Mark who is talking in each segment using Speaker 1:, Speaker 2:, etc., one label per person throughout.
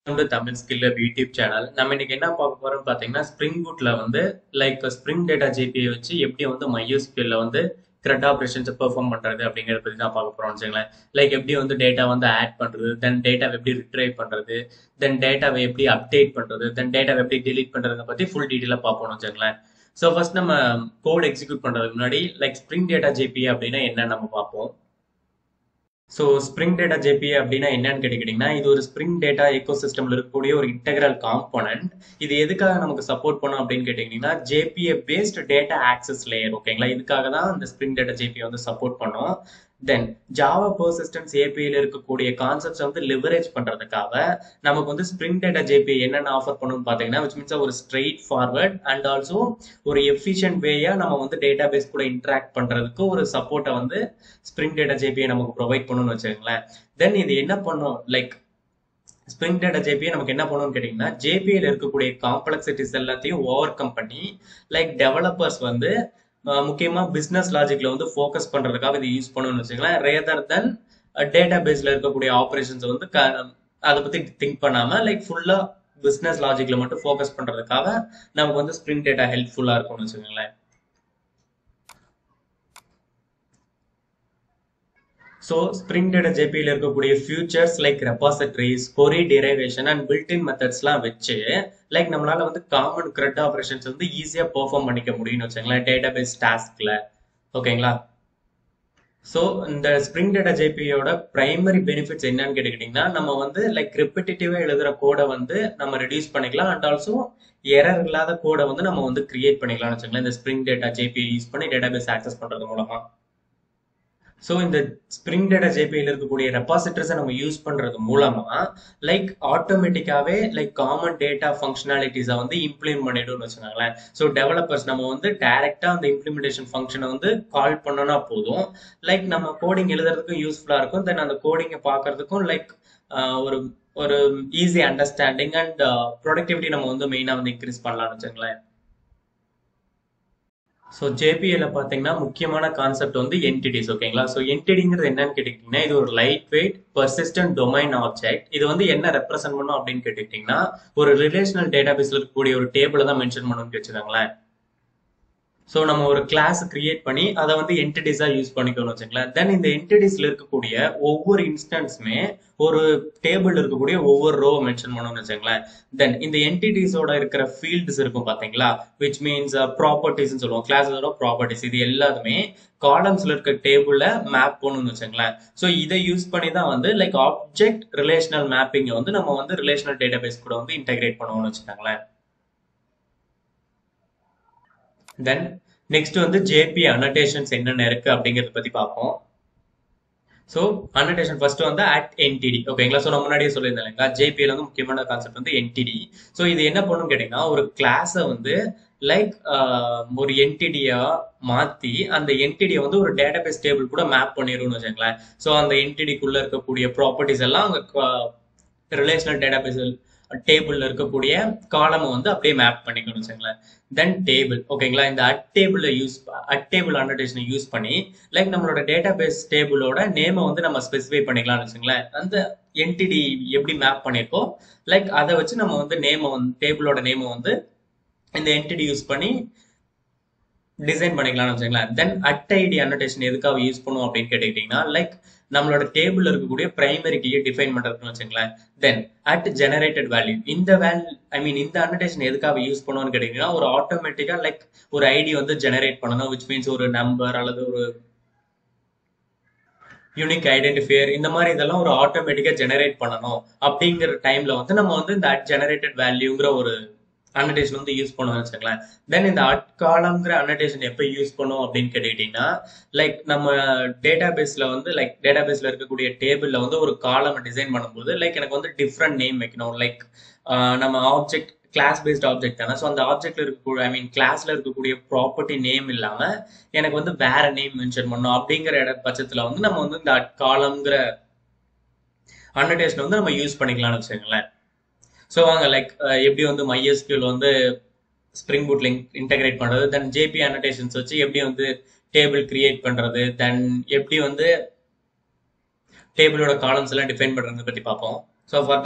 Speaker 1: To Tamil skiller YouTube channel நம்ம இன்னைக்கு என்ன பார்க்க போறோம் பார்த்தீங்கன்னா ஸ்ப்ரிங் பூட்ல வந்து லைக் ஸ்ப்ரிங் டேட்டா ஜேபியை வச்சு எப்படி வந்து மையூஸ்கியூல வந்து த்ரெட் ஆப்ரேஷன்ஸ் பெர்ஃபார்ம் பண்றது அப்படிங்கிறத பத்தி தான் பார்க்க போறோம் வச்சுங்களேன் லைக் எப்படி வந்து டேட்டா வந்து ஆட் பண்றது தென் டேட்டாவை எப்படி ரிட்ரைவ் பண்றது தென் டேட்டாவை எப்படி அப்டேட் பண்றது தென் டேட்டாவை எப்படி delete பண்றதை பத்தி ஃபுல் டீட்டெயிலாக பார்ப்போம் வச்சுங்களேன் ஸோ ஃபர்ஸ்ட் நம்ம கோட் எக்ஸிக்யூட் பண்றதுக்கு முன்னாடி லைக் ஸ்ப்ரிங் டேட்டா ஜேபி அப்படின்னா என்ன நம்ம பார்ப்போம் ஸோ ஸ்ப்ரிங் டேட்டா ஜேபி அப்படின்னா என்னன்னு கேட்டுக்கிட்டிங்கன்னா இது ஒரு ஸ்ப்ரிங் டேட்டா எக்கோ சிஸ்டம்ல இருக்கக்கூடிய ஒரு இன்டெகிரல் காம்போனன்ட் இது எதுக்காக நமக்கு சப்போர்ட் பண்ணும் அப்படின்னு கேட்டிங்கன்னா JPA based data access layer ஓகேங்களா இதுக்காக தான் இந்த ஸ்ப்ரிங் டேட்டா ஜேபி வந்து சப்போர்ட் பண்ணும் தென் ஜாவா பர்சிஸ்டன்ஸ் ஏபிஐல இருக்கக்கூடிய கான்செப்ட்ஸ் வந்து லிவரேஜ் பண்றதுக்காக நமக்கு வந்து ஸ்ப்ரிங் டேட்டா ஜேபி என்னென்ன ஆஃபர் பண்ணுன்னு பார்த்தீங்கன்னா விச் மீன்ஸ் ஒரு ஸ்ட்ரெயிட் ஃபார்வர்ட் அண்ட் ஆல்சோ ஒரு எஃபிஷியன்ட் வேயா நம்ம வந்து டேட்டா பேஸ் கூட இன்டராக்ட் பண்றதுக்கு ஒரு சப்போர்ட்டை வந்து ஸ்ப்ரிங் டேட்டா ஜேபியை நமக்கு ப்ரொவைட் பண்ணணும்னு வச்சுக்கோங்களேன் தென் இது என்ன பண்ணும் லைக் ஸ்ப்ரிங் டேட்டா ஜேபியை நமக்கு என்ன பண்ணணும்னு கேட்டிங்கன்னா ஜேபியில் இருக்கக்கூடிய காம்ப்ளெக்சிட்டிஸ் எல்லாத்தையும் ஓவர் கம் பண்ணி லைக் டெவலப்பர்ஸ் வந்து அஹ், முக்கியமா பிசினஸ் லாஜிக்ல வந்து ஃபோக்கஸ் பண்றதுக்காக இது யூஸ் பண்ணணும்னு வச்சுக்கலாம் ரேதர் தென் டேட்டா பேஸ்ல இருக்கக்கூடிய ஆப்ரேஷன்ஸ் வந்து க- அதை பத்தி திங்க் பண்ணாம லைக் ஃபுல்லா பிசினஸ் லாஜிக்ல மட்டும் ஃபோக்கஸ் பண்றதுக்காக நமக்கு வந்து ஸ்ப்ரிங் டேட்டா ஹெல்ப்ஃபுல்லா இருக்கும்னு வச்சுக்கோங்களேன் ஸோ ஸ்ப்ரிங் டேட்டா ஜேபியில் இருக்கக்கூடிய features like repositories query derivation and built in மெத்தட்ஸ்லாம் வச்சு லைக் நம்மளால வந்து காமன் கிரெட் ஆப்ரேஷன்ஸ் வந்து ஈஸியாக பெர்ஃபார்ம் பண்ணிக்க முடியும்னு வச்சுங்களேன் டேட்டா பேஸ் டாஸ்க்ல ஓகேங்களா ஸோ இந்த ஸ்ப்ரிங் டேட்டா ஜேபியோட பிரைமரி பெனிஃபிட்ஸ் என்னன்னு கேட்டுக்கிட்டிங்கன்னா நம்ம வந்து லைக் ரிப்பிட்டேட்டிவாக எழுதுற கோடை வந்து நம்ம ரெடியூஸ் பண்ணிக்கலாம் அண்ட் ஆல்சோ எரர் இல்லாத கோடை வந்து நம்ம வந்து கிரியேட் பண்ணிக்கலாம்னு வச்சுக்கலாம் இந்த ஸ்ப்ரிங் டேட்டா ஜேபி யூஸ் பண்ணி டேட்டா பேஸ் ஆக்சஸ் பண்ணுறது மூலமா ஸோ இந்த ஸ்ப்ரிங் டேட்டா ஜேபியில் இருக்கக்கூடிய ரெபாசிட்டர்ஸை நம்ம யூஸ் பண்றது மூலமா லைக் ஆட்டோமேட்டிக்காவே லைக் காமன் டேட்டா ஃபங்க்ஷனாலிட்டிஸை வந்து இம்ப்ளிமெண்ட் பண்ணிடும்னு வச்சுக்கோங்களேன் ஸோ டெவலப்பர்ஸ் நம்ம வந்து டைரக்டா அந்த இம்ப்ளிமெண்டேஷன் ஃபங்க்ஷனை வந்து கால் பண்ணோம்னா போதும் லைக் நம்ம கோடிங் எழுதுறதுக்கும் யூஸ்ஃபுல்லா இருக்கும் தென் அந்த கோடிங்கை பார்க்கறதுக்கும் லைக் ஒரு ஒரு ஈஸி அண்டர்ஸ்டாண்டிங் அண்ட் ப்ரொடக்டிவிட்டி நம்ம வந்து மெயினாக வந்து இன்க்ரீஸ் பண்ணலாம்னு வச்சுங்களேன் ஸோ ஜேபிஎல்ல பார்த்தீங்கன்னா முக்கியமான கான்செப்ட் வந்து என்டிடிஸ் ஓகேங்களா ஸோ என்டிடிங்கிறது என்னன்னு கேட்டுக்கிட்டிங்கன்னா இது ஒரு lightweight persistent domain object இது வந்து என்ன ரெப்ரசென்ட் பண்ணும் அப்படின்னு கேட்டுக்கிட்டிங்கன்னா ஒரு ரிலேஷனல் டேட்டாபேஸ்ல இருக்கக்கூடிய ஒரு டேபிளை தான் மென்ஷன் பண்ணணும்னு வச்சுக்கோங்களேன் ஸோ நம்ம ஒரு கிளாஸ் கிரியேட் பண்ணி அதை வந்து என்டிட்டிஸாக யூஸ் பண்ணிக்கணும்னு வச்சுங்களேன் தென் இந்த என்டிட்டிஸ்ல இருக்கக்கூடிய ஒவ்வொரு இன்ஸ்டன்ஸுமே ஒரு டேபிள் இருக்கக்கூடிய ஒவ்வொரு ரோ மென்ஷன் பண்ணணும்னு வச்சுங்களேன் தென் இந்த என்டிட்டிஸோட இருக்கிற ஃபீல்ட்ஸ் இருக்கும் பாத்தீங்களா விச் மீன்ஸ் ப்ராப்பர்ட்டிஸ்னு சொல்லுவோம் கிளாஸஸோட ப்ராப்பர்ட்டிஸ் இது எல்லாத்துமே காலம்ஸ்ல இருக்க டேபிள்ல மேப் பண்ணணும்னு வச்சுங்களேன் ஸோ இதை யூஸ் பண்ணி தான் வந்து லைக் ஆப்ஜெக்ட் ரிலேஷனல் மேப்பிங்கை வந்து நம்ம வந்து ரிலேஷனல் டேட்டாபேஸ் கூட வந்து இன்டகிரேட் பண்ணுவோம்னு வச்சுக்கோங்களேன் தென் நெக்ஸ்ட் வந்து ஜேபி அனடேஷன்ஸ் என்னென்ன இருக்கு அப்படிங்கறத பத்தி பார்ப்போம் ஸோ அனடேஷன் ஃபர்ஸ்ட் வந்து அட் என்டிடி ஓகேங்களா ஸோ நான் முன்னாடியே சொல்லியிருந்தேன் இல்லைங்களா ஜேபிஎல் வந்து முக்கியமான கான்செப்ட் வந்து என்டிடி ஸோ இது என்ன பண்ணும் கேட்டீங்கன்னா ஒரு கிளாஸை வந்து லைக் ஒரு என்டிடியா மாத்தி அந்த என்டிடியை வந்து ஒரு டேட்டாபேஸ் டேபிள் கூட மேப் பண்ணிடும்னு வச்சுங்களேன் ஸோ அந்த என்டிடிக்குள்ள இருக்கக்கூடிய ப்ராப்பர்ட்டிஸ் எல்லாம் அங்கே ரிலேஷனல் டேட்டாபேஸ் டேபிள்ல இருக்கக்கூடிய காலமை வந்து அப்படியே மேப் பண்ணிக்கணும் வச்சுங்களேன் தென் டேபிள் ஓகேங்களா இந்த at table use at table அனடேஷனை யூஸ் பண்ணி லைக் நம்மளோட டேட்டா பேஸ் டேபிளோட நேமை வந்து நம்ம ஸ்பெசிஃபை பண்ணிக்கலாம்னு வச்சுங்களேன் அந்த என்டிடி எப்படி மேப் பண்ணியிருக்கோ லைக் அதை வச்சு நம்ம வந்து நேமை வந்து டேபிளோட நேமை வந்து இந்த என்டிடி யூஸ் பண்ணி டிசைன் பண்ணிக்கலாம்னு வச்சுங்களேன் தென் அட் ஐடி அனடேஷன் எதுக்காக யூஸ் பண்ணுவோம் அப்படின்னு கேட்டுக்கிட்டீங்கன்னா லைக் நம்மளோட டேபிள் இருக்கக்கூடிய பிரைமரி கீயை டிஃபைன் பண்றதுன்னு வச்சுங்களேன் தென் அட் ஜெனரேட்டட் வேல்யூ இந்த வேல்யூ ஐ மீன் இந்த அனடேஷன் எதுக்காக யூஸ் பண்ணுவோம்னு கேட்டீங்கன்னா ஒரு ஆட்டோமேட்டிக்கா லைக் ஒரு ஐடி வந்து ஜெனரேட் பண்ணணும் விச் மீன்ஸ் ஒரு நம்பர் அல்லது ஒரு யூனிக் ஐடென்டிஃபையர் இந்த மாதிரி இதெல்லாம் ஒரு ஆட்டோமேட்டிக்கா ஜெனரேட் பண்ணணும் அப்படிங்கிற டைம்ல வந்து நம்ம வந்து இந்த அட் ஜெனரேட்டட் வேல்யூங்கிற ஒரு அனடேஷன் வந்து யூஸ் பண்ணுவோம் வச்சுக்கலாம் தென் இந்த அட் காலம்ங்கிற அனடேஷன் எப்போ யூஸ் பண்ணுவோம் அப்படின்னு கேட்டுக்கிட்டீங்கன்னா லைக் நம்ம டேட்டா பேஸ்ல வந்து லைக் டேட்டா பேஸ்ல இருக்கக்கூடிய டேபிள்ல வந்து ஒரு காலம் டிசைன் பண்ணும்போது லைக் எனக்கு வந்து டிஃப்ரெண்ட் நேம் வைக்கணும் லைக் நம்ம ஆப்ஜெக்ட் கிளாஸ் பேஸ்ட் ஆப்ஜெக்ட் தானே ஸோ அந்த ஆப்ஜெக்ட்ல இருக்கக்கூடிய ஐ மீன் கிளாஸ்ல இருக்கக்கூடிய ப்ராப்பர்ட்டி நேம் இல்லாம எனக்கு வந்து வேற நேம் மென்ஷன் பண்ணணும் அப்படிங்கிற இட பட்சத்துல வந்து நம்ம வந்து இந்த அட் காலம்ங்கிற அனடேஷன் வந்து நம்ம யூஸ் பண்ணிக்கலாம்னு வச்சுக்கோங்களேன் ஸோ வாங்க லைக் எப்படி வந்து MySQL வந்து ஸ்ப்ரிங் பூட்ல இன்டகிரேட் பண்றது தென் ஜேபி அனடேஷன்ஸ் வச்சு எப்படி வந்து டேபிள் கிரியேட் பண்றது தென் எப்படி வந்து டேபிளோட காலம்ஸ் எல்லாம் டிஃபைன் பண்றதை பத்தி பார்ப்போம் ஸோ ஃபார் தட்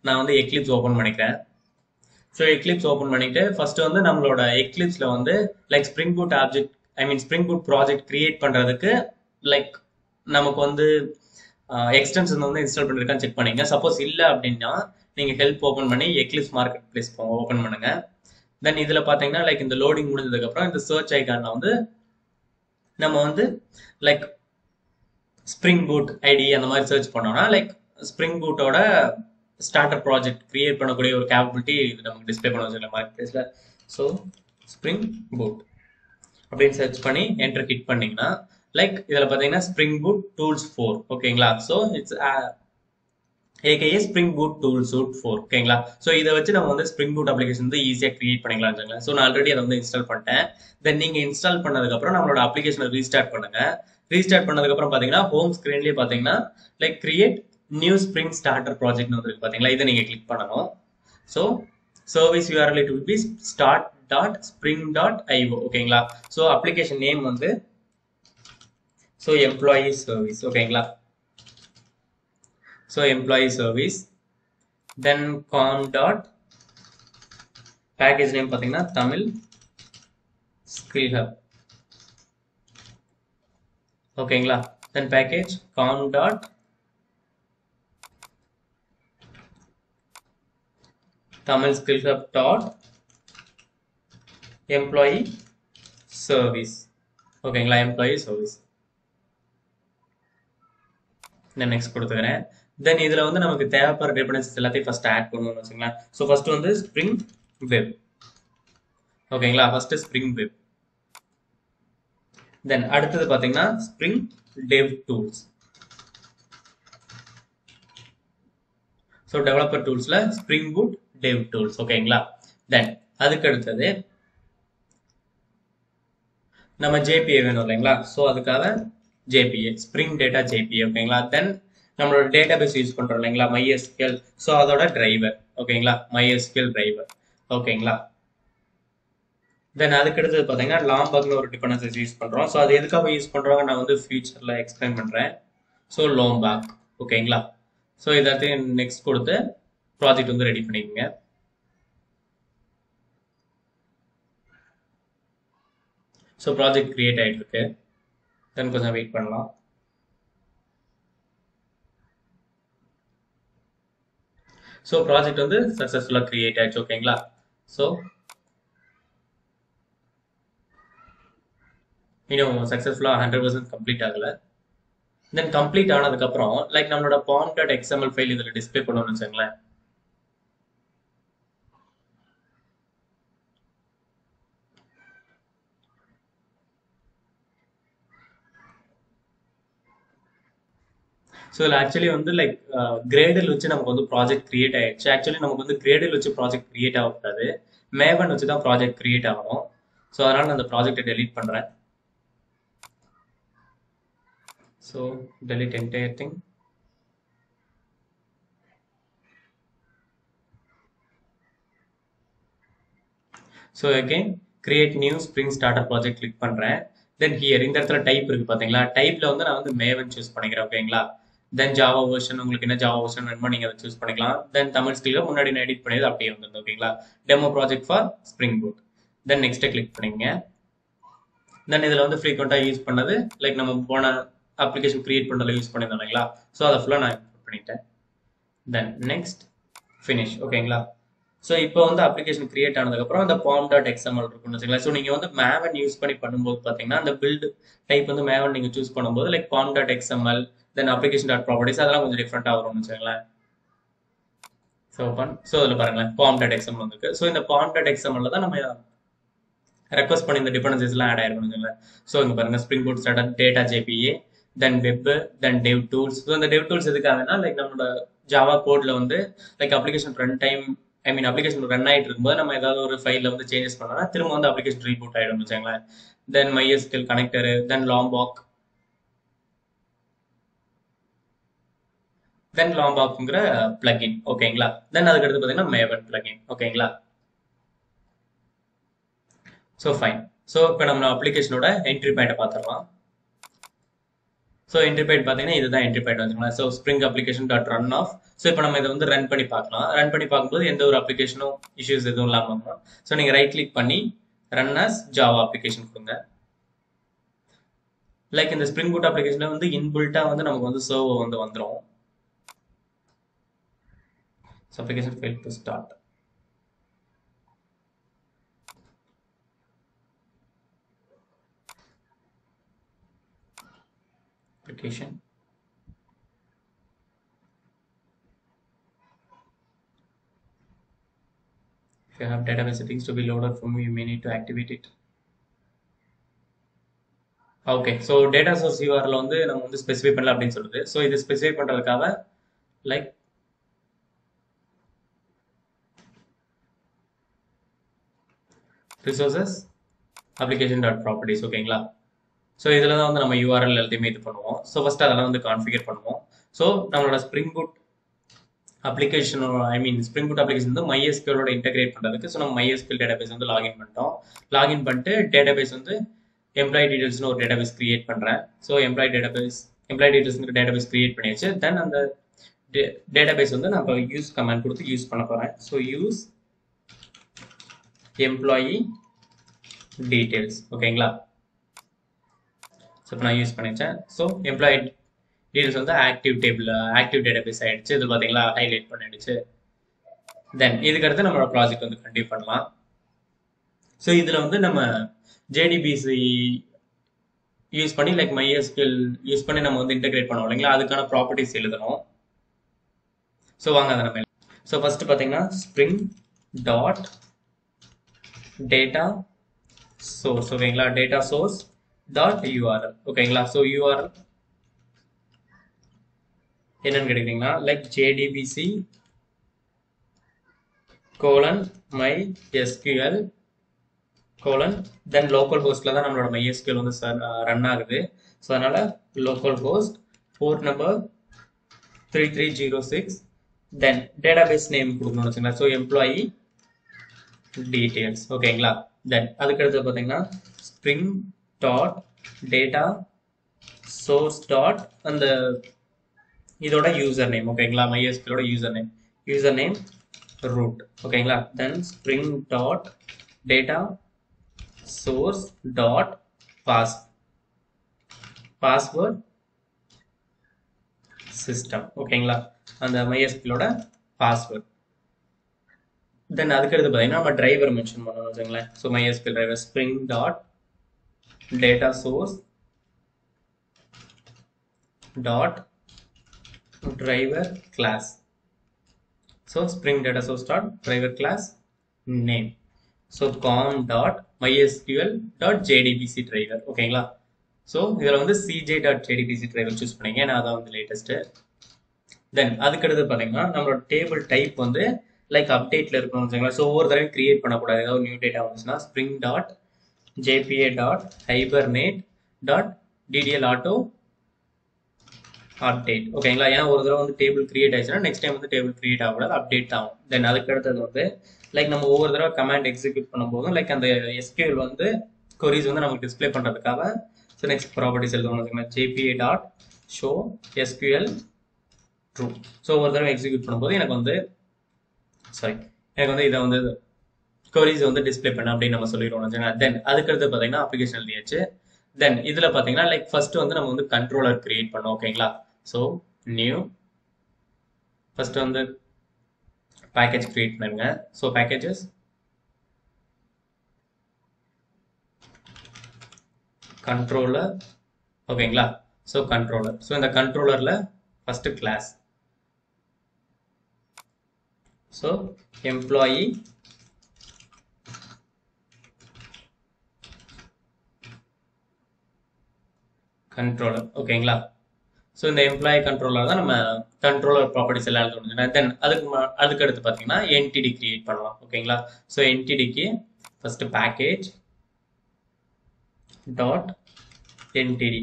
Speaker 1: நான் வந்து எக்லிப்ஸ் ஓப்பன் பண்ணிக்கிறேன் ஸோ எக்லிப்ஸ் ஓப்பன் பண்ணிட்டு ஃபர்ஸ்ட் வந்து நம்மளோட எக்லிப்ஸ்ல வந்து like spring boot object I mean spring boot project create பண்றதுக்கு லைக் நமக்கு வந்து எக்ஸ்டென்ஷன் வந்து இன்ஸ்டால் பண்ணிருக்கான்னு செக் பண்ணிங்க சப்போஸ் இல்லை அப்படின்னா நீங்க ஹெல்ப் ஓப்பன் பண்ணி எக்லிப்ஸ் மார்க்கெட் பிளேஸ் ஓப்பன் பண்ணுங்க தென் இதுல பாத்தீங்கன்னா லைக் இந்த லோடிங் முடிஞ்சதுக்கு அப்புறம் இந்த சர்ச் ஐகான்ல வந்து நம்ம வந்து லைக் ஸ்ப்ரிங் பூட் ஐடி அந்த மாதிரி சர்ச் பண்ணோம்னா லைக் ஸ்ப்ரிங் பூட்டோட ஸ்டார்டர் ப்ராஜெக்ட் கிரியேட் பண்ணக்கூடிய ஒரு கேப்பபிலிட்டி இது நமக்கு டிஸ்பிளே பண்ண வச்சுருக்க மார்க்கெட் பிளேஸ்ல ஸோ ஸ்ப்ரிங் பூட் அப்படின்னு சர்ச் பண்ணி என்டர் கிட் பண்ணீங்கன்னா லைக் இதில் பார்த்தீங்கன்னா ஸ்ப்ரிங் பூட் டூல்ஸ் ஃபோர் ஓகேங்களா so it's aka spring boot tool suite four ஓகேங்களா ஸோ இதை வச்சு நம்ம வந்து ஸ்ப்ரிங் பூட் அப்ளிகேஷன் வந்து ஈஸியாக கிரியேட் பண்ணிக்கலாம் ஸோ நான் ஆல்ரெடி அதை வந்து இன்ஸ்டால் பண்ணிட்டேன் தென் நீங்கள் இன்ஸ்டால் பண்ணதுக்கப்புறம் நம்மளோட அப்ளிகேஷனை ரீஸ்டார்ட் பண்ணுங்க ரீஸ்டார்ட் பண்ணதுக்கப்புறம் பார்த்தீங்கன்னா ஹோம் ஸ்க்ரீன்லேயே பார்த்தீங்கன்னா like create new spring starter ப்ராஜெக்ட்னு வந்து பார்த்தீங்களா இதை நீங்கள் கிளிக் பண்ணணும் so service URL it will be start dot spring dot IO ஓகேங்களா ஸோ அப்ளிகேஷன் நேம் வந்து ஸோ எம்ப்ளாயி சர்வீஸ் ஓகேங்களா so employee service then com dot package name பார்த்தீங்கன்னா தமிழ் ஸ்கில் ஹப் ஓகேங்களா then package com dot Tamil skill hub dot employee service ஓகேங்களா employee service நான் next கொடுத்துக்கிறேன் then இதில் வந்து நமக்கு தேவைப்படுற டிபெண்டன்சிஸ் எல்லாத்தையும் ஃபர்ஸ்ட் ஆட் பண்ணணும்னு வச்சுங்களேன் ஸோ ஃபர்ஸ்ட் வந்து ஸ்ப்ரிங் வெப் ஓகேங்களா ஃபர்ஸ்ட் ஸ்ப்ரிங் வெப் தென் அடுத்தது பார்த்தீங்கன்னா spring dev tools so developer டூல்ஸில் ஸ்ப்ரிங் பூட் டெவ் டூல்ஸ் ஓகேங்களா தென் அதுக்கு அடுத்தது நம்ம ஜேபிஏ வேணும் இல்லைங்களா ஸோ அதுக்காக ஜேபிஏ ஸ்ப்ரிங் டேட்டா ஜேபிஏ ஓகேங்களா தென் நம்மளோட டேட்டா பேஸ் யூஸ் பண்ணுறோம் இல்லைங்களா மைஎஸ்கியூஎல் ஸோ அதோட டிரைவர் ஓகேங்களா மைஎஸ்கியூஎல் டிரைவர் ஓகேங்களா தென் அதுக்கு அடுத்தது பார்த்தீங்கன்னா லாம்பக்னு ஒரு டிபெண்டன்சிஸ் யூஸ் பண்ணுறோம் ஸோ அது எதுக்காக யூஸ் பண்ணுறோங்க நான் வந்து ஃபியூச்சரில் எக்ஸ்பிளைன் பண்ணுறேன் ஸோ லோம்பேக் ஓகேங்களா ஸோ எல்லாத்தையும் நெக்ஸ்ட் கொடுத்து ப்ராஜெக்ட் வந்து ரெடி பண்ணிக்கோங்க ஸோ ப்ராஜெக்ட் கிரியேட் ஆகிட்டு இருக்கு தென் கொஞ்சம் வெயிட் பண்ணலாம் ஸோ ப்ராஜெக்ட் வந்து சக்ஸஸ்ஃபுல்லாக கிரியேட் ஆயிடுச்சு ஓகேங்களா ஸோ இன்னும் சக்ஸஸ்ஃபுல்லாக ஹண்ட்ரட் பர்சன்ட் கம்ப்ளீட் ஆகலை தென் கம்ப்ளீட் ஆனதுக்கப்புறம் லைக் நம்மளோட பாம் டாட் எக்ஸ்எம்எல் ஃபைல் இதில் டிஸ்பிளே பண்ணணும்னு வச்சுங்களேன் ஸோ இதில் ஆக்சுவலி வந்து லைக் கிரேடில் வச்சு நமக்கு வந்து ப்ராஜெக்ட் கிரியேட் ஆயிடுச்சு ஆக்சுவலி நமக்கு வந்து கிரேடில் வச்சு ப்ராஜெக்ட் கிரியேட் ஆகக்கூடாது மேவன் வச்சு தான் ப்ராஜெக்ட் கிரியேட் ஆகணும் ஸோ அதனால் நான் அந்த ப்ராஜெக்டை டெலீட் பண்ணுறேன் so delete entire thing so again create new spring starter project click பண்ணுறேன் தென் ஹியர் இந்த இடத்துல டைப் இருக்கு பார்த்தீங்களா டைப்ல வந்து நான் வந்து மேவன் சூஸ் பண்ணிக்கிறேன் ஓகேங்களா தென் ஜாவா வெர்ஷன் உங்களுக்கு என்ன ஜாவா வெர்ஷன் வேணுமோ நீங்கள் அதை சூஸ் பண்ணிக்கலாம் தென் தமிழ் ஸ்கில்ல முன்னாடி நான் எடிட் பண்ணியது அப்படியே வந்துருது ஓகேங்களா demo project for spring boot then நெக்ஸ்ட்டை கிளிக் பண்ணிங்க தென் இதில் வந்து ஃப்ரீக்வெண்ட்டாக யூஸ் பண்ணது லைக் நம்ம போன அப்ளிகேஷன் கிரியேட் பண்ணுறதுல யூஸ் பண்ணியிருந்தோம் இல்லைங்களா ஸோ அதை ஃபுல்லாக நான் இம்போர்ட் பண்ணிட்டேன் தென் நெக்ஸ்ட் ஃபினிஷ் ஓகேங்களா ஸோ இப்போ வந்து அப்ளிகேஷன் கிரியேட் ஆனதுக்கப்புறம் அந்த ஃபார்ம் டாட் எக்ஸ்எம்எல் இருக்குன்னு வச்சுக்கலாம் ஸோ நீங்கள் வந்து மேவன் யூஸ் பண்ணி பண்ணும்போது பார்த்தீங்கன்னா அந்த பில்டு டைப் வந்து மேவன் நீங்கள் சூஸ் பண்ணும்போது like pom dot XML then application dot properties அதெல்லாம் கொஞ்சம் டிஃப்ரெண்ட்டாக வரும்னு வச்சுங்களேன் ஸோ ஓப்பன் ஸோ அதில் பாருங்களேன் ஃபார்ம் டாட் எக்ஸ்எம்எல் வந்துருக்கு ஸோ இந்த ஃபார்ம் டாட் எக்ஸ்எம்எல்ல தான் நம்ம ரெக்வஸ்ட் பண்ணி இந்த டிபெண்டன்சிஸ்லாம் ஆட் ஆயிருக்கும் வச்சுங்களேன் ஸோ இங்கே பாருங்க spring boot starter data JPA then web then dev tools so இந்த டெவ் டூல்ஸ் எதுக்காகனா லைக் நம்மளோட ஜாவா கோட்ல வந்து like application runtime I mean application run ஆகிட்டு இருக்கும்போது நம்ம ஏதாவது ஒரு ஃபைலில் வந்து சேஞ்சஸ் பண்ணோம்னா திரும்ப வந்து அப்ளிகேஷன் ரீபூட் ஆகிடும் வச்சுங்களேன் தென் மைஎஸ்கில் கனெக்டரு தென் லாம்பாக் தென் லாம்பாக்ங்கிற பிளகின் ஓகேங்களா தென் அதுக்கு அடுத்து பார்த்தீங்கன்னா மேவன் பிளகின் ஓகேங்களா ஸோ ஃபைன் ஸோ இப்போ நம்ம அப்ளிகேஷனோட என்ட்ரி பாயிண்ட்டை பார்த்துடலாம் ஸோ என்ட்ரிபைட் பார்த்தீங்கன்னா இதுதான் என்ட்ரிபைட் வச்சுக்கலாம் so spring application dot run of so இப்போ நம்ம இதை வந்து ரன் பண்ணி பார்க்கலாம் ரன் பண்ணி பார்க்கும்போது எந்த ஒரு அப்ளிகேஷனும் இஷ்யூஸ் எதுவும் இல்லாமல் இருக்கும் ஸோ நீங்கள் ரைட் கிளிக் பண்ணி ரன் அஸ் ஜாவா அப்ளிகேஷன் கொடுங்க லைக் இந்த ஸ்ப்ரிங் பூட் அப்ளிகேஷனில் வந்து இன்பில்ட்டாக வந்து நமக்கு வந்து சர்வர் வந்து வந்துடும் so application fail to start application if you have database settings to be loaded from you may need to activate it okay so data source யூஆரில் வந்து நம்ம வந்து ஸ்பெசிஃபை பண்ணல அப்படின்னு சொல்லுது ஸோ இது ஸ்பெசிஃபை பண்ணுறதுக்காக like resources application dot properties ஓகேங்களா ஸோ இதில் தான் வந்து நம்ம யூஆர்எல் எல்லாத்தையுமே இது பண்ணுவோம் ஸோ ஃபஸ்ட் அதெல்லாம் வந்து கான்ஃபிகர் பண்ணுவோம் ஸோ நம்மளோட spring boot application I mean spring boot application வந்து மைஎஸ்கியூலோட இன்டெகிரேட் பண்ணுறதுக்கு ஸோ நம்ம மைஎஸ்கியூல் டேட்டாபேஸ் வந்து லாகின் பண்ணிட்டோம் லாகின் பண்ணிட்டு டேட்டாபேஸ் வந்து எம்ப்ளாயி டீடைல்ஸ்னு ஒரு டேட்டாபேஸ் கிரியேட் பண்ணுறேன் ஸோ எம்ப்ளாயி டேட்டாபேஸ் எம்ப்ளாயி டீடைல்ஸ்ங்கிற டேட்டாபேஸ் கிரியேட் பண்ணியாச்சு தென் அந்த டேட்டாபேஸ் வந்து நம்ம யூஸ் கமெண்ட் கொடுத்து யூஸ் பண்ண போகிறேன் ஸோ யூஸ் எம்ப்ளாயி டீடைல்ஸ் ஓகேங்களா ஸோ இப்போ நான் யூஸ் பண்ணிச்சேன் ஸோ எம்ப்ளாயி டீடைல்ஸ் வந்து ஆக்டிவ் டேபிள் ஆக்டிவ் டேட்டாபேஸ் ஆயிடுச்சு இது பார்த்தீங்களா ஹைலைட் பண்ணிடுச்சு தென் இதுக்கடுத்து நம்மளோட ப்ராஜெக்ட் வந்து கண்டினியூ பண்ணலாம் ஸோ இதில் வந்து நம்ம ஜேடிபிசி யூஸ் பண்ணி லைக் மைஎஸ்கில் யூஸ் பண்ணி நம்ம வந்து இன்டெகிரேட் பண்ணுவோம் இல்லைங்களா அதுக்கான ப்ராப்பர்ட்டிஸ் எழுதணும் ஸோ வாங்க அதை நம்ம ஸோ ஃபர்ஸ்ட் பார்த்தீங்கன்னா ஸ்ப்ரிங் டாட் டேட்டா சோர்ஸ் ஓகேங்களா டேட்டா சோர்ஸ் டாட் யூஆர்எல் ஓகேங்களா ஸோ யூஆர்எல் என்னன்னு கேட்டீங்கன்னா like JDBC colon MySQL colon then local ஹோஸ்ட்ல தான் நம்மளோட மைஎஸ்கியூஎல் வந்து ரன் ஆகுது ஸோ அதனால local host port number three three zero six then database name கொடுக்கணும்னு வச்சுங்களா ஸோ எம்ப்ளாயி டீட்டெயில்ஸ் ஓகேங்களா தென் அதுக்கடுத்து பார்த்தீங்கன்னா spring dot data source dot அந்த இதோட யூசர் நேம் ஓகேங்களா மைஎஸ்கியூலோட user name user name root ஓகேங்களா then spring dot data source dot pass password system ஓகேங்களா அந்த மைஎஸ்கியூலோட பாஸ்வேர்ட் தென் அதுக்கடுத்து பார்த்தீங்கன்னா நம்ம டிரைவர் மென்ஷன் பண்ணணும் வச்சுங்களேன் so MySQL driver spring dot data source dot driver class so spring data source dot driver class name so com dot mysql dot JDBC driver ஓகேங்களா so இதில் வந்து CJ dot JDBC driver choose பண்ணீங்க ஏன்னா அதான் வந்து latest தென் அதுக்கடுத்து பார்த்தீங்கன்னா நம்மளோட டேபிள் டைப் வந்து லைக் அப்டேட்டில் இருக்கணும்னு வச்சுங்களா ஸோ ஒவ்வொரு தடவையும் கிரியேட் பண்ணக்கூடாது ஏதாவது நியூ டேட்டா வந்துச்சுன்னா spring dot JPA dot hibernate dot DDL auto update ஓகேங்களா ஏன்னா ஒரு தடவை வந்து டேபிள் கிரியேட் ஆயிடுச்சுன்னா நெக்ஸ்ட் டைம் வந்து டேபிள் கிரியேட் ஆகக்கூடாது அப்டேட் ஆகும் தென் அதுக்கு அடுத்தது வந்து லைக் நம்ம ஒவ்வொரு தடவை கமாண்ட் எக்ஸிக்யூட் பண்ணும்போதும் லைக் அந்த எஸ்கியூஎல் வந்து கொரிஸ் வந்து நமக்கு டிஸ்பிளே பண்ணுறதுக்காக ஸோ நெக்ஸ்ட் ப்ராப்பர்ட்டிஸ் எழுதணும் வச்சுக்கோங்க JPA dot show SQL true so ஒரு தடவை எக்ஸிக்யூட் பண்ணும்போது எனக்கு வந்து சாரி எனக்கு வந்து இதை வந்து கொரிஸ் வந்து டிஸ்பிளே பண்ண அப்படின்னு நம்ம சொல்லிடுவோம் வச்சுக்கோங்க தென் அதுக்கடுத்து பார்த்தீங்கன்னா அப்ளிகேஷன் எழுதியாச்சு தென் இதில் பார்த்தீங்கன்னா லைக் ஃபர்ஸ்ட் வந்து நம்ம வந்து கண்ட்ரோலர் கிரியேட் பண்ணோம் ஓகேங்களா ஸோ நியூ ஃபர்ஸ்ட் வந்து பேக்கேஜ் கிரியேட் பண்ணுங்க ஸோ பேக்கேஜஸ் கண்ட்ரோலர் ஓகேங்களா ஸோ கண்ட்ரோலர் ஸோ இந்த கண்ட்ரோலரில் first class so employee controller ஓகேங்களா ஸோ இந்த எம்ப்ளாயி கண்ட்ரோலர் தான் நம்ம கண்ட்ரோலர் ப்ராப்பர்ட்டிஸ் எல்லாம் எழுதணும் தென் அதுக்கு அதுக்கு அடுத்து பார்த்தீங்கன்னா என்டிடி கிரியேட் பண்ணலாம் ஓகேங்களா ஸோ என்டிடிக்கு ஃபர்ஸ்ட் பேக்கேஜ் டாட் என்டிடி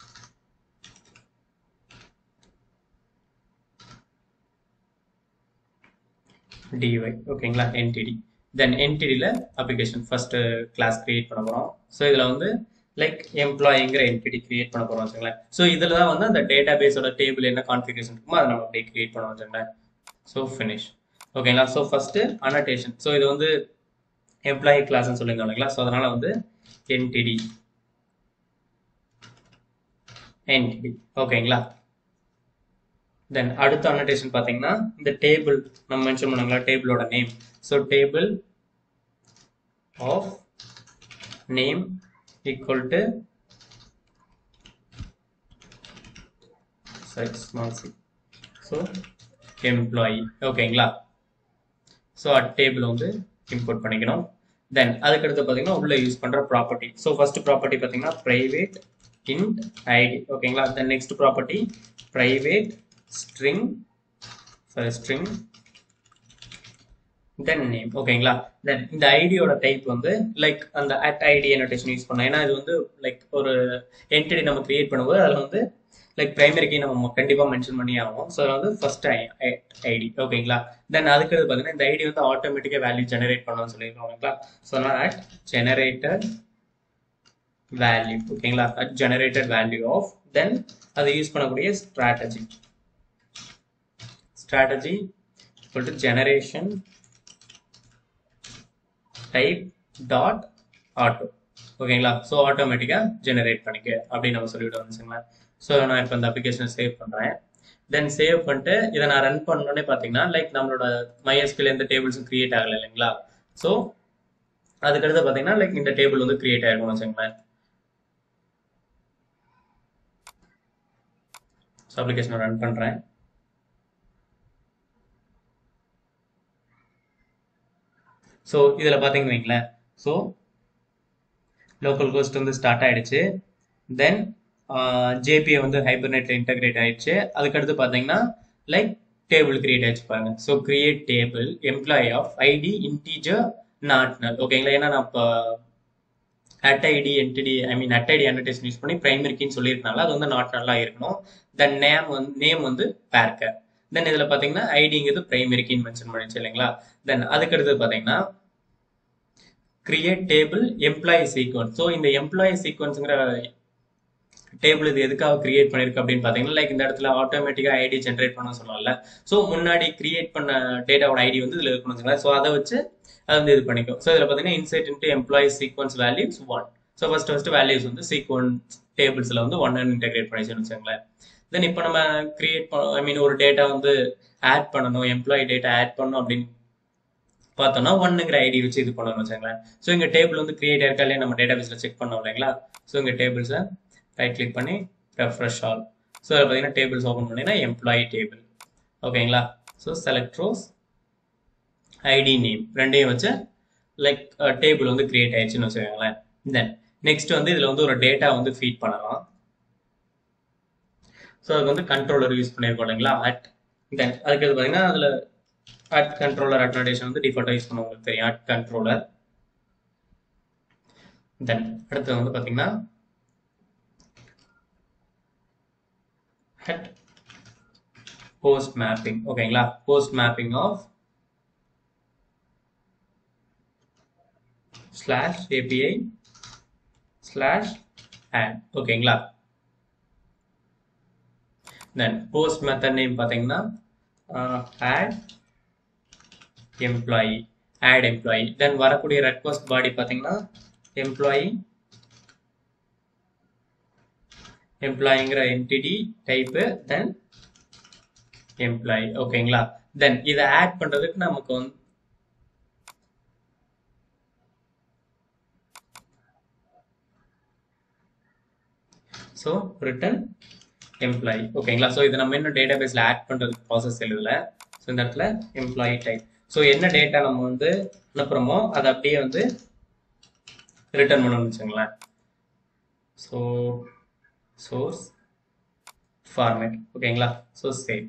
Speaker 1: டிஒய் ஓகேங்களா என்டிடி தென் என்டிடியில் அப்ளிகேஷன் ஃபர்ஸ்ட் கிளாஸ் கிரியேட் பண்ண போகிறோம் ஸோ இதில் வந்து லைக் எம்ப்ளாயிங்கிற என்டிட்டி கிரியேட் பண்ண போறோம் வச்சுங்களேன் ஸோ இதில் தான் வந்து அந்த டேட்டா பேஸோட டேபிள் என்ன கான்ஃபிகரேஷன் இருக்குமோ அதை நம்ம அப்படியே கிரியேட் பண்ணுவோம் வச்சுங்களேன் ஸோ ஃபினிஷ் ஓகேங்களா ஸோ ஃபர்ஸ்ட் அனடேஷன் ஸோ இது வந்து எம்ப்ளாயி கிளாஸ்ன்னு சொல்லியிருந்தோம் இல்லைங்களா ஸோ அதனால வந்து என்டிடி என்டிடி ஓகேங்களா தென் அடுத்த அனடேஷன் பார்த்தீங்கன்னா இந்த டேபிள் நம்ம மென்ஷன் பண்ணாங்களா டேபிளோட name so table of name equal to small c so employee ஓகேங்களா ஸோ அட் டேபிள் வந்து இம்போர்ட் பண்ணிக்கணும் தென் அதுக்கடுத்து பார்த்தீங்கன்னா உள்ள யூஸ் பண்ணுற ப்ராப்பர்ட்டி ஸோ ஃபர்ஸ்ட் ப்ராப்பர்ட்டி பார்த்தீங்கன்னா ப்ரைவேட் இன்ட் ஐடி ஓகேங்களா then next property private string sorry string then name ஓகேங்களா தென் இந்த ஐடியோட டைப் வந்து லைக் அந்த அட் ஐடி நோட்டேஷன் யூஸ் பண்ணோம் ஏன்னா இது வந்து லைக் ஒரு என்டிட்டி நம்ம கிரியேட் பண்ணும்போது அதில் வந்து லைக் பிரைமரி கீ நம்ம கண்டிப்பாக மென்ஷன் பண்ணி ஆகும் ஸோ வந்து ஃபர்ஸ்ட் ஐடி ஓகேங்களா தென் அதுக்கு பார்த்தீங்கன்னா இந்த ஐடி வந்து ஆட்டோமேட்டிக்காக வேல்யூ ஜெனரேட் பண்ணணும்னு சொல்லியிருக்கோம் ஓகேங்களா ஸோ அதனால் அட் ஜெனரேட்டட் வேல்யூ ஓகேங்களா at generated value of then அதை யூஸ் பண்ணக்கூடிய strategy strategy equal to generation type dot auto ஓகேங்களா ஸோ ஆட்டோமேட்டிக்காக ஜெனரேட் பண்ணிக்க அப்படின்னு நம்ம சொல்லிவிட்டு வந்துச்சுங்களேன் ஸோ நான் இப்போ இந்த அப்ளிகேஷனை சேவ் பண்ணுறேன் தென் சேவ் பண்ணிட்டு இதை நான் ரன் பண்ணோடனே பார்த்தீங்கன்னா லைக் நம்மளோட மைஎஸ்கில் எந்த டேபிள்ஸும் கிரியேட் ஆகலை இல்லைங்களா ஸோ அதுக்கடுத்து பார்த்தீங்கன்னா லைக் இந்த டேபிள் வந்து கிரியேட் ஆகிருக்கும் வச்சுங்களேன் ஸோ அப்ளிகேஷனை ரன் பண்ணுறேன் ஸோ இதில் பார்த்தீங்கன்னு வைங்களேன் ஸோ லோக்கல் கோஸ்ட் வந்து ஸ்டார்ட் ஆயிடுச்சு தென் ஜேபிஐ வந்து ஹைபர்நெட்ல இன்டகிரேட் ஆயிடுச்சு அதுக்கடுத்து பார்த்தீங்கன்னா லைக் டேபிள் கிரியேட் ஆயிடுச்சு பாருங்க so create table employee of ID integer not null ஓகேங்களா ஏன்னா நான் இப்போ at ID entity I mean at ID annotation use பண்ணி பிரைமரி கீன்னு சொல்லியிருக்கனால அது வந்து நாட் நல்லா இருக்கணும் தென் நேம் வந்து நேம் வந்து பேர்கர் தென் இதில் பார்த்தீங்கன்னா ஐடிங்கிறது பிரைமரி கீன்னு மென்ஷன் பண்ணிச்சு இல்லைங்களா தென் அதுக்கடுத்து பார்த்தீங்கன்னா create table employee sequence so இந்த எம்ப்ளாயி சீக்வன்ஸுங்கிற டேபிள் இது எதுக்காக கிரியேட் பண்ணிருக்கு அப்படின்னு பார்த்தீங்கன்னா லைக் இந்த இடத்துல ஆட்டோமேட்டிக்காக ஐடி ஜென்ரேட் பண்ண சொல்லலாம்ல ஸோ முன்னாடி கிரியேட் பண்ண டேட்டாவோட ஐடி வந்து இதில் இருக்கணும் ஸோ அதை வச்சு அது வந்து இது பண்ணிக்கும் ஸோ இதில் பார்த்தீங்கன்னா insert into employee sequence values one so first first values வந்து சீக்வன்ஸ் டேபிள்ஸில் வந்து ஒன் இன்டெகிரேட் பண்ணிச்சுன்னு வச்சுங்களேன் தென் இப்போ நம்ம கிரியேட் பண்ண ஐ மீன் ஒரு டேட்டா வந்து ஆட் பண்ணணும் எம்ப்ளாயி டேட்டா ஆட் பண்ணணும் அப்படின்னு பார்த்தோம்னா ஒன்னுங்கிற ஐடி வச்சு இது பண்ணணும் வச்சுங்களேன் ஸோ இங்கே டேபிள் வந்து கிரியேட் ஆயிருக்கா இல்லையா நம்ம டேட்டா பேஸில் செக் பண்ணோம் இல்லைங்களா ஸோ இங்கே டேபிள்ஸை ரைட் கிளிக் பண்ணி ரெஃப்ரெஷ் ஆல் ஸோ அதில் பார்த்தீங்கன்னா டேபிள்ஸ் ஓப்பன் பண்ணிங்கன்னா எம்ப்ளாயி டேபிள் ஓகேங்களா so select rows ID name ரெண்டையும் வச்சு லைக் டேபிள் வந்து கிரியேட் ஆயிடுச்சுன்னு வச்சுக்கோங்களேன் தென் நெக்ஸ்ட் வந்து இதில் வந்து ஒரு டேட்டா வந்து ஃபீட் பண்ணலாம் ஸோ அதுக்கு வந்து கண்ட்ரோலர் யூஸ் பண்ணியிருக்கோம் இல்லைங்களா அட் தென் அதுக்கு பார்த்தீங்கன்னா அதில் அட் கண்ட்ரோலர் அட்னடேஷன் வந்து டிஃபால்ட்டாக யூஸ் பண்ண உங்களுக்கு தெரியும் அட் கண்ட்ரோலர் தென் அடுத்து வந்து பார்த்தீங்கன்னா at post mapping ஓகேங்களா post mapping of slash api slash add ஓகேங்களா then post method name பார்த்தீங்கன்னா add employee add employee then வரக்கூடிய request body பார்த்தீங்கன்னா employee எம்ப்ளாயிங்கிற என்டிடி டைப்பு தென் எம்ப்ளாயி ஓகேங்களா தென் இதை ஆட் பண்றதுக்கு நமக்கு வந்து ஸோ ரிட்டன் எம்ப்ளாயி ஓகேங்களா ஸோ இது நம்ம இன்னும் டேட்டா பேஸில் ஆட் பண்ணுறதுக்கு ப்ராசஸ் எழுதல ஸோ இந்த இடத்துல எம்ப்ளாயி டைப் ஸோ என்ன டேட்டா நம்ம வந்து அனுப்புகிறோமோ அதை அப்படியே வந்து ரிட்டர்ன் பண்ணணும்னு வச்சுங்களேன் ஸோ source format ஓகேங்களா ஸோ சேவ்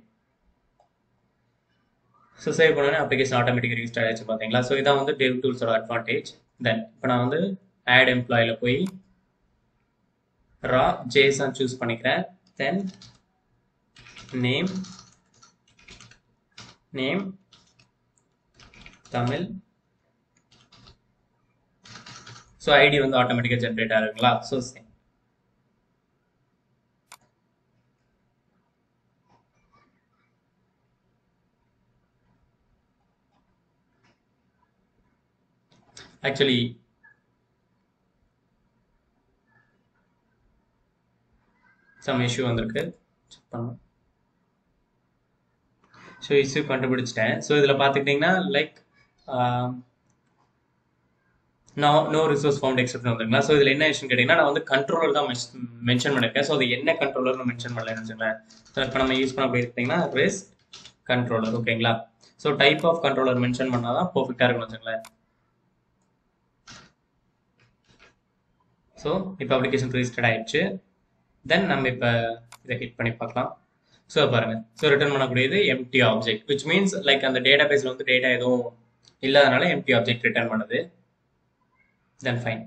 Speaker 1: ஸோ சேவ் பண்ணோன்னே அப்ளிகேஷன் ஆட்டோமேட்டிக் ரிஜிஸ்டர் ஆயிடுச்சு பார்த்தீங்களா ஸோ இதான் வந்து டேவ் டூல்ஸோட அட்வான்டேஜ் தென் இப்போ நான் வந்து ஆட் எம்ப்ளாயில் போய் ரா ஜேசன் சூஸ் பண்ணிக்கிறேன் then name name Tamil so so ID வந்து ஆட்டோமேட்டிக்காக ஜென்ரேட் ஆகுங்களா so same actually some issue வந்திருக்கு செக் பண்ணலாம் ஸோ இஷ்யூ கண்டுபிடிச்சிட்டேன் ஸோ இதில் பார்த்துக்கிட்டிங்கன்னா like no no resource found exception வந்துருங்களா ஸோ இதில் என்ன விஷயம் கேட்டிங்கன்னா நான் வந்து கண்ட்ரோலர் தான் மென்ஷன் பண்ணியிருக்கேன் ஸோ அது என்ன கண்ட்ரோலர்னு மென்ஷன் பண்ணலன்னு வச்சுங்களேன் ஸோ இப்போ நம்ம யூஸ் பண்ண அப்படி இருக்கீங்கன்னா ரிஸ் கண்ட்ரோலர் ஓகேங்களா so type of controller mention பண்ணால் தான் பர்ஃபெக்டாக இருக்கும்னு வச்சுங்களேன் ஸோ இப்போ அப்ளிகேஷன் ரிஜிஸ்டர்ட் ஆயிடுச்சு தென் நம்ம இப்போ இதை ஹிட் பண்ணி பார்க்கலாம் ஸோ பாருங்க ஸோ ரிட்டர்ன் பண்ணக்கூடியது empty object which means like அந்த டேட்டா பேஸில் வந்து டேட்டா எதுவும் இல்லாதனால எம்டி ஆப்ஜெக்ட் ரிட்டர்ன் பண்ணுது தென் ஃபைன்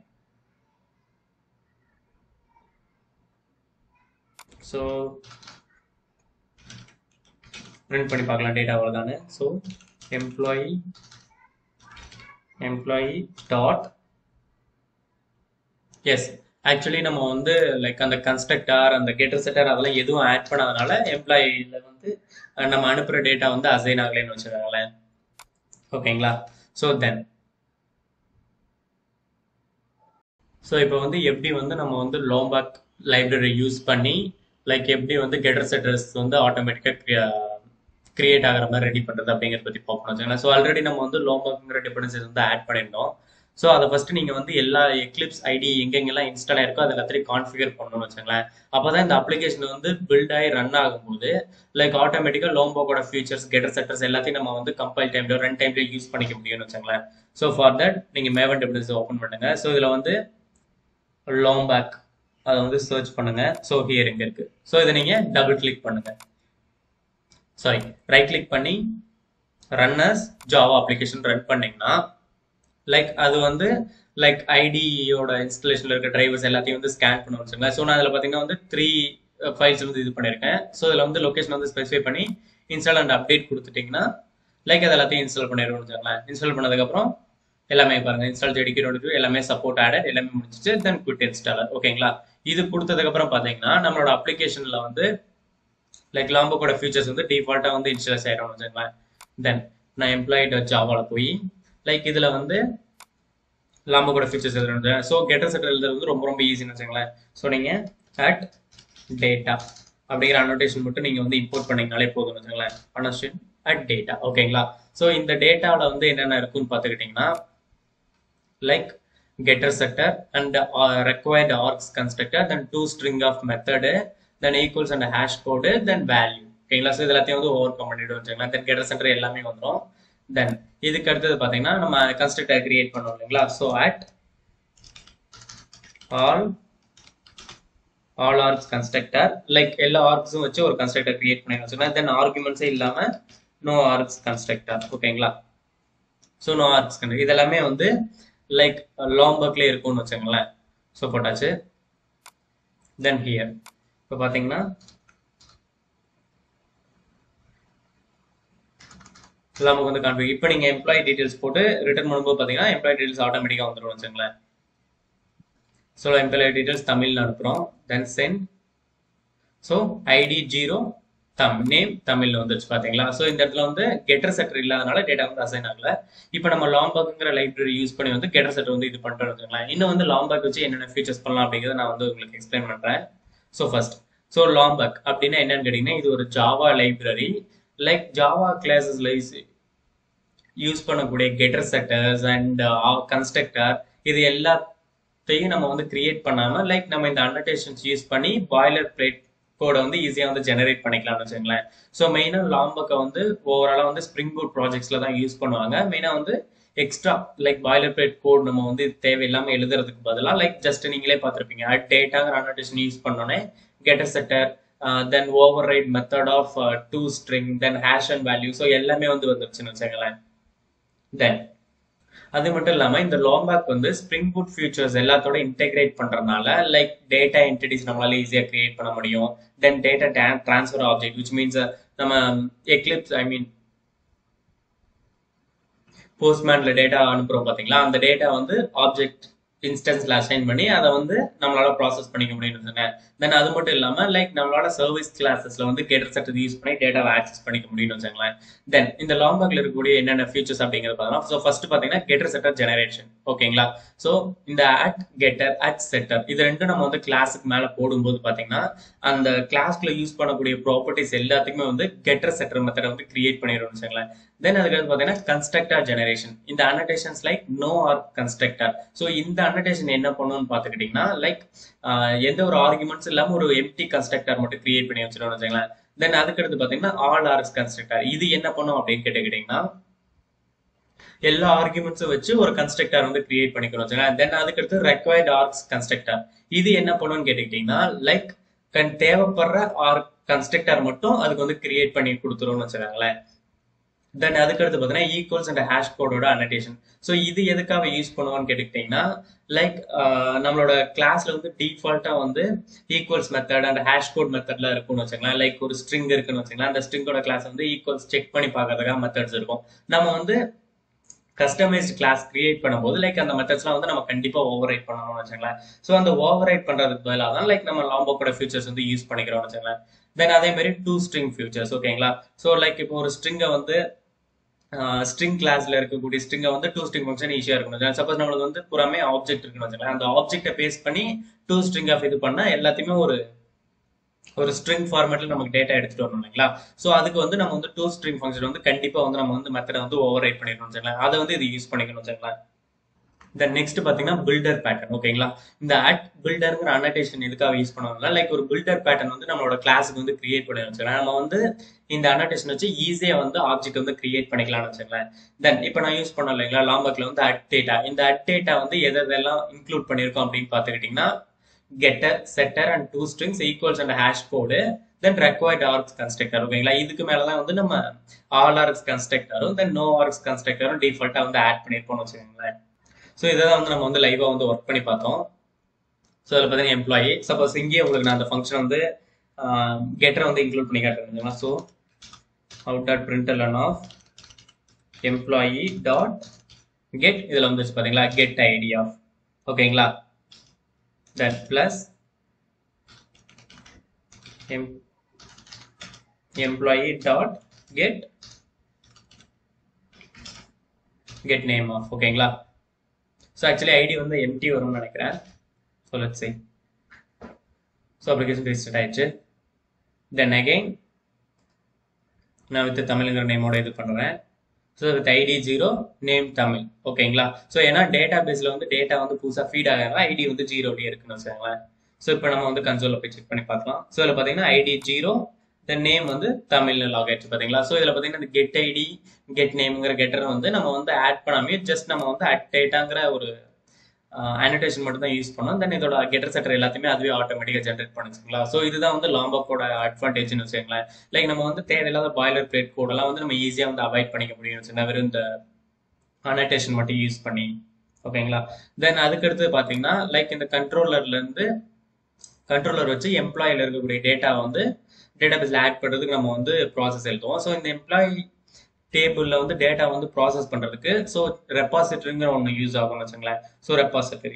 Speaker 1: ஸோ பிரிண்ட் பண்ணி பார்க்கலாம் டேட்டா அவ்வளோதானே so employee employee dot S actually நம்ம வந்து லைக் அந்த கன்ஸ்ட்ரக்டர் அந்த கெட்டர் செட்டர் அதெல்லாம் எதுவும் ஆட் பண்ணாதனால எம்ப்ளாயில வந்து நம்ம அனுப்புகிற டேட்டா வந்து அசைன் ஆகலைன்னு வச்சுக்கோங்களேன் ஓகேங்களா ஸோ தென் ஸோ இப்போ வந்து எப்படி வந்து நம்ம வந்து லோம்பேக் லைப்ரரி யூஸ் பண்ணி லைக் எப்படி வந்து கெட்டர் செட்டர்ஸ் வந்து ஆட்டோமேட்டிக்காக கிரியேட் ஆகிற மாதிரி ரெடி பண்ணுறது அப்படிங்கிறத பற்றி பார்க்கணும் வச்சுக்கோங்களேன் ஸோ ஆல்ரெடி நம்ம வந்து லோம்பேக்குங்கிற டிபெண்டன்சிஸ் வந்து ஆட் பண்ணியிருந்தோம் ஸோ அதை ஃபர்ஸ்ட் நீங்கள் வந்து எல்லா எக்லிப்ஸ் ஐடி எங்கெங்கெல்லாம் இன்ஸ்டால் ஆயிருக்கோ அது எல்லாத்தையும் கான்ஃபிகர் பண்ணணும்னு வச்சுங்களேன் அப்போ தான் இந்த அப்ளிகேஷன் வந்து பில்ட் ஆகி ரன் ஆகும்போது லைக் ஆட்டோமேட்டிக்காக லோம்போக்கோட ஃபீச்சர்ஸ் கெட்டர் செட்டர்ஸ் எல்லாத்தையும் நம்ம வந்து கம்பைல் டைம்ல ரன் டைம்ல யூஸ் பண்ணிக்க முடியும்னு வச்சுங்களேன் ஸோ ஃபார் தட் நீங்கள் மேவன் டெபிள்ஸ் ஓப்பன் பண்ணுங்க ஸோ இதில் வந்து லோம்பேக் அதை வந்து சர்ச் பண்ணுங்க ஸோ ஹியர் இங்கே இருக்கு ஸோ இதை நீங்கள் டபுள் கிளிக் பண்ணுங்க சாரி ரைட் கிளிக் பண்ணி ரன்னர்ஸ் ஜாவா அப்ளிகேஷன் ரன் பண்ணீங்கன்னா லைக் அது வந்து லைக் ஐடியோட இன்ஸ்டலேஷன்ல இருக்க டிரைவர்ஸ் எல்லாத்தையும் வந்து ஸ்கேன் பண்ண வச்சுங்களேன் ஸோ நான் அதில் பார்த்தீங்கன்னா வந்து த்ரீ ஃபைல்ஸ் வந்து இது பண்ணியிருக்கேன் ஸோ இதில் வந்து லொக்கேஷன் வந்து ஸ்பெசிஃபை பண்ணி இன்ஸ்டால் அண்ட் அப்டேட் கொடுத்துட்டிங்கன்னா லைக் அது எல்லாத்தையும் இன்ஸ்டால் பண்ணிடுவோம் வச்சுக்கலாம் இன்ஸ்டால் பண்ணதுக்கப்புறம் எல்லாமே பாருங்க இன்ஸ்டால் ஜெடிக்கேட் எல்லாமே சப்போர்ட் ஆடட் எல்லாமே முடிச்சிச்சு தென் குவிட் இன்ஸ்டாலர் ஓகேங்களா இது கொடுத்ததுக்கப்புறம் பார்த்தீங்கன்னா நம்மளோட அப்ளிகேஷனில் வந்து லைக் லாம்போக்கோட ஃபீச்சர்ஸ் வந்து டிஃபால்ட்டாக வந்து இன்ஸ்டால் ஆகிடும் வச்சுக்கலாம் தென் நான் எம்ப்ளாயிட் ஜாவாவில் போய் லைக் இதில் வந்து லாம்போக்கோட ஃபீச்சர்ஸ் எழுதுறது ஸோ கெட்டர் செட்டர் எழுதுறது வந்து ரொம்ப ரொம்ப ஈஸின்னு வச்சுங்களேன் ஸோ நீங்கள் அட் டேட்டா அப்படிங்கிற அனோட்டேஷன் மட்டும் நீங்கள் வந்து இம்போர்ட் பண்ணீங்கனாலே போதும் வச்சுங்களேன் அனோஷன் அட் டேட்டா ஓகேங்களா ஸோ இந்த டேட்டாவில் வந்து என்னென்ன இருக்குன்னு பார்த்துக்கிட்டிங்கன்னா like getter setter and uh, required args constructor then two string of method then equals and hash code then value ஓகேங்களா ஸோ இது எல்லாத்தையும் வந்து ஓவர் கம் பண்ணிட்டு வச்சுக்கலாம் தென் கெட்டர் சென்டர் எல்லாமே வந்துடும் தென் இதுக்கு அடுத்தது பார்த்தீங்கன்னா நம்ம கன்ஸ்ட்ரக்டர் கிரியேட் பண்ணோம் இல்லைங்களா so at all all args constructor like எல்லா ஆர்க்ஸும் வச்சு ஒரு கன்ஸ்ட்ரக்டர் கிரியேட் பண்ணி வச்சுக்கலாம் தென் ஆர்குமெண்ட்ஸே இல்லாம நோ ஆர்க்ஸ் கன்ஸ்ட்ரக்டர் ஓகேங்களா ஸோ நோ ஆர்க்ஸ் இது எல்லாமே வந்து லைக் லாம்பர்க்லேயே இருக்கும்னு வச்சுங்களேன் ஸோ போட்டாச்சு தென் ஹியர் இப்போ பார்த்தீங்கன்னா நமக்கு வந்து கான்ஃபிக் இப்போ நீங்கள் எம்ப்ளாயி டீடைல்ஸ் போட்டு ரிட்டர்ன் பண்ணும்போது பார்த்தீங்கன்னா எம்ப்ளாயி டீடைல்ஸ் ஆட்டோமேட்டிக்காக வந்துடும் வச்சுங்களேன் ஸோ எம்ப்ளாயி டீடைல்ஸ் தமிழில் அனுப்புகிறோம் then send so ID zero தம் நேம் தமிழ்ல வந்துருச்சு பாத்தீங்களா ஸோ இந்த இடத்துல வந்து கெட்டர் செட்டர் இல்லாதனால டேட்டா வந்து அசைன் ஆகல இப்போ நம்ம லாம்பாக்ங்கிற லைப்ரரி யூஸ் பண்ணி வந்து கெட்டர் செட்டர் வந்து இது பண்றோம் வச்சுக்கலாம் இன்னும் வந்து லாம்பாக் வச்சு என்னென்ன ஃபீச்சர்ஸ் பண்ணலாம் அப்படிங்கிறத நான் வந்து உங்களுக்கு எக்ஸ்பிளைன் பண்றேன் ஸோ ஃபர்ஸ்ட் ஸோ லாம்பாக் அப்படின்னா என்னன்னு கேட்டீங்கன்னா இது ஒரு ஜாவா லைப்ரரி லைக் ஜாவா கிளாஸஸ்ல யூஸ் பண்ணக்கூடிய கெட்டர் செட்டர்ஸ் அண்ட் கன்ஸ்ட்ரக்டர் இது எல்லாத்தையும் நம்ம வந்து கிரியேட் பண்ணாம லைக் நம்ம இந்த அன்னடேஷன்ஸ் யூஸ் பண்ணி பாய்லர் பிளேட் கோடை வந்து ஈஸியாக வந்து ஜெனரேட் பண்ணிக்கலாம்னு வச்சுங்களேன் ஸோ மெயினாக லாம்பக்கை வந்து ஓவராலாக வந்து ஸ்ப்ரிங் பூட் ப்ராஜெக்ட்ஸில் தான் யூஸ் பண்ணுவாங்க மெயினாக வந்து extra like boilerplate code நம்ம வந்து தேவையில்லாமல் எழுதுறதுக்கு பதிலாக லைக் ஜஸ்ட் நீங்களே பார்த்துருப்பீங்க அட் டேட்டாங்கிற அனோட்டேஷன் யூஸ் பண்ணோன்னே getter setter then override method of to string then hash and value so எல்லாமே வந்து வந்துருச்சுன்னு வச்சுங்களேன் தென் அது மட்டும் இல்லாம இந்த லாம்பேக் வந்து ஸ்ப்ரிங் பூட் ஃபியூச்சர்ஸ் எல்லாத்தோட இன்டெகிரேட் பண்றதுனால லைக் டேட்டா என்டிட்டிஸ் நம்மளால ஈஸியா கிரியேட் பண்ண முடியும் then data transfer object which means நம்ம எக்லிப்ஸ் ஐ மீன் போஸ்ட்மேன்ல டேட்டா அனுப்புறோம் பாத்தீங்களா அந்த டேட்டா வந்து ஆப்ஜெக்ட் இன்ஸ்டன்ஸ்ல அசைன் பண்ணி அதை வந்து நம்மளால ப்ராசஸ் பண்ணிக்க முடியும்னு சொன்னேன் தென் அது மட்டும் இல்லாம லைக் நம்மளால சர்வீஸ் கிளாஸஸ்ல வந்து கெட்டர் செட் யூஸ் பண்ணி டேட்டாவை ஆக்சஸ் பண்ணிக்க முடியும்னு வச்சுங்களேன் தென் இந்த லாங்பாக்ல இருக்கக்கூடிய என்னென்ன ஃபீச்சர்ஸ் அப்படிங்கிறது பார்த்தோம்னா ஸோ ஃபர்ஸ்ட் பாத்தீங்கன்னா கெட்டர் செட்டர் ஜெனரேஷன் ஓகேங்களா ஸோ இந்த அட் கெட்டர் அட் செட்டர் இது ரெண்டும் நம்ம வந்து கிளாஸுக்கு மேல போடும்போது பாத்தீங்கன்னா அந்த கிளாஸ்க்குள்ள யூஸ் பண்ணக்கூடிய ப்ராப்பர்ட்டிஸ் எல்லாத்துக்குமே வந்து கெட்டர் செட்டர் மெத்தடை வந்து கிரியேட் பண்ணிடும்னு வச்சுங்களேன் தென் அதுக்கு பாத்தீங்கன்னா கன்ஸ்ட்ரக்டர் ஜெனரேஷன் இந்த அனடேஷன்ஸ் லைக் நோ ஆர் கன்ஸ்ட்ரக்டர் ஸோ இந்த அனடேஷன் என்ன பண்ணுன்னு பாத்துக்கிட்டீங்கன்னா லைக் எந்த ஒரு ஆர்குமெண்ட்ஸ் இல்லாம ஒரு எம்டி கன்ஸ்ட்ரக்டர் மட்டும் கிரியேட் பண்ணி வச்சிருவோம் வச்சுங்களேன் தென் அதுக்கடுத்து பாத்தீங்கன்னா ஆல் ஆர்ஸ் கன்ஸ்ட்ரக்டர் இது என்ன பண்ணும் அப்படின்னு கேட்டுக்கிட்டீங்கன்னா எல்லா ஆர்குமெண்ட்ஸும் வச்சு ஒரு கன்ஸ்ட்ரக்டர் வந்து கிரியேட் பண்ணிக்கணும் வச்சுங்களேன் தென் அதுக்கடுத்து ரெக்வயர்ட் ஆர்க்ஸ் கன்ஸ்ட்ரக்டர் இது என்ன பண்ணுன்னு கேட்டுக்கிட்டீங்கன்னா லைக் கன் தேவைப்படுற ஆர் கன்ஸ்ட்ரக்டர் மட்டும் அதுக்கு வந்து கிரியேட் பண்ணி கொடுத்துரும்னு வச்சுக்கோங்களேன் தென் அதுக்கடுத்து பார்த்தீங்கன்னா ஈக்குவல்ஸ் அண்ட் ஹேஷ் கோடோட அனடேஷன் ஸோ இது எதுக்காக யூஸ் பண்ணுவோம்னு கேட்டுக்கிட்டீங்கன்னா லைக் நம்மளோட கிளாஸ்ல வந்து டிஃபால்ட்டா வந்து equals method and hash code மெத்தட்ல இருக்கும்னு வச்சுக்கலாம் லைக் ஒரு ஸ்ட்ரிங் இருக்குன்னு வச்சுக்கலாம் அந்த ஸ்ட்ரிங்கோட கிளாஸ் வந்து ஈக்குவல்ஸ் செக் பண்ணி பார்க்கறதுக்காக மெத்தட்ஸ் இருக்கும் நம்ம வந்து கஸ்டமைஸ்ட் கிளாஸ் கிரியேட் பண்ணும்போது லைக் அந்த மெத்தட்ஸ்லாம் வந்து நம்ம கண்டிப்பா ஓவர் ரைட் பண்ணணும்னு வச்சுக்கலாம் ஸோ அந்த ஓவர் ரைட் பண்றதுக்கு பதிலாக தான் லைக் நம்ம லாம்போக்கோட ஃபியூச்சர்ஸ் வந்து யூஸ் பண்ணிக்கிறோம்னு வச்சுக்கலாம் தென் அதே மாதிரி டூ ஸ்ட்ரிங் ஃபியூச்சர்ஸ் ஓகேங்களா ஸோ லைக் இப்போ ஒரு ஸ்ட்ரிங்கை வந்து ஸ்ட்ரிங் கிளாஸ்ல இருக்கக்கூடிய ஸ்ட்ரிங்கை வந்து டூ ஸ்ட்ரிங் ஃபங்க்ஷன் ஈஸியா இருக்கணும் சப்போஸ் நம்மளுக்கு வந்து புறமே ஆப்ஜெக்ட் இருக்குன்னு வச்சுக்கலாம் அந்த ஆப்ஜெக்டை பேஸ் பண்ணி டூ ஸ்ட்ரிங் ஆஃப் இது பண்ணா எல்லாத்தையுமே ஒரு ஒரு ஸ்ட்ரிங் ஃபார்மேட்ல நமக்கு டேட்டா எடுத்துட்டு வரணும் இல்லைங்களா ஸோ அதுக்கு வந்து நம்ம வந்து டூ ஸ்ட்ரிங் ஃபங்க்ஷன் வந்து கண்டிப்பா வந்து நம்ம வந்து மெத்தடை வந்து ஓவர் ரைட் பண்ணிடணும் வச்சுக்கலாம் அதை வந்து இது யூஸ் பண்ணிக்கணும் வச்சுக்கலாம் தென் நெக்ஸ்ட் பாத்தீங்கன்னா பில்டர் பேட்டர்ன் ஓகேங்களா இந்த அட் பில்டர்ங்கிற அனடேஷன் எதுக்காக யூஸ் பண்ணுவாங்க லைக் ஒரு பில்டர் பேட்டர்ன் வந்து நம்மளோட கிளாஸுக்கு வந்து கிரியேட் பண்ணி வச்சுக்கலாம் நம்ம வந்து இந்த அனடேஷன் வச்சு ஈஸியா வந்து ஆப்ஜெக்ட் வந்து கிரியேட் பண்ணிக்கலாம்னு வச்சுக்கலாம் தென் இப்போ நான் யூஸ் பண்ணோம் இல்லைங்களா லாம்பக்ல வந்து அட் டேட்டா இந்த அட் டேட்டா வந்து எது எதெல்லாம் இன்க்ளூட் பண்ணியிருக்கோம் அப்படின்னு பார்த்துக்கிட்டிங்கன்னா getter setter and to strings equals and hash code then required args constructor ஓகேங்களா இதுக்கு மேல தான் வந்து நம்ம ஆல் ஆர்க்ஸ் கன்ஸ்ட்ரக்டரும் தென் நோ ஆர்க்ஸ் கன்ஸ்ட்ரக்டரும் டிஃபால்ட்டா வந்து ஆட் பண்ணியிருப்போம்னு வச்சுக்கோங்களேன் ஸோ இதை தான் வந்து நம்ம வந்து லைவா வந்து ஒர்க் பண்ணி பார்த்தோம் ஸோ அதில் பார்த்தீங்கன்னா எம்ப்ளாயி சப்போஸ் இங்கேயே உங்களுக்கு நான் அந்த ஃபங்க்ஷன் வந்து கெட்டரை வந்து இன்க்ளூட் பண்ணி காட்டுறேன் so out dot println of employee dot get இதில் வந்துச்சு பார்த்தீங்களா கெட் ஐடி ஆஃப் ஓகேங்களா then plus em employee dot get get name of ஓகேங்களா ஸோ ஆக்சுவலி ஐடி வந்து எம்டி வரும்னு நினைக்கிறேன் so let see so application registered ஆயிடுச்சு தென் அகைன் நான் வித் தமிழ்ங்கிற நேமோட இது பண்ணுறேன் so with ID zero name Tamil ஓகேங்களா ஸோ ஏன்னா டேட்டா பேஸில் வந்து டேட்டா வந்து புதுசாக ஃபீட் ஆகிறதுனால ஐடி வந்து ஜீரோலேயே இருக்குன்னு வச்சுக்கோங்களேன் ஸோ இப்போ நம்ம வந்து கன்சோலில் போய் செக் பண்ணி பார்க்கலாம் ஸோ இதில் பார்த்தீங்கன்னா ஐடி ஜீரோ த நேம் வந்து தமிழ்ல லாக் ஆயிடுச்சு பார்த்தீங்களா ஸோ இதில் பார்த்தீங்கன்னா இந்த கெட் ஐடி கெட் நேம்ங்கிற கெட்டர் வந்து நம்ம வந்து ஆட் பண்ணாமே ஜஸ்ட் நம்ம வந்து அட் டேட்டாங்கிற ஒரு அனடேஷன் மட்டும் தான் யூஸ் பண்ணோம் தென் இதோட கெட்டர் செட்டர் எல்லாத்தையுமே அதுவே ஆட்டோமேட்டிக்காக ஜென்ரேட் பண்ணுச்சுங்களா ஸோ இதுதான் வந்து லாம்பாக்கோட அட்வான்டேஜ்னு வச்சுக்கோங்களேன் லைக் நம்ம வந்து தேவையில்லாத பாய்லர் பிளேட் கோடெல்லாம் வந்து நம்ம ஈஸியாக வந்து அவாய்ட் பண்ணிக்க முடியும் வச்சுக்கோங்க வெறும் இந்த அனடேஷன் மட்டும் யூஸ் பண்ணி ஓகேங்களா தென் அதுக்கடுத்து பார்த்தீங்கன்னா லைக் இந்த கண்ட்ரோலர்ல இருந்து கண்ட்ரோலர் வச்சு எம்ப்ளாயில இருக்கக்கூடிய டேட்டா வந்து டேட்டா பேஸ்ல ஆட் பண்ணுறதுக்கு நம்ம வந்து ப்ராசஸ் எழுதுவோம் ஸோ இந்த எம்ப்ளாயி டேபிள்ல வந்து டேட்டா வந்து ப்ராசஸ் பண்றதுக்கு ஸோ ரெப்பாசிட்டரிங்கிற ஒன்று யூஸ் ஆகும்னு வச்சுங்களேன் so repository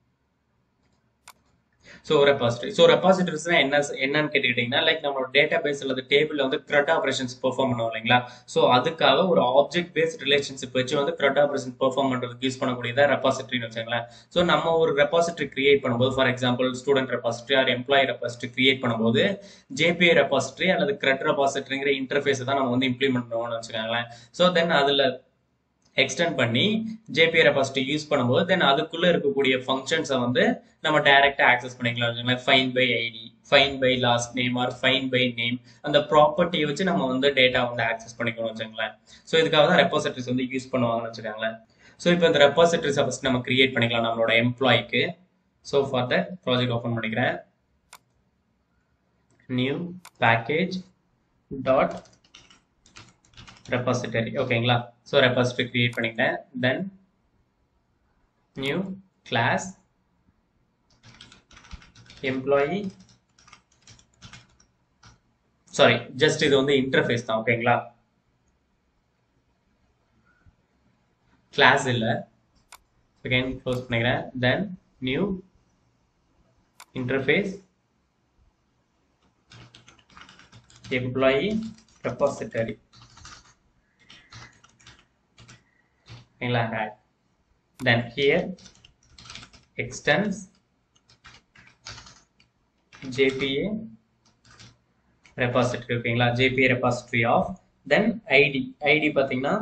Speaker 1: so repository so ரெப்பாசிட்டரிஸ்னா என்ன என்னன்னு கேட்டுக்கிட்டீங்கன்னா லைக் நம்மளோட டேட்டா பேஸ் அல்லது டேபிள்ல வந்து க்ரெட் ஆப்ரேஷன்ஸ் பெர்ஃபார்ம் பண்ணுவோம் இல்லைங்களா ஸோ அதுக்காக ஒரு ஆப்ஜெக்ட் பேஸ்ட் ரிலேஷன்ஷிப் வச்சு வந்து க்ரெட் ஆப்ரேஷன் பெர்ஃபார்ம் பண்றதுக்கு யூஸ் பண்ணக்கூடியதா ரெப்பாசிட்டரின்னு வச்சுங்களேன் ஸோ நம்ம ஒரு ரெப்பாசிட்டரி கிரியேட் பண்ணும்போது for example student repository or employee repository create பண்ணும்போது ஜேபிஐ ரெப்பாசிட்டரி அல்லது க்ரெட் ரெப்பாசிட்டரிங்கிற இன்டர்ஃபேஸ் தான் நம்ம வந்து இம்ப்ளிமெண்ட் பண்ணுவோம்னு வச்சுக்கோங்களேன் ஸோ தென் அதுல எக்ஸ்டெண்ட் பண்ணி ஜேபிஐ ரெபாசிட்டி யூஸ் பண்ணும்போது தென் அதுக்குள்ள இருக்கக்கூடிய ஃபங்க்ஷன்ஸை வந்து நம்ம டைரக்டா ஆக்சஸ் பண்ணிக்கலாம் find by ID find by last name or find by name அந்த ப்ராப்பர்ட்டியை வச்சு நம்ம வந்து டேட்டா வந்து ஆக்சஸ் பண்ணிக்கணும் வச்சுங்களேன் ஸோ இதுக்காக தான் ரெப்பாசிட்டரிஸ் வந்து யூஸ் பண்ணுவாங்கன்னு வச்சுக்கோங்களேன் ஸோ இப்போ இந்த ரெப்பாசிட்டரிஸை ஃபஸ்ட் நம்ம கிரியேட் பண்ணிக்கலாம் நம்மளோட எம்ப்ளாய்க்கு so for that project open பண்ணிக்கிறேன் நியூ பேக்கேஜ் டாட் ரெபாசிட்டரி ஓகேங்களா ஸோ ரெபாசிட்டரி கிரியேட் பண்ணிட்டேன் then new class employee sorry just இது வந்து இன்டர்ஃபேஸ் தான் ஓகேங்களா கிளாஸ் இல்லை again க்ளோஸ் பண்ணிக்கிறேன் then new interface employee repository ஓகேங்களா add then here extends JPA repository ஓகேங்களா JPA repository of then ID ID பார்த்தீங்கன்னா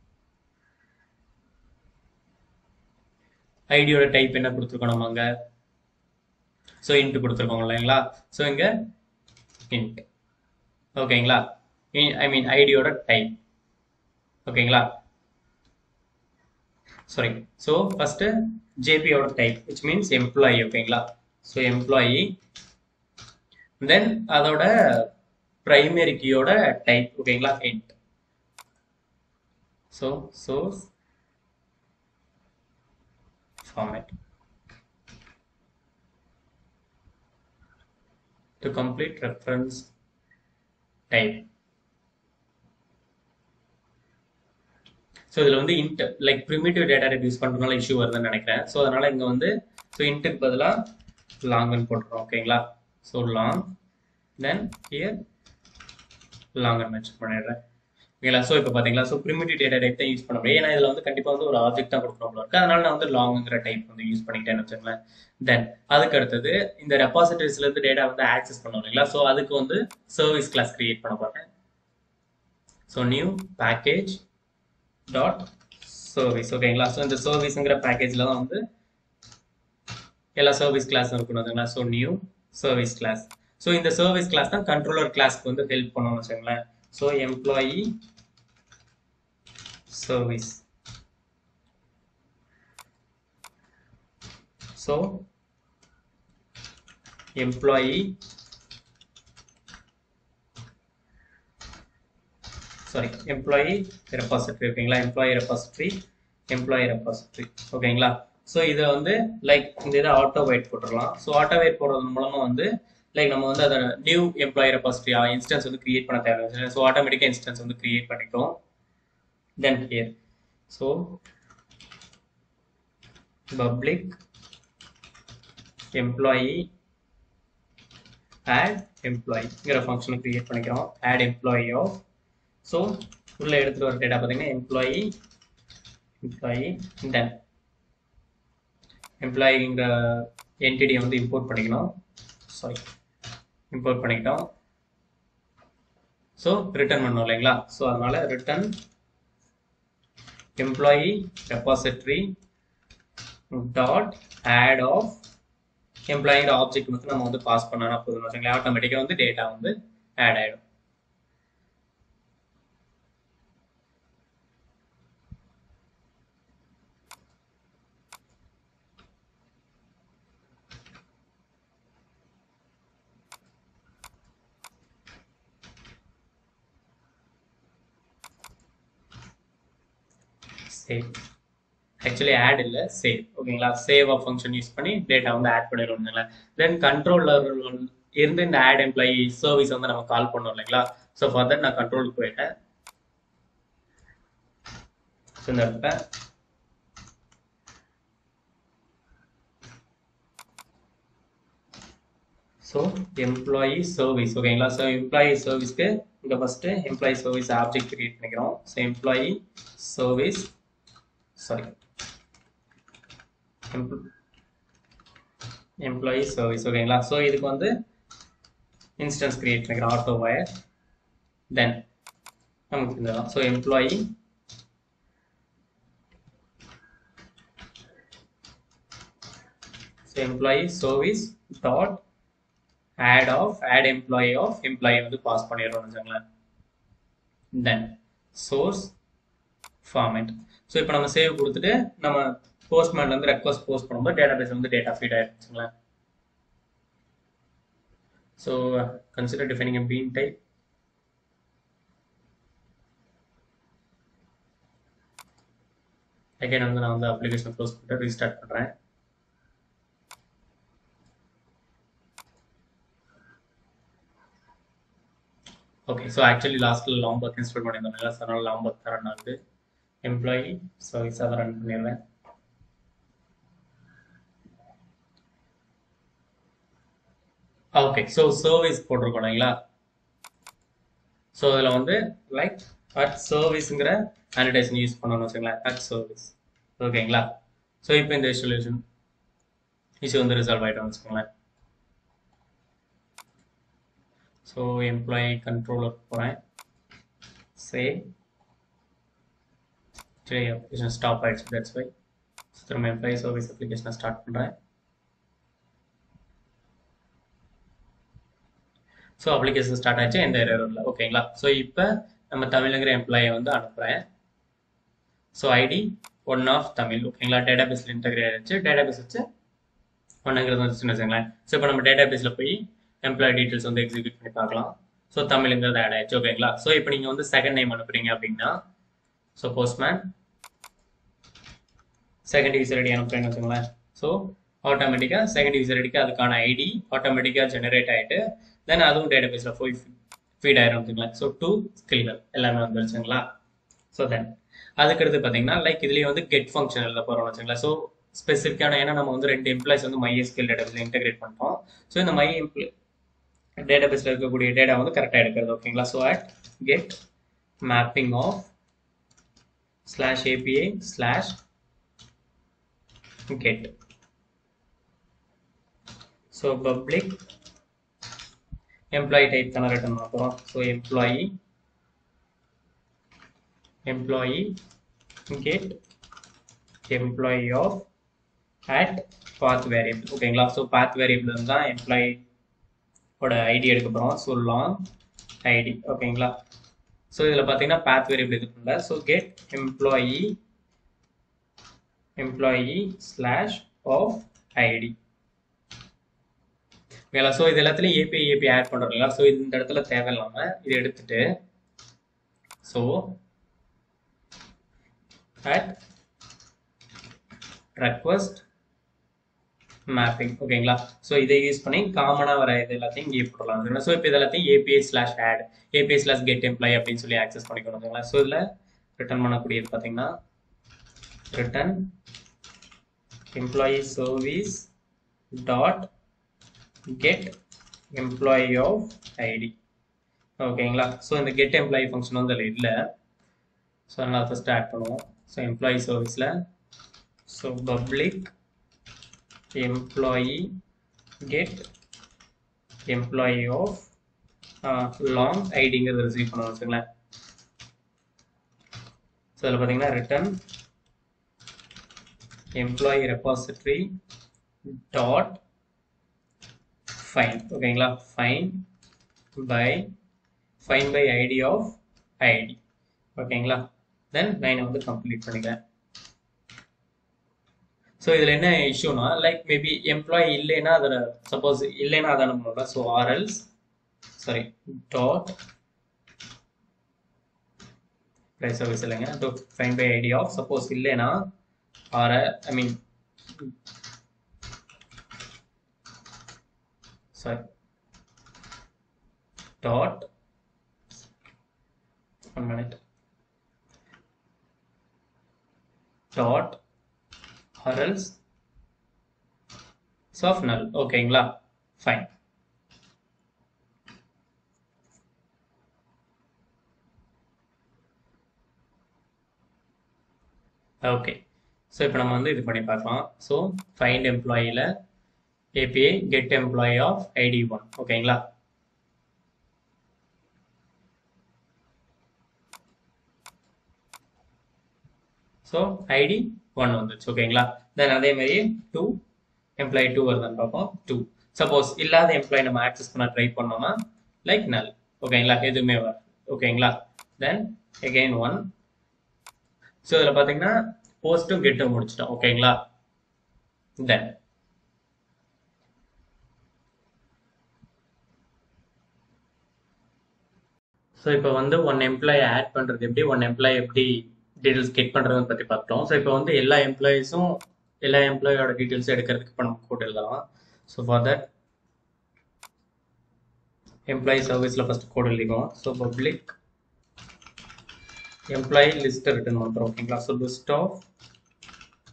Speaker 1: ஐடியோட டைப் என்ன கொடுத்துருக்கோம் நம்ம அங்க ஸோ இன்ட் கொடுத்துருக்கோம் இல்லைங்களா ஸோ இங்க இன்ட் ஓகேங்களா ஐ மீன் ஐடியோட டைப் ஓகேங்களா சாரி ஸோ ஃபர்ஸ்ட் ஜேபியோட டைப் விச் மீன்ஸ் எம்ப்ளாயி ஓகேங்களா ஸோ எம்ப்ளாயி தென் அதோட பிரைமரி கீயோட டைப் ஓகேங்களா int so source format to complete reference type so இதில் வந்து int like primitive data type use பண்ணுறதுனால இஷ்யூ வருதுன்னு நினைக்கிறேன் ஸோ அதனால இங்கே வந்து ஸோ இன்ட்டுக்கு பதிலாக லாங்குன்னு போட்டுறோம் ஓகேங்களா ஸோ லாங் தென் ஹியர் லாங்குன்னு மென்ஷன் பண்ணிடுறேன் ஓகேங்களா ஸோ இப்போ பார்த்தீங்களா ஸோ ப்ரிமிட்டிவ் டேட்டா டைப் தான் யூஸ் பண்ண முடியும் ஏன்னா இதில் வந்து கண்டிப்பாக வந்து ஒரு ஆப்ஜெக்ட் தான் கொடுக்கணும் போல இருக்கு அதனால நான் வந்து லாங்குங்கிற டைப் வந்து யூஸ் பண்ணிட்டேன்னு வச்சுக்கோங்களேன் தென் அதுக்கு அடுத்தது இந்த ரெபாசிட்டரிஸ்ல இருந்து டேட்டா வந்து ஆக்சஸ் பண்ணோம் இல்லைங்களா ஸோ அதுக்கு வந்து சர்வீஸ் கிளாஸ் கிரியேட் பண்ண போறேன் so new package dot service ஓகேங்களா ஸோ இந்த சர்வீஸுங்கிற பேக்கேஜில் தான் வந்து எல்லா சர்வீஸ் கிளாஸும் இருக்கணும் அதுங்களா so new service class so இந்த சர்வீஸ் கிளாஸ் தான் கண்ட்ரோலர் கிளாஸ்க்கு வந்து ஹெல்ப் பண்ணணும்னு வச்சுங்களேன் so employee service so employee sorry employee repository ஓகேங்களா எம்ப்ளாயி ரெபாசிட்டரி எம்ப்ளாயி ரெபாசிட்டரி ஓகேங்களா ஸோ இதை வந்து லைக் இந்த இதை ஆட்டோ வெயிட் போட்டுடலாம் ஸோ ஆட்டோ வெயிட் போடுறது மூலமா வந்து லைக் நம்ம வந்து அதை நியூ எம்ப்ளாயி ரெபாசிட்டரி இன்ஸ்டன்ஸ் வந்து கிரியேட் பண்ண தேவை ஸோ ஆட்டோமேட்டிக்காக இன்ஸ்டன்ஸ் வந்து கிரியேட் பண்ணிட்டோம் then here so public employee add எம்ப்ளாயிங்கிற ஃபங்க்ஷனை கிரியேட் பண்ணிக்கிறோம் ஆட் எம்ப்ளாயி ஆஃப் ஸோ உள்ள எடுத்துட்டு வர டேட்டா பார்த்தீங்கன்னா எம்ப்ளாயி எம்ப்ளாயி தென் எம்ப்ளாயிங்கிற என்டிடியை வந்து இம்போர்ட் பண்ணிக்கணும் சாரி இம்போர்ட் பண்ணிக்கிட்டோம் ஸோ ரிட்டர்ன் பண்ணோம் இல்லைங்களா ஸோ அதனால return employee repository dot add of எம்ப்ளாயிங்கிற ஆப்ஜெக்ட் மட்டும் நம்ம வந்து பாஸ் பண்ணா போதும் வச்சுங்களேன் ஆட்டோமேட்டிக்காக வந்து டேட்டா வந்து ஆட் ஆகிடும் சேவ் ஆக்சுவலி ஆட் இல்லை சேவ் ஓகேங்களா சேவ் ஆஃப் ஃபங்க்ஷன் யூஸ் பண்ணி டேட்டா வந்து ஆட் பண்ணிடுவோம் தென் கண்ட்ரோலர் இருந்து இந்த ஆட் எம்ப்ளாயி சர்வீஸ் வந்து நம்ம கால் பண்ணோம் இல்லைங்களா ஸோ ஃபர்தர் நான் கண்ட்ரோலுக்கு போயிட்டேன் ஸோ இந்த இடத்துல ஸோ எம்ப்ளாயி சர்வீஸ் ஓகேங்களா ஸோ எம்ப்ளாயி சர்வீஸ்க்கு இங்கே first employee service object create பண்ணிக்கிறோம் so employee service sorry employee service ஓகேங்களா ஸோ இதுக்கு வந்து இன்ஸ்டன்ஸ் கிரியேட் பண்ணிக்கிறோம் ஆட்டோ வயர் தென் நமக்கு இந்த so employee so employee service dot add of add employee of employee வந்து பாஸ் பண்ணிடுறோம் வச்சுங்களேன் தென் சோர்ஸ் ஃபார்மேட் ஸோ இப்போ நம்ம சேவ் கொடுத்துட்டு நம்ம போஸ்ட்மேன்ல இருந்து ரெக்வஸ்ட் போஸ்ட் பண்ணும்போது டேட்டா பேஸ் வந்து டேட்டா ஃபீட் ஆயிருச்சுங்களேன் so consider defining bean type again வந்து நான் வந்து அப்ளிகேஷன் க்ளோஸ் பண்ணிட்டு ரீஸ்டார்ட் பண்ணுறேன் ஓகே ஸோ ஆக்சுவலி லாஸ்ட்டில் லாங் பர்க் இன்ஸ்டால் பண்ணியிருந்தோம் ஸோ அதனால் லாங் பர்க் தான் ரன் ஆகுது எம்ப்ளாயி சர்வீஸ் அதை ரன் பண்ணிடுறேன் ஓகே ஸோ சர்வீஸ் போட்டிருக்கோம் இல்லைங்களா ஸோ இதில் வந்து லைக் அட் சர்வீஸுங்கிற ஆனிடேஷன் யூஸ் பண்ணணும்னு வச்சுங்களேன் அட் சர்வீஸ் ஓகேங்களா ஸோ இப்போ இந்த சொல்யூஷன் இஷ்யூ வந்து ரிசால்வ் ஆகிட்டோம்னு வச்சுக்கோங்களேன் ஸோ எம்ப்ளாயி கண்ட்ரோலர் போகிறேன் சே சரி அப்ளிகேஷன் ஸ்டாப் ஆயிடுச்சு தட்ஸ் வை திரும்ப எம்ப்ளாயி சர்வீஸ் அப்ளிகேஷனை ஸ்டார்ட் பண்ணுறேன் ஸோ அப்ளிகேஷன் ஸ்டார்ட் ஆச்சு எந்த எரர் இல்லை ஓகேங்களா ஸோ இப்போ நம்ம தமிழுங்கிற எம்ப்ளாயை வந்து அனுப்புகிறேன் so ID one of Tamil ஓகேங்களா டேட்டா பேஸில் இன்டகிரேட் ஆயிடுச்சு டேட்டா பேஸ் வச்சு ஒன்றுங்கிறது வந்துச்சுன்னு வச்சுங்களேன் ஸோ இப்போ நம்ம டேட்டா பேஸில் போய் எம்ப்ளாயி டீட்டெயில்ஸ் வந்து எக்ஸிக்யூட் பண்ணி பார்க்கலாம் ஸோ தமிழுங்கிறது ஆட் ஆயிடுச்சு ஓகேங்களா ஸோ இப்போ நீங்கள் வந்து செகண்ட் நேம் அனுப்புறீங்க அப்படின்னா so postman second user ID அனுப்புறேன்னு வச்சுங்களேன் ஸோ ஆட்டோமேட்டிக்காக செகண்ட் யூசர் ஐடிக்கு அதுக்கான ஐடி ஆட்டோமேட்டிக்காக ஜெனரேட் ஆகிட்டு தென் அதுவும் டேட்டா பேஸில் போய் ஃபீட் ஆயிரும் வச்சுங்களேன் ஸோ டூ ஸ்கில்கள் எல்லாமே வந்துருச்சுங்களா ஸோ தென் அதுக்கடுத்து பார்த்தீங்கன்னா லைக் இதுலேயே வந்து கெட் ஃபங்க்ஷன் எழுத போகிறோம் வச்சுங்களேன் ஸோ ஸ்பெசிஃபிக்கான ஏன்னா நம்ம வந்து ரெண்டு எம்ப்ளாய்ஸ் வந்து மை ஸ்கில் டேட்டா பேஸில் இன்டெகிரேட் பண்ணிட்டோம் ஸோ இந்த மை எம்ப்ளாய் டேட்டா பேஸில் இருக்கக்கூடிய டேட்டா வந்து கரெக்டாக எடுக்கிறது ஓகேங்களா so at get mapping of slash API slash get so public employee type தான ரிட்டர்ன் பண்ண போறோம் so employee employee get employee of at path variable ஓகேங்களா so path variable இருந்தா employee ஓட ஐடி எடுக்க போறோம் so long id ஓகேங்களா so இதுல பாத்தீங்கன்னா path variable இது பண்ணல so get employee employee slash of id ஓகேங்களா ஸோ இது எல்லாத்துலையும் ஏபிஐ ஏபிஐ ஆட் பண்ணுறோம் இல்லைங்களா ஸோ இந்த இடத்துல தேவையில்லாம இது எடுத்துட்டு ஸோ அட் ரெக்வஸ்ட் மேப்பிங் ஓகேங்களா ஸோ இதை யூஸ் பண்ணி காமனாக வர இது எல்லாத்தையும் இங்கே போடலாம் ஸோ இப்போ இது எல்லாத்தையும் API slash add API slash get employee அப்படின்னு சொல்லி ஆக்சஸ் பண்ணிக்கணும் ஓகேங்களா ஸோ இதில் ரிட்டர்ன் பண்ணக்கூடியது பார்த்தீங்கன்னா return employee service dot get employee of id ஓகேங்களா ஸோ இந்த கெட் எம்ப்ளாயி ஃபங்க்ஷன் வந்து அதில் இல்லை ஸோ அதனால் ஃபஸ்ட் ஆட் பண்ணுவோம் ஸோ எம்ப்ளாயி சர்வீஸில் so public employee get employee of long ஐடிங்கிறத ரிசீவ் பண்ணுவோம் வச்சுங்களேன் ஸோ அதில் பார்த்தீங்கன்னா return employee repository dot find ஓகேங்களா find by find by id of id ஓகேங்களா தென் லைனை வந்து கம்ப்ளீட் பண்ணிக்கிறேன் ஸோ இதில் என்ன இஷ்யூனா லைக் மேபி எம்ப்ளாயி இல்லைன்னா அதில் சப்போஸ் இல்லைன்னா அதை அனுப்பணும்ல ஸோ ஆர்எல்ஸ் சாரி டாட் ப்ரைஸ் சர்வீஸ் இல்லைங்க dot find by ID of suppose இல்லைன்னா or a, I mean sorry dot one minute dot or else soft null ஓகேங்களா fine ஓகே ஸோ இப்போ நம்ம வந்து இது பண்ணி பார்க்கலாம் ஸோ ஃபைண்ட் எம்ப்ளாயியில் API get employee of ID one ஓகேங்களா ஸோ ஐடி ஒன் வந்துச்சு ஓகேங்களா தென் அதே மாதிரி டூ எம்ப்ளாயி டூ வருதான்னு பார்ப்போம் டூ சப்போஸ் இல்லாத எம்ப்ளாயி நம்ம ஆக்சஸ் பண்ண ட்ரை பண்ணோம்னா லைக் நல் ஓகேங்களா எதுவுமே வரும் ஓகேங்களா தென் எகெயின் ஒன் ஸோ இதில் பார்த்தீங்கன்னா போஸ்ட்டும் கெட்டும் முடிச்சிட்டோம் ஓகேங்களா தென் ஸோ இப்போ வந்து ஒன் எம்ப்ளாயி ஆட் பண்ணுறது எப்படி ஒன் எம்ப்ளாயி எப்படி டீட்டெயில்ஸ் கெட் பண்ணுறதுன்னு பற்றி பார்த்தோம் ஸோ இப்போ வந்து எல்லா எம்ப்ளாயீஸும் எல்லா எம்ப்ளாயோட டீட்டெயில்ஸ் எடுக்கிறதுக்கு இப்போ நம்ம கோட் எழுதலாம் ஸோ ஃபார் தட் எம்ப்ளாயி சர்வீஸில் ஃபஸ்ட் கோட் எழுதிக்குவோம் ஸோ பப்ளிக் எம்ப்ளாயி லிஸ்ட்டை ரிட்டர்ன் பண்ணுறோம் ஓகேங்களா ஸோ லிஸ்ட் ஆஃப்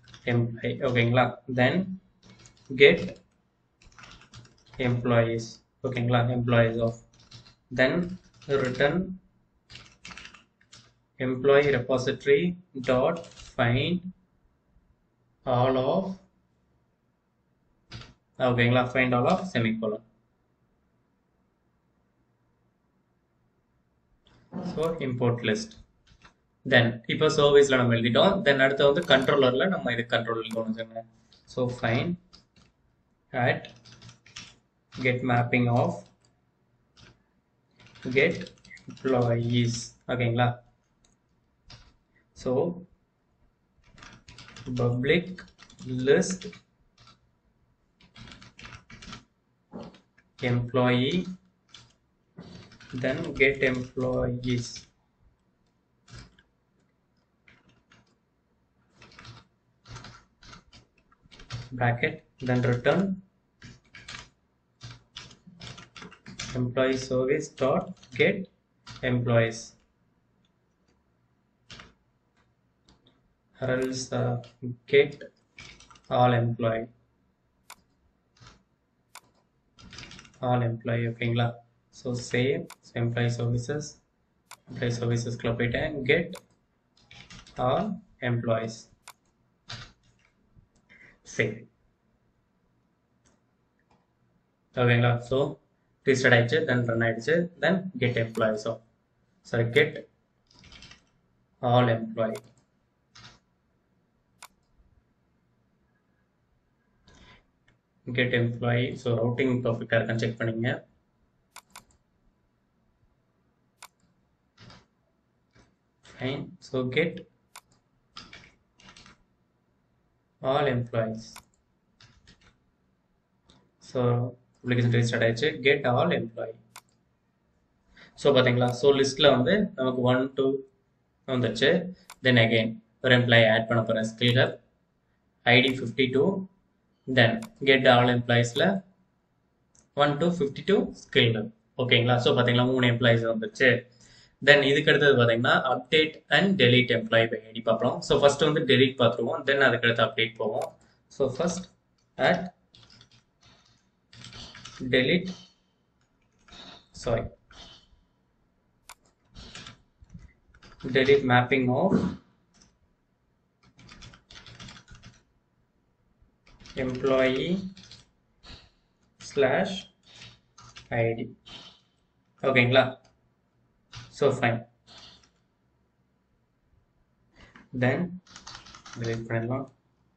Speaker 1: எம்ப்ளாயி ஓகேங்களா தென் கெட் எம்ப்ளாயீஸ் ஓகேங்களா employees of then return employee repository dot find all of ஓகேங்களா find all of semicolon so import list then இப்போ சர்வீஸில் நம்ம எழுதிட்டோம் தென் அடுத்து வந்து கண்ட்ரோலரில் நம்ம இது கண்ட்ரோல் எழுதணும் வச்சுக்கோங்க so fine at get mapping of get employees ஓகேங்களா so public list employee then get employees bracket then return employee service dot get employees or else uh, get all employee all employee ஓகேங்களா so same employee services employee சர்வீசஸ்க்குள்ள போயிட்டேன் get all employees same ஓகேங்களா so restart ஆயிடுச்சு then run ஆயிடுச்சு then get employees of sorry get all employee get employee so routing பர்ஃபெக்டாக இருக்கான்னு check பண்ணிங்க fine so get all employees so application restart ஆயிடுச்சு get all employee so பார்த்தீங்களா so லிஸ்ட்டில் வந்து நமக்கு ஒன் டூ வந்துச்சு தென் அகெயின் ஒரு எம்ப்ளாயி ஆட் பண்ண போகிறேன் ஸ்கில்கர் ஐடி ஃபிஃப்டி டூ தென் கெட் ஆல் எம்ப்ளாயிஸில் one two fifty two skill ஓகேங்களா ஸோ பார்த்தீங்களா மூணு எம்ப்ளாயிஸ் வந்துச்சு தென் இதுக்கு அடுத்தது பார்த்தீங்கன்னா update and delete employee by ID பார்ப்போம் ஸோ ஃபர்ஸ்ட் வந்து டெலீட் பார்த்துருவோம் தென் அதுக்கு அடுத்து அப்டேட் போவோம் so first at delete sorry delete mapping of employee slash id ஓகேங்களா ஸோ ஃபைன் தென் delete பண்ணிடலாம்